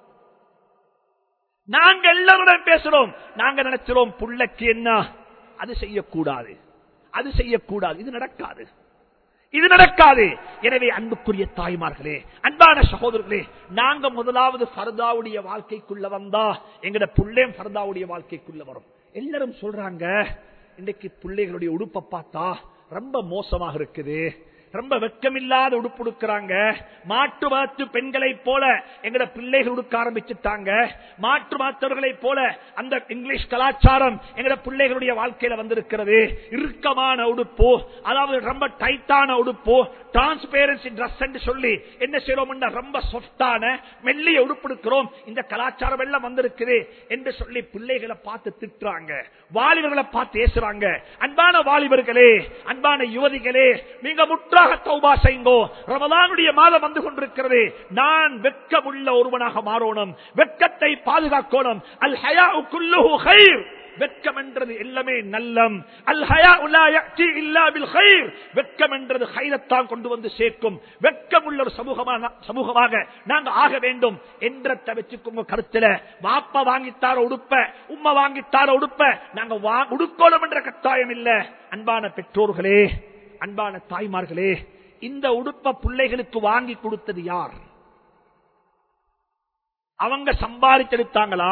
நாங்க எல்லாருடன் பேசுறோம் நாங்க நினைச்சிரோம் புள்ளக்கு என்ன அது செய்யக்கூடாது அது செய்யக்கூடாது இது நடக்காது இது நடக்காது எனவே அன்புக்குரிய தாய்மார்களே அன்பான சகோதரர்களே நாங்க முதலாவது பரதாவுடைய வாழ்க்கைக்குள்ள வந்தா எங்கட புள்ளேம் பரதாவுடைய வாழ்க்கைக்குள்ள வரும் எல்லாரும் சொல்றாங்க இன்னைக்கு பிள்ளைகளுடைய உடுப்பை பார்த்தா ரொம்ப மோசமாக இருக்குது ரொம்ப வெக்கமில்லாத உடுப்பு உடுக்கிறாங்க மாட்டு மாத்து பெண்களை போல எங்கட பிள்ளைகள் உடுக்க ஆரம்பிச்சுட்டாங்க மாற்று மாத்தவர்களை போல அந்த இங்கிலீஷ் கலாச்சாரம் எங்கட பிள்ளைகளுடைய வாழ்க்கையில வந்திருக்கிறது இறுக்கமான உடுப்பு அதாவது ரொம்ப டைட்டான உடுப்பு டிரான்ஸ்பேரன்சி ட்ரெஸ் என்று சொல்லி என்ன செய்யறோம் ரொம்ப சொஃப்டான மெல்லிய உடுப்பு எடுக்கிறோம் இந்த கலாச்சாரம் எல்லாம் வந்திருக்குது என்று சொல்லி பிள்ளைகளை பார்த்து திட்டுறாங்க வாலிபர்களை பார்த்து பேசுறாங்க அன்பான வாலிபர்களே அன்பான யுவதிகளே நீங்க முற்றாக தௌபா செய்யுங்கோ ரமதானுடைய மாதம் வந்து கொண்டிருக்கிறது நான் வெட்கமுள்ள ஒருவனாக மாறணும் வெட்கத்தை பாதுகாக்கணும் அல் ஹயா குல்லுஹு ஹைர் வெட்கம் என்றது எல்லாமே நல்லம் அல் ஹயா இல்லாபில் ஹைர் வெட்கம் என்றது ஹைரத்தான் கொண்டு வந்து சேர்க்கும் வெட்கம் உள்ள ஒரு சமூகமாக சமூகமாக நாங்க ஆக வேண்டும் என்ற வச்சுக்கோங்க கருத்துல வாப்ப வாங்கித்தார உடுப்ப உம்மா வாங்கித்தார உடுப்ப நாங்க உடுக்கோணும் என்ற கட்டாயம் இல்ல அன்பான பெற்றோர்களே அன்பான தாய்மார்களே இந்த உடுப்ப பிள்ளைகளுக்கு வாங்கி கொடுத்தது யார் அவங்க சம்பாதிச்செடுத்தாங்களா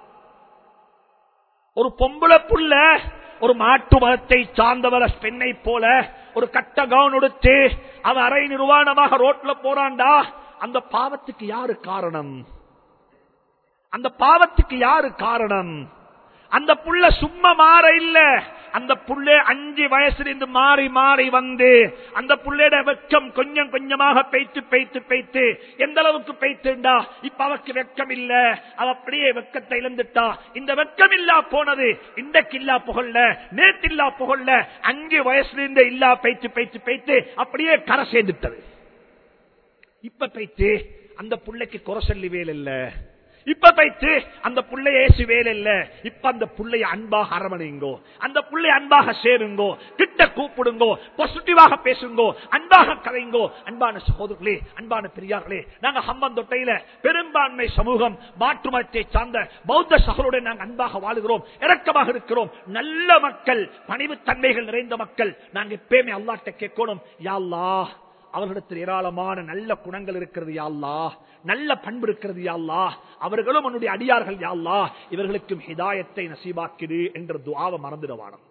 ஒரு பொம்பளை புள்ள ஒரு மாட்டு மதத்தை சார்ந்தவர பெண்ணை போல ஒரு கட்ட கவுன் உடுத்து அவ அரை நிர்வாணமாக ரோட்ல போறாண்டா அந்த பாவத்துக்கு யாரு காரணம் அந்த பாவத்துக்கு யாரு காரணம் அந்த புள்ள சும்மா மாற இல்ல அந்த புள்ளே அஞ்சு வயசுல மாறி மாறி வந்து அந்த புள்ளையோட வெக்கம் கொஞ்சம் கொஞ்சமாக பெய்த்து பெய்த்து பெய்த்து எந்த அளவுக்கு பெய்த்துண்டா இப்ப அவக்கு வெக்கம் இல்ல அவ அப்படியே வெக்கத்தை இழந்துட்டா இந்த வெக்கம் இல்லா போனது இன்றைக்கு இல்லா புகழ்ல நேத்தில்லா புகழ்ல அஞ்சு வயசுல இருந்து இல்லா பெய்த்து பெய்த்து பெய்த்து அப்படியே கரை சேர்ந்துட்டது இப்ப பெய்த்து அந்த புள்ளைக்கு குறை சொல்லி வேலை இல்ல இப்ப பைத்து அந்த புள்ளைய ஏசு வேலை இல்ல இப்ப அந்த புள்ளைய அன்பாக அரவணைங்கோ அந்த புள்ளை அன்பாக சேருங்கோ கிட்ட கூப்பிடுங்கோ பாசிட்டிவாக பேசுங்கோ அன்பாக கலைங்கோ அன்பான சகோதரர்களே அன்பான பெரியார்களே நாங்க ஹம்பந்தொட்டையில பெரும்பான்மை சமூகம் மாற்றுமத்தை சார்ந்த பௌத்த சகோதருடன் நாங்கள் அன்பாக வாழுகிறோம் இறக்கமாக இருக்கிறோம் நல்ல மக்கள் பணிவு தன்மைகள் நிறைந்த மக்கள் நாங்க எப்பயுமே அல்லாட்ட கேட்கணும் யாழ்லா அவர்களிடத்தில் ஏராளமான நல்ல குணங்கள் இருக்கிறது யாழ்லா நல்ல பண்பு இருக்கிறது யாழ்லா அவர்களும் உன்னுடைய அடியார்கள் யாழ்லா இவர்களுக்கும் ஹிதாயத்தை நசீபாக்கிடு என்ற துவாவை மறந்துடுவானம்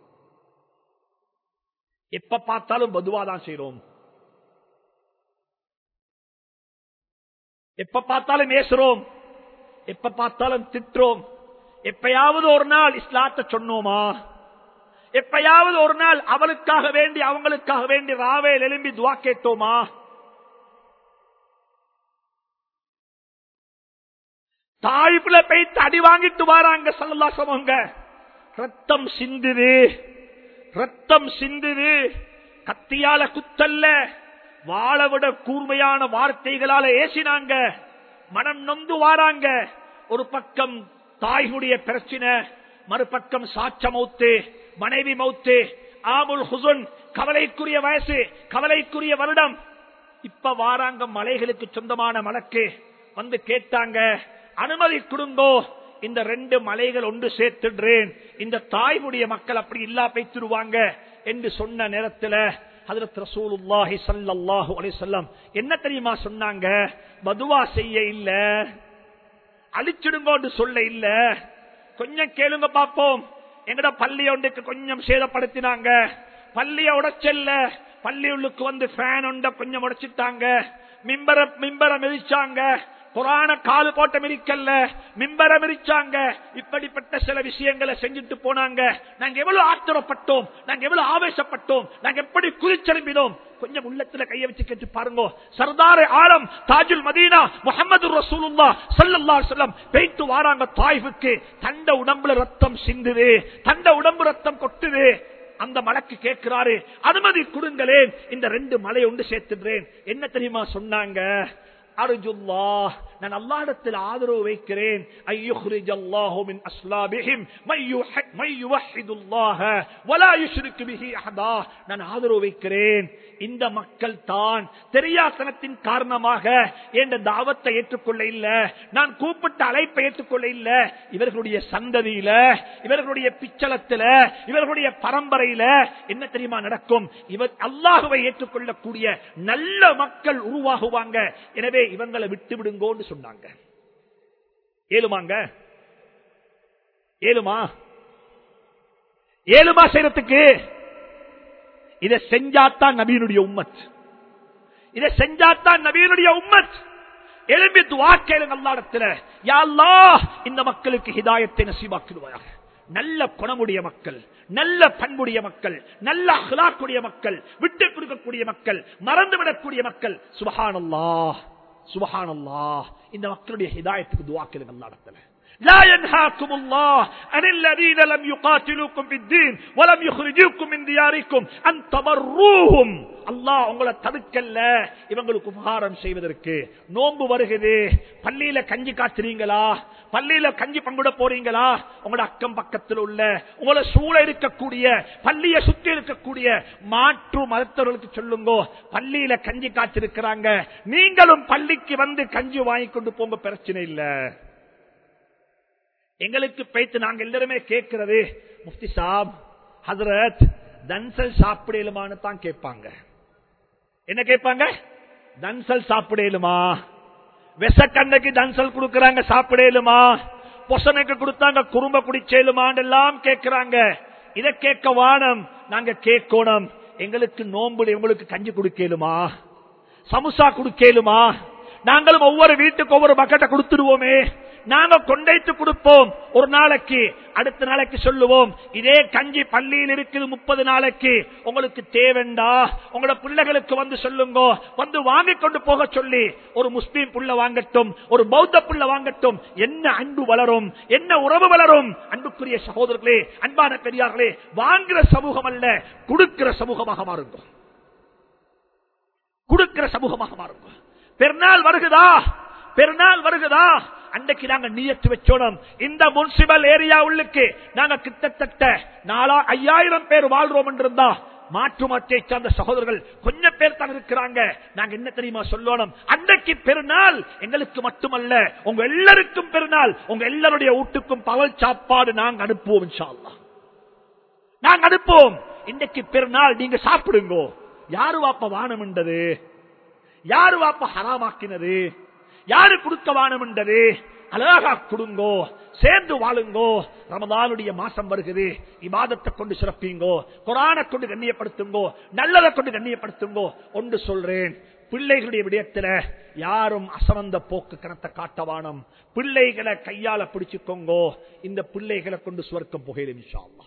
எப்ப பார்த்தாலும் பதுவாதான் செய்யறோம் எப்ப பார்த்தாலும் பேசுறோம் எப்ப பார்த்தாலும் திட்டுறோம் எப்பயாவது ஒரு நாள் இஸ்லாத்த சொன்னோமா எப்பயாவது ஒரு நாள் அவளுக்காக வேண்டி அவங்களுக்காக வேண்டி ராவேல் எழும்பி துவா கேட்டோமா தாய்ப்புல பெய்த்து அடி வாங்கிட்டு வாராங்க சல்லா சமங்க ரத்தம் சிந்துது ரத்தம் சிந்துது கத்தியால குத்தல்ல வாழ விட கூர்மையான வார்த்தைகளால ஏசினாங்க மனம் நொந்து வாராங்க ஒரு பக்கம் தாய்களுடைய பிரச்சனை மறுபக்கம் சாட்ச மௌத்து மனைவி மௌத்து ஆமுல் ஹுசுன் கவலைக்குரிய வயசு கவலைக்குரிய வருடம் இப்ப வாராங்க மலைகளுக்கு சொந்தமான மலக்கு வந்து கேட்டாங்க அனுமதி கொடுங்கோ இந்த ரெண்டு மலைகள் ஒன்று சேர்த்துடுறேன் இந்த தாய்முடைய மக்கள் அப்படி இல்லா பேத்துருவாங்க என்று சொன்ன நேரத்தில் ஹதரத் ரசூலுல்லாஹி ஸல்லல்லாஹு அலைஹி வஸல்லம் என்ன தெரியுமா சொன்னாங்க மதுவா செய்ய இல்ல அழிச்சிடுங்கோன்னு சொல்ல இல்ல கொஞ்சம் கேளுங்க பாப்போம் எங்கட பள்ளி ஒன்றுக்கு கொஞ்சம் சேதப்படுத்தினாங்க பள்ளிய உடைச்சல்ல பள்ளி உள்ளுக்கு வந்து ஃபேன் ஒண்ட கொஞ்சம் உடைச்சிட்டாங்க மிம்பர மிம்பர மிதிச்சாங்க புராண காலு போட்ட மிரிக்கல்ல மிம்பர மிரிச்சாங்க இப்படிப்பட்ட சில விஷயங்களை செஞ்சுட்டு போனாங்க நாங்க எவ்வளவு ஆத்திரப்பட்டோம் நாங்க எவ்வளவு ஆவேசப்பட்டோம் நாங்க எப்படி குதிச்செலும்பினோம் கொஞ்சம் உள்ளத்துல கைய வச்சு கேட்டு பாருங்க சர்தார் ஆலம் தாஜுல் மதீனா முகமது ரசூலுல்லா சல்லல்லா சொல்லம் பெய்த்து வாராங்க தாய்வுக்கு தண்ட உடம்புல ரத்தம் சிந்துது தண்ட உடம்பு ரத்தம் கொட்டுது அந்த மலைக்கு கேட்கிறாரு அனுமதி கொடுங்களேன் இந்த ரெண்டு மலை ஒன்று சேர்த்துடுறேன் என்ன தெரியுமா சொன்னாங்க அர்ஜுல்லா நான் அல்லாஹ்விடத்தில் ஆதரவு வைக்கிறேன் ஐயுஹ்ரிஜ் அல்லாஹு மின் அஸ்லாபிஹிம் மை யுவஹிதுல்லாஹ வலா யுஷ்ரிக்கு பிஹி அஹதா நான் ஆதரவு வைக்கிறேன் இந்த மக்கள் தான் தெரியாசனத்தின் காரணமாக என்ற தாவத்தை ஏற்றுக்கொள்ள இல்ல நான் கூப்பிட்ட அழைப்பை ஏற்றுக்கொள்ள இல்ல இவர்களுடைய சந்ததியில இவர்களுடைய பிச்சலத்தில இவர்களுடைய பரம்பரையில என்ன தெரியுமா நடக்கும் இவர் அல்லாஹுவை ஏற்றுக்கொள்ளக்கூடிய நல்ல மக்கள் உருவாகுவாங்க எனவே இவங்களை விட்டு விடுங்கோன்னு சொன்னாங்க ஏழுமாங்க ஏழுமா ஏழுமா செய்யறதுக்கு இதை செஞ்சாத்தான் நபீனுடைய உம்மத் இதை செஞ்சாத்தான் நபீனுடைய உம்மத் எழும்பி துவா கேளுங்க அல்லாடத்துல யா அல்லாஹ் இந்த மக்களுக்கு ஹிதாயத்தை நசீபாக்கிடுவாயாக நல்ல குணமுடைய மக்கள் நல்ல பண்புடைய மக்கள் நல்ல அஹ்லாக்குடைய மக்கள் விட்டு கொடுக்கக்கூடிய மக்கள் மறந்துவிடக்கூடிய மக்கள் சுபஹானல்லா சுபஹானல்லா இந்த மக்களுடைய ஹிதாயத்துக்கு துவா கேளுங்க அல்லாடத்துல لا ينهاكم الله عن الذين لم يقاتلوكم في الدين ولم يخرجوكم من دياركم أن تبروهم அல்லாஹ் உங்களை தடுக்கல்ல இவங்களுக்கு உபகாரம் செய்வதற்கு நோன்பு வருகிறது பள்ளியில கஞ்சி காத்துறீங்களா பள்ளியில கஞ்சி பங்குட போறீங்களா உங்களோட அக்கம் பக்கத்தில் உள்ள உங்களை சூழ இருக்கக்கூடிய பள்ளியை சுத்தி இருக்கக்கூடிய மாற்று மதத்தவர்களுக்கு சொல்லுங்க பள்ளியில கஞ்சி காத்திருக்கிறாங்க நீங்களும் பள்ளிக்கு வந்து கஞ்சி வாங்கி கொண்டு போங்க பிரச்சனை இல்லை எங்களுக்கு பேத்து நாங்க எல்லாருமே கேட்கிறது முஃப்தி சாப் ஹசரத் தன்சல் சாப்பிடலுமான்னு தான் கேட்பாங்க என்ன கேட்பாங்க தன்சல் சாப்பிடலுமா வெசக்கண்டைக்கு தன்சல் கொடுக்கறாங்க சாப்பிடலுமா பொசனைக்கு கொடுத்தாங்க குறும்ப குடிச்சேலுமான்னு எல்லாம் கேட்கிறாங்க இதை கேட்க வானம் நாங்க கேட்கணும் எங்களுக்கு நோம்பு உங்களுக்கு கஞ்சி குடுக்கலுமா சமுசா குடுக்கலுமா நாங்களும் ஒவ்வொரு வீட்டுக்கு ஒவ்வொரு பக்கெட்டை கொடுத்துடுவோமே நாங்க கொண்டைத்து கொடுப்போம் ஒரு நாளைக்கு அடுத்த நாளைக்கு சொல்லுவோம் இதே கஞ்சி பள்ளியில் இருக்குது முப்பது நாளைக்கு உங்களுக்கு தேவண்டா உங்களோட பிள்ளைகளுக்கு வந்து சொல்லுங்க வந்து வாங்கி கொண்டு போக சொல்லி ஒரு முஸ்லீம் புள்ள வாங்கட்டும் ஒரு பௌத்த புள்ள வாங்கட்டும் என்ன அன்பு வளரும் என்ன உறவு வளரும் அன்புக்குரிய சகோதரர்களே அன்பான பெரியார்களே வாங்குற சமூகம் அல்ல கொடுக்கிற சமூகமாக மாறுங்க கொடுக்கிற சமூகமாக மாறுங்க பெருநாள் வருகுதா பெருநாள் வருகுதா அன்றைக்கு நாங்க நீயத்து வச்சோம் இந்த முனிசிபல் ஏரியா உள்ளுக்கு நாங்க கிட்டத்தட்ட நாலா ஐயாயிரம் பேர் வாழ்றோம் என்றிருந்தா மாற்று மத்தை சார்ந்த சகோதரர்கள் கொஞ்சம் பேர் தான் இருக்கிறாங்க நாங்க என்ன தெரியுமா சொல்லணும் அன்றைக்கு பெருநாள் எங்களுக்கு மட்டுமல்ல உங்க எல்லாருக்கும் பெருநாள் உங்க எல்லாருடைய வீட்டுக்கும் பகல் சாப்பாடு நாங்க அனுப்புவோம் இன்ஷா அல்லாஹ். நாங்க அனுப்புவோம் இன்றைக்கு பெருநாள் நீங்க சாப்பிடுங்கோ யாரு வாப்ப வானம் என்றது யாரு வாப்ப ஹராமாக்கினது யாரு கொடுக்க வானம் என்றது அழகா கொடுங்கோ சேர்ந்து வாழுங்கோ ரமதானுடைய மாசம் வருகிறது இபாதத்தை கொண்டு சிறப்பீங்கோ குரானை கொண்டு கண்ணியப்படுத்துங்கோ நல்லதை கொண்டு கண்ணியப்படுத்துங்கோ ஒன்று சொல்றேன் பிள்ளைகளுடைய விடயத்துல யாரும் அசமந்த போக்கு கணத்தை காட்டவானம் பிள்ளைகளை கையால பிடிச்சுக்கோங்கோ இந்த பிள்ளைகளை கொண்டு சுவர்க்கம் புகையிலும் இன்ஷா அல்லாஹ்.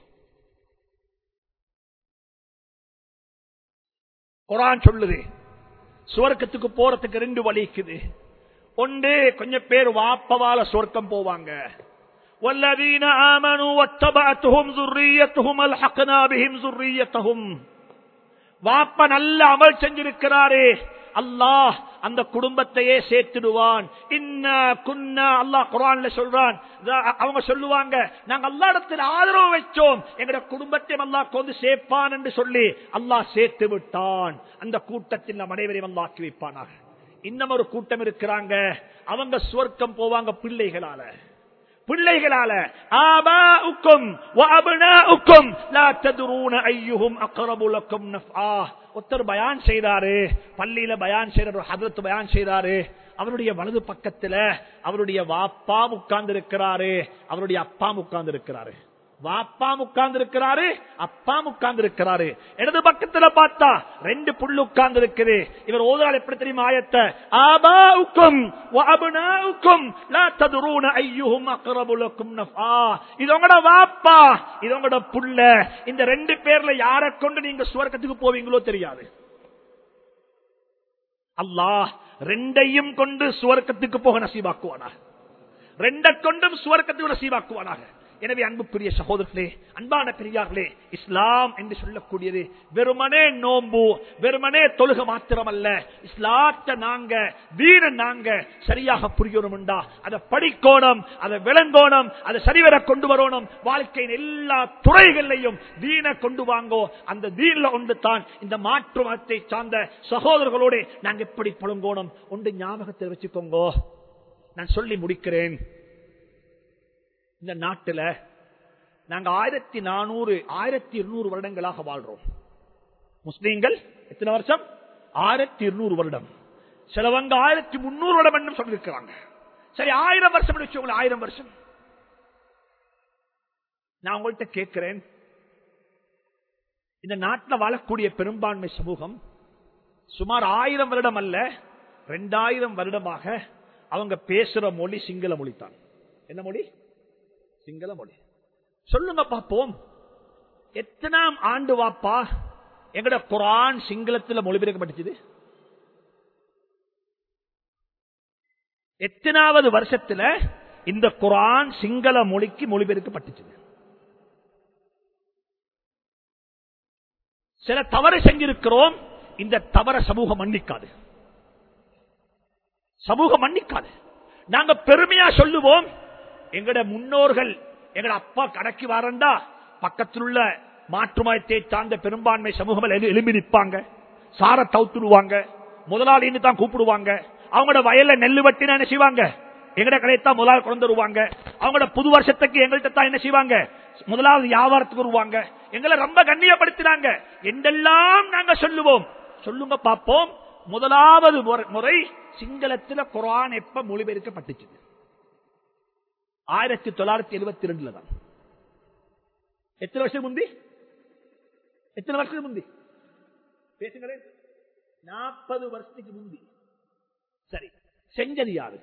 குரான் சொல்லுது சுவர்க்கத்துக்கு போறதுக்கு ரெண்டு வழி இருக்குது ஒன்று கொஞ்சம் பேர் வாப்பவால சொர்க்கம் போவாங்க والذين آمنوا واتبعتهم ذريتهم الحقنا بهم ذريتهم வாப்ப நல்ல அமல் செஞ்சிருக்கிறாரே அல்லாஹ் அந்த குடும்பத்தையே சேர்த்துடுவான் இன்ன குன்னா அல்லாஹ் குரான்ல சொல்றான் த- அவங்க சொல்லுவாங்க நாங்க அல்லா இடத்தில் ஆதரவு வச்சோம் எங்கட குடும்பத்தையும் அல்லாஹ் கொண்டு சேர்ப்பான் என்று சொல்லி அல்லாஹ் சேர்த்து விட்டான் அந்த கூட்டத்தில் நம் அனைவரையும் அல்லாஹ் ஆக்கி வைப்பானாக இன்னும் ஒரு கூட்டம் இருக்கிறாங்க அவங்க சுவர்க்கம் போவாங்க பிள்ளைகளால பிள்ளைகளால ஆபாஉக்கும் வஅப்னாஉக்கும் லா தத்ரூன ஐயுஹும் அக்ரபு லக்கும் நஃபா ஒருத்தர் பயான் செய்தாரு பள்ளியில பயான் செய்யற ஒரு ஹதரத் பயான் செய்தாரு அவருடைய வலது பக்கத்துல அவருடைய வாப்பா உட்கார்ந்து இருக்கிறாரு அவருடைய அப்பா உட்கார்ந்து இருக்கிறாரு வாப்பா உட்கார்ந்து இருக்கிறாரு அப்பா உட்கார்ந்து இருக்கிறாரு இடது பக்கத்துல பார்த்தா ரெண்டு புல்லு உட்கார்ந்து இருக்குது இவர் ஓதுறாள் எப்படி தெரியுமா ஆயத்த ஆபாவுக்கும் வஅப்னாவுக்கும் லா ததுரூன ஐயுஹும் அக்ரபு லக்கும் நஃபா இது உங்களோட வாப்பா இது உங்களோட புள்ள இந்த ரெண்டு பேர்ல யாரை கொண்டு நீங்க சுவர்க்கத்துக்கு போவீங்களோ தெரியாது அல்லாஹ் ரெண்டையும் கொண்டு சுவர்க்கத்துக்கு போக நசீபாக்குவானாக ரெண்ட கொண்டும் சுவர்க்கத்துக்கு நசீபாக்குவானாக எனவே அன்புக்குரிய சகோதரர்களே அன்பான பெரியார்களே இஸ்லாம் என்று சொல்லக்கூடியது வெறுமனே நோம்பு வெறுமனே தொழுக மாத்திரமல்ல இஸ்லாத்த நாங்க வீர நாங்க சரியாக புரியணும்டா அதை படிக்கோணம் அதை விளங்கோணம் அதை சரிவர கொண்டு வரணும் வாழ்க்கையின் எல்லா துறைகளிலையும் தீன கொண்டு வாங்கோ அந்த தீன்ல ஒன்று தான் இந்த மாற்று மதத்தை சார்ந்த சகோதரர்களோடு நாங்க எப்படி புழங்கோணும் ஒன்று ஞாபகத்தில் வச்சுக்கோங்கோ நான் சொல்லி முடிக்கிறேன் இந்த நாட்டுல நாங்க ஆயிரத்தி நானூறு ஆயிரத்தி இருநூறு வருடங்களாக வாழ்றோம் முஸ்லீம்கள் எத்தனை வருஷம் ஆயிரத்தி இருநூறு வருடம் சிலவங்க ஆயிரத்தி முன்னூறு வருடம் என்று சொல்லியிருக்கிறாங்க சரி ஆயிரம் வருஷம் வச்சுக்கோங்களேன் ஆயிரம் வருஷம் நான் உங்கள்கிட்ட கேட்கிறேன் இந்த நாட்டில் வாழக்கூடிய பெரும்பான்மை சமூகம் சுமார் ஆயிரம் வருடம் அல்ல ரெண்டாயிரம் வருடமாக அவங்க பேசுற மொழி சிங்கள மொழி தான் என்ன மொழி சிங்கள மொழி சொல்லுங்க பாப்போம் எத்தனாம் ஆண்டு வாப்பா எங்கட குரான் சிங்களத்தில் மொழிபெயர்க்கப்பட்டுச்சு எத்தனாவது வருஷத்துல இந்த குரான் சிங்கள மொழிக்கு மொழிபெயர்க்கப்பட்டுச்சு சில தவறு செஞ்சிருக்கிறோம் இந்த தவற சமூகம் மன்னிக்காது சமூகம் மன்னிக்காது நாங்க பெருமையா சொல்லுவோம் எங்கட முன்னோர்கள் எங்கட அப்பா கடைக்கு வரண்டா பக்கத்தில் உள்ள மாற்றுமயத்தை சார்ந்த பெரும்பான்மை சமூகம் எழு- எழும்பி நிற்பாங்க சார தவுத்துடுவாங்க முதலாளின்னு தான் கூப்பிடுவாங்க அவங்களோட வயல்ல நெல்லு வெட்டினா என்ன செய்வாங்க எங்கட கடையத்தான் முதலாளி கொண்டு வருவாங்க அவங்களோட புது வருஷத்துக்கு எங்கள்கிட்ட தான் என்ன செய்வாங்க முதலாவது வியாபாரத்துக்கு வருவாங்க எங்களை ரொம்ப கண்ணியப்படுத்தினாங்க என்றெல்லாம் நாங்க சொல்லுவோம் சொல்லுங்க பார்ப்போம் முதலாவது முறை- முறை சிங்களத்துல குரான் எப்ப மொழிபெயர்க்கப்பட்டுச்சு ஆயிரத்தி தொள்ளாயிரத்தி எழுபத்தி ரெண்டுல தான் எத்தனை வருஷம் முந்தி எத்தனை வருஷம் முந்தி பேசுங்களேன் நாற்பது வருஷத்துக்கு முந்தி சரி செஞ்சது யாரு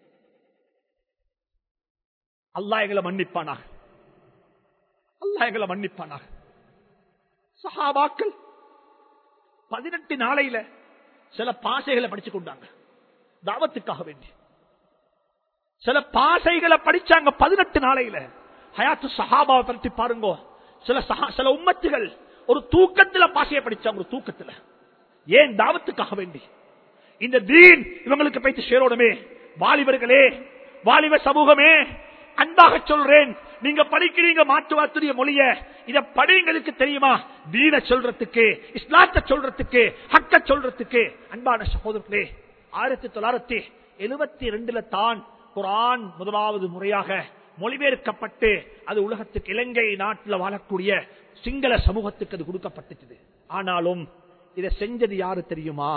அல்லாஹ் எங்களை மன்னிப்பானாக அல்லாஹ் எங்களை மன்னிப்பானாக சஹாபாக்கள் பதினெட்டு நாளையில சில பாசைகளை படிச்சு கொண்டாங்க தாவத்துக்காக வேண்டி சில பாசைகளை படிச்சாங்க பதினெட்டு நாளையில ஹயாத்து சஹாபாவை பற்றி பாருங்க சில சஹா- சில உம்மத்துகள் ஒரு தூக்கத்துல பாசையை படிச்சாங்க ஒரு தூக்கத்துல ஏன் தாவத்துக்காக வேண்டி இந்த தீன் இவங்களுக்கு பைத்து சேரோடுமே வாலிபர்களே வாலிப சமூகமே அன்பாக சொல்றேன் நீங்க படிக்கிறீங்க மாற்று வாத்துடைய மொழிய இத படிங்களுக்கு தெரியுமா தீன சொல்றதுக்கு இஸ்லாத்த சொல்றதுக்கு ஹக்க சொல்றதுக்கு அன்பான சகோதரர்களே ஆயிரத்தி தொள்ளாயிரத்தி எழுபத்தி ரெண்டுல தான் குரான் முதலாவது முறையாக மொழிபெயர்க்கப்பட்டு அது உலகத்துக்கு இலங்கை நாட்டில் வாழக்கூடிய சிங்கள சமூகத்துக்கு அது கொடுக்கப்பட்டுச்சு ஆனாலும் இதை செஞ்சது யாரு தெரியுமா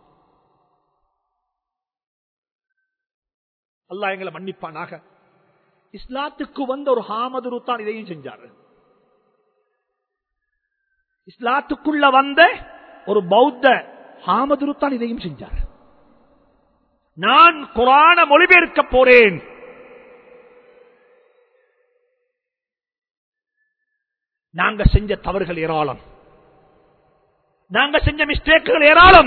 அல்லாஹ் எங்களை மன்னிப்பானாக இஸ்லாத்துக்கு வந்த ஒரு ஹாமதுரு தான் இதையும் செஞ்சாரு இஸ்லாத்துக்குள்ள வந்த ஒரு பௌத்த ஹாமதுரு தான் இதையும் செஞ்சார் நான் குரான மொழிபெயர்க்க போறேன் நாங்க செஞ்ச தவறுகள் ஏராளம் நாங்க செஞ்ச மிஸ்டேக்குகள் ஏராளம்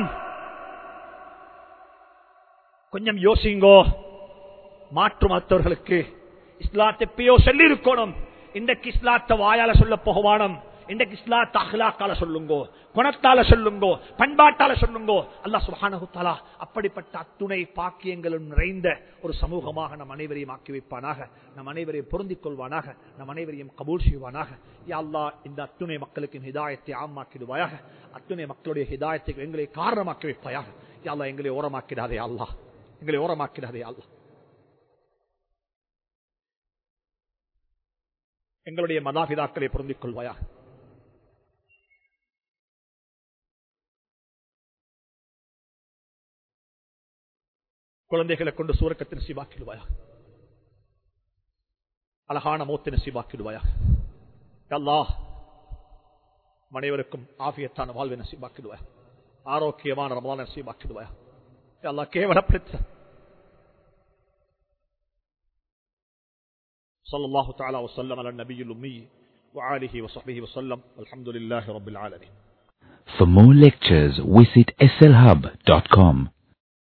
கொஞ்சம் யோசிங்கோ மாற்று மற்றவர்களுக்கு இஸ்லாத்தை எப்பயோ சொல்லி இருக்கணும் இன்றைக்கு இஸ்லாத்தை வாயால சொல்ல போகவானம் இன்றைக்கு இஸ்லாத் அஹ்லாக்கால சொல்லுங்கோ குணத்தால சொல்லுங்கோ பண்பாட்டால சொல்லுங்கோ அல்லாஹ் சுப்ஹானஹு தஆலா அப்படிப்பட்ட அத்துணை பாக்கியங்களும் நிறைந்த ஒரு சமூகமாக நம் அனைவரையும் ஆக்கி வைப்பானாக நம் அனைவரையும் பொருந்திக் கொள்வானாக நம் அனைவரையும் கபூல் செய்வானாக யா அல்லாஹ் இந்த அத்துணை மக்களுக்கு ஹிதாயத்தை ஆமாக்கிடுவாயாக அத்துணை மக்களுடைய ஹிதாயத்தை எங்களை காரணமாக்கி வைப்பாயாக யா அல்லாஹ் எங்களை ஓரமாக்கிடாதே அல்லாஹ் எங்களை ஓரமாக்கிடாதே அல்லாஹ் எங்களுடைய மதாபிதாக்களை பொருந்திக் கொள்வாயா குழந்தைகளை கொண்டு சூரக்கத்தின் சீவாக்கிடுவாயா அழகான மூத்தின சீவாக்கிடுவாயா அல்லாஹ் அனைவருக்கும் ஆபியத்தான வாழ்வை நசீபாக்கிடுவாயா ஆரோக்கியமான ரமலான நசீபாக்கிடுவாயா அல்லாஹ் கேவலப்படுத்த صلى الله تعالى وسلم على النبي الأمي وآله وصحبه وسلم والحمد لله رب العالمين For more lectures, visit slhub.com.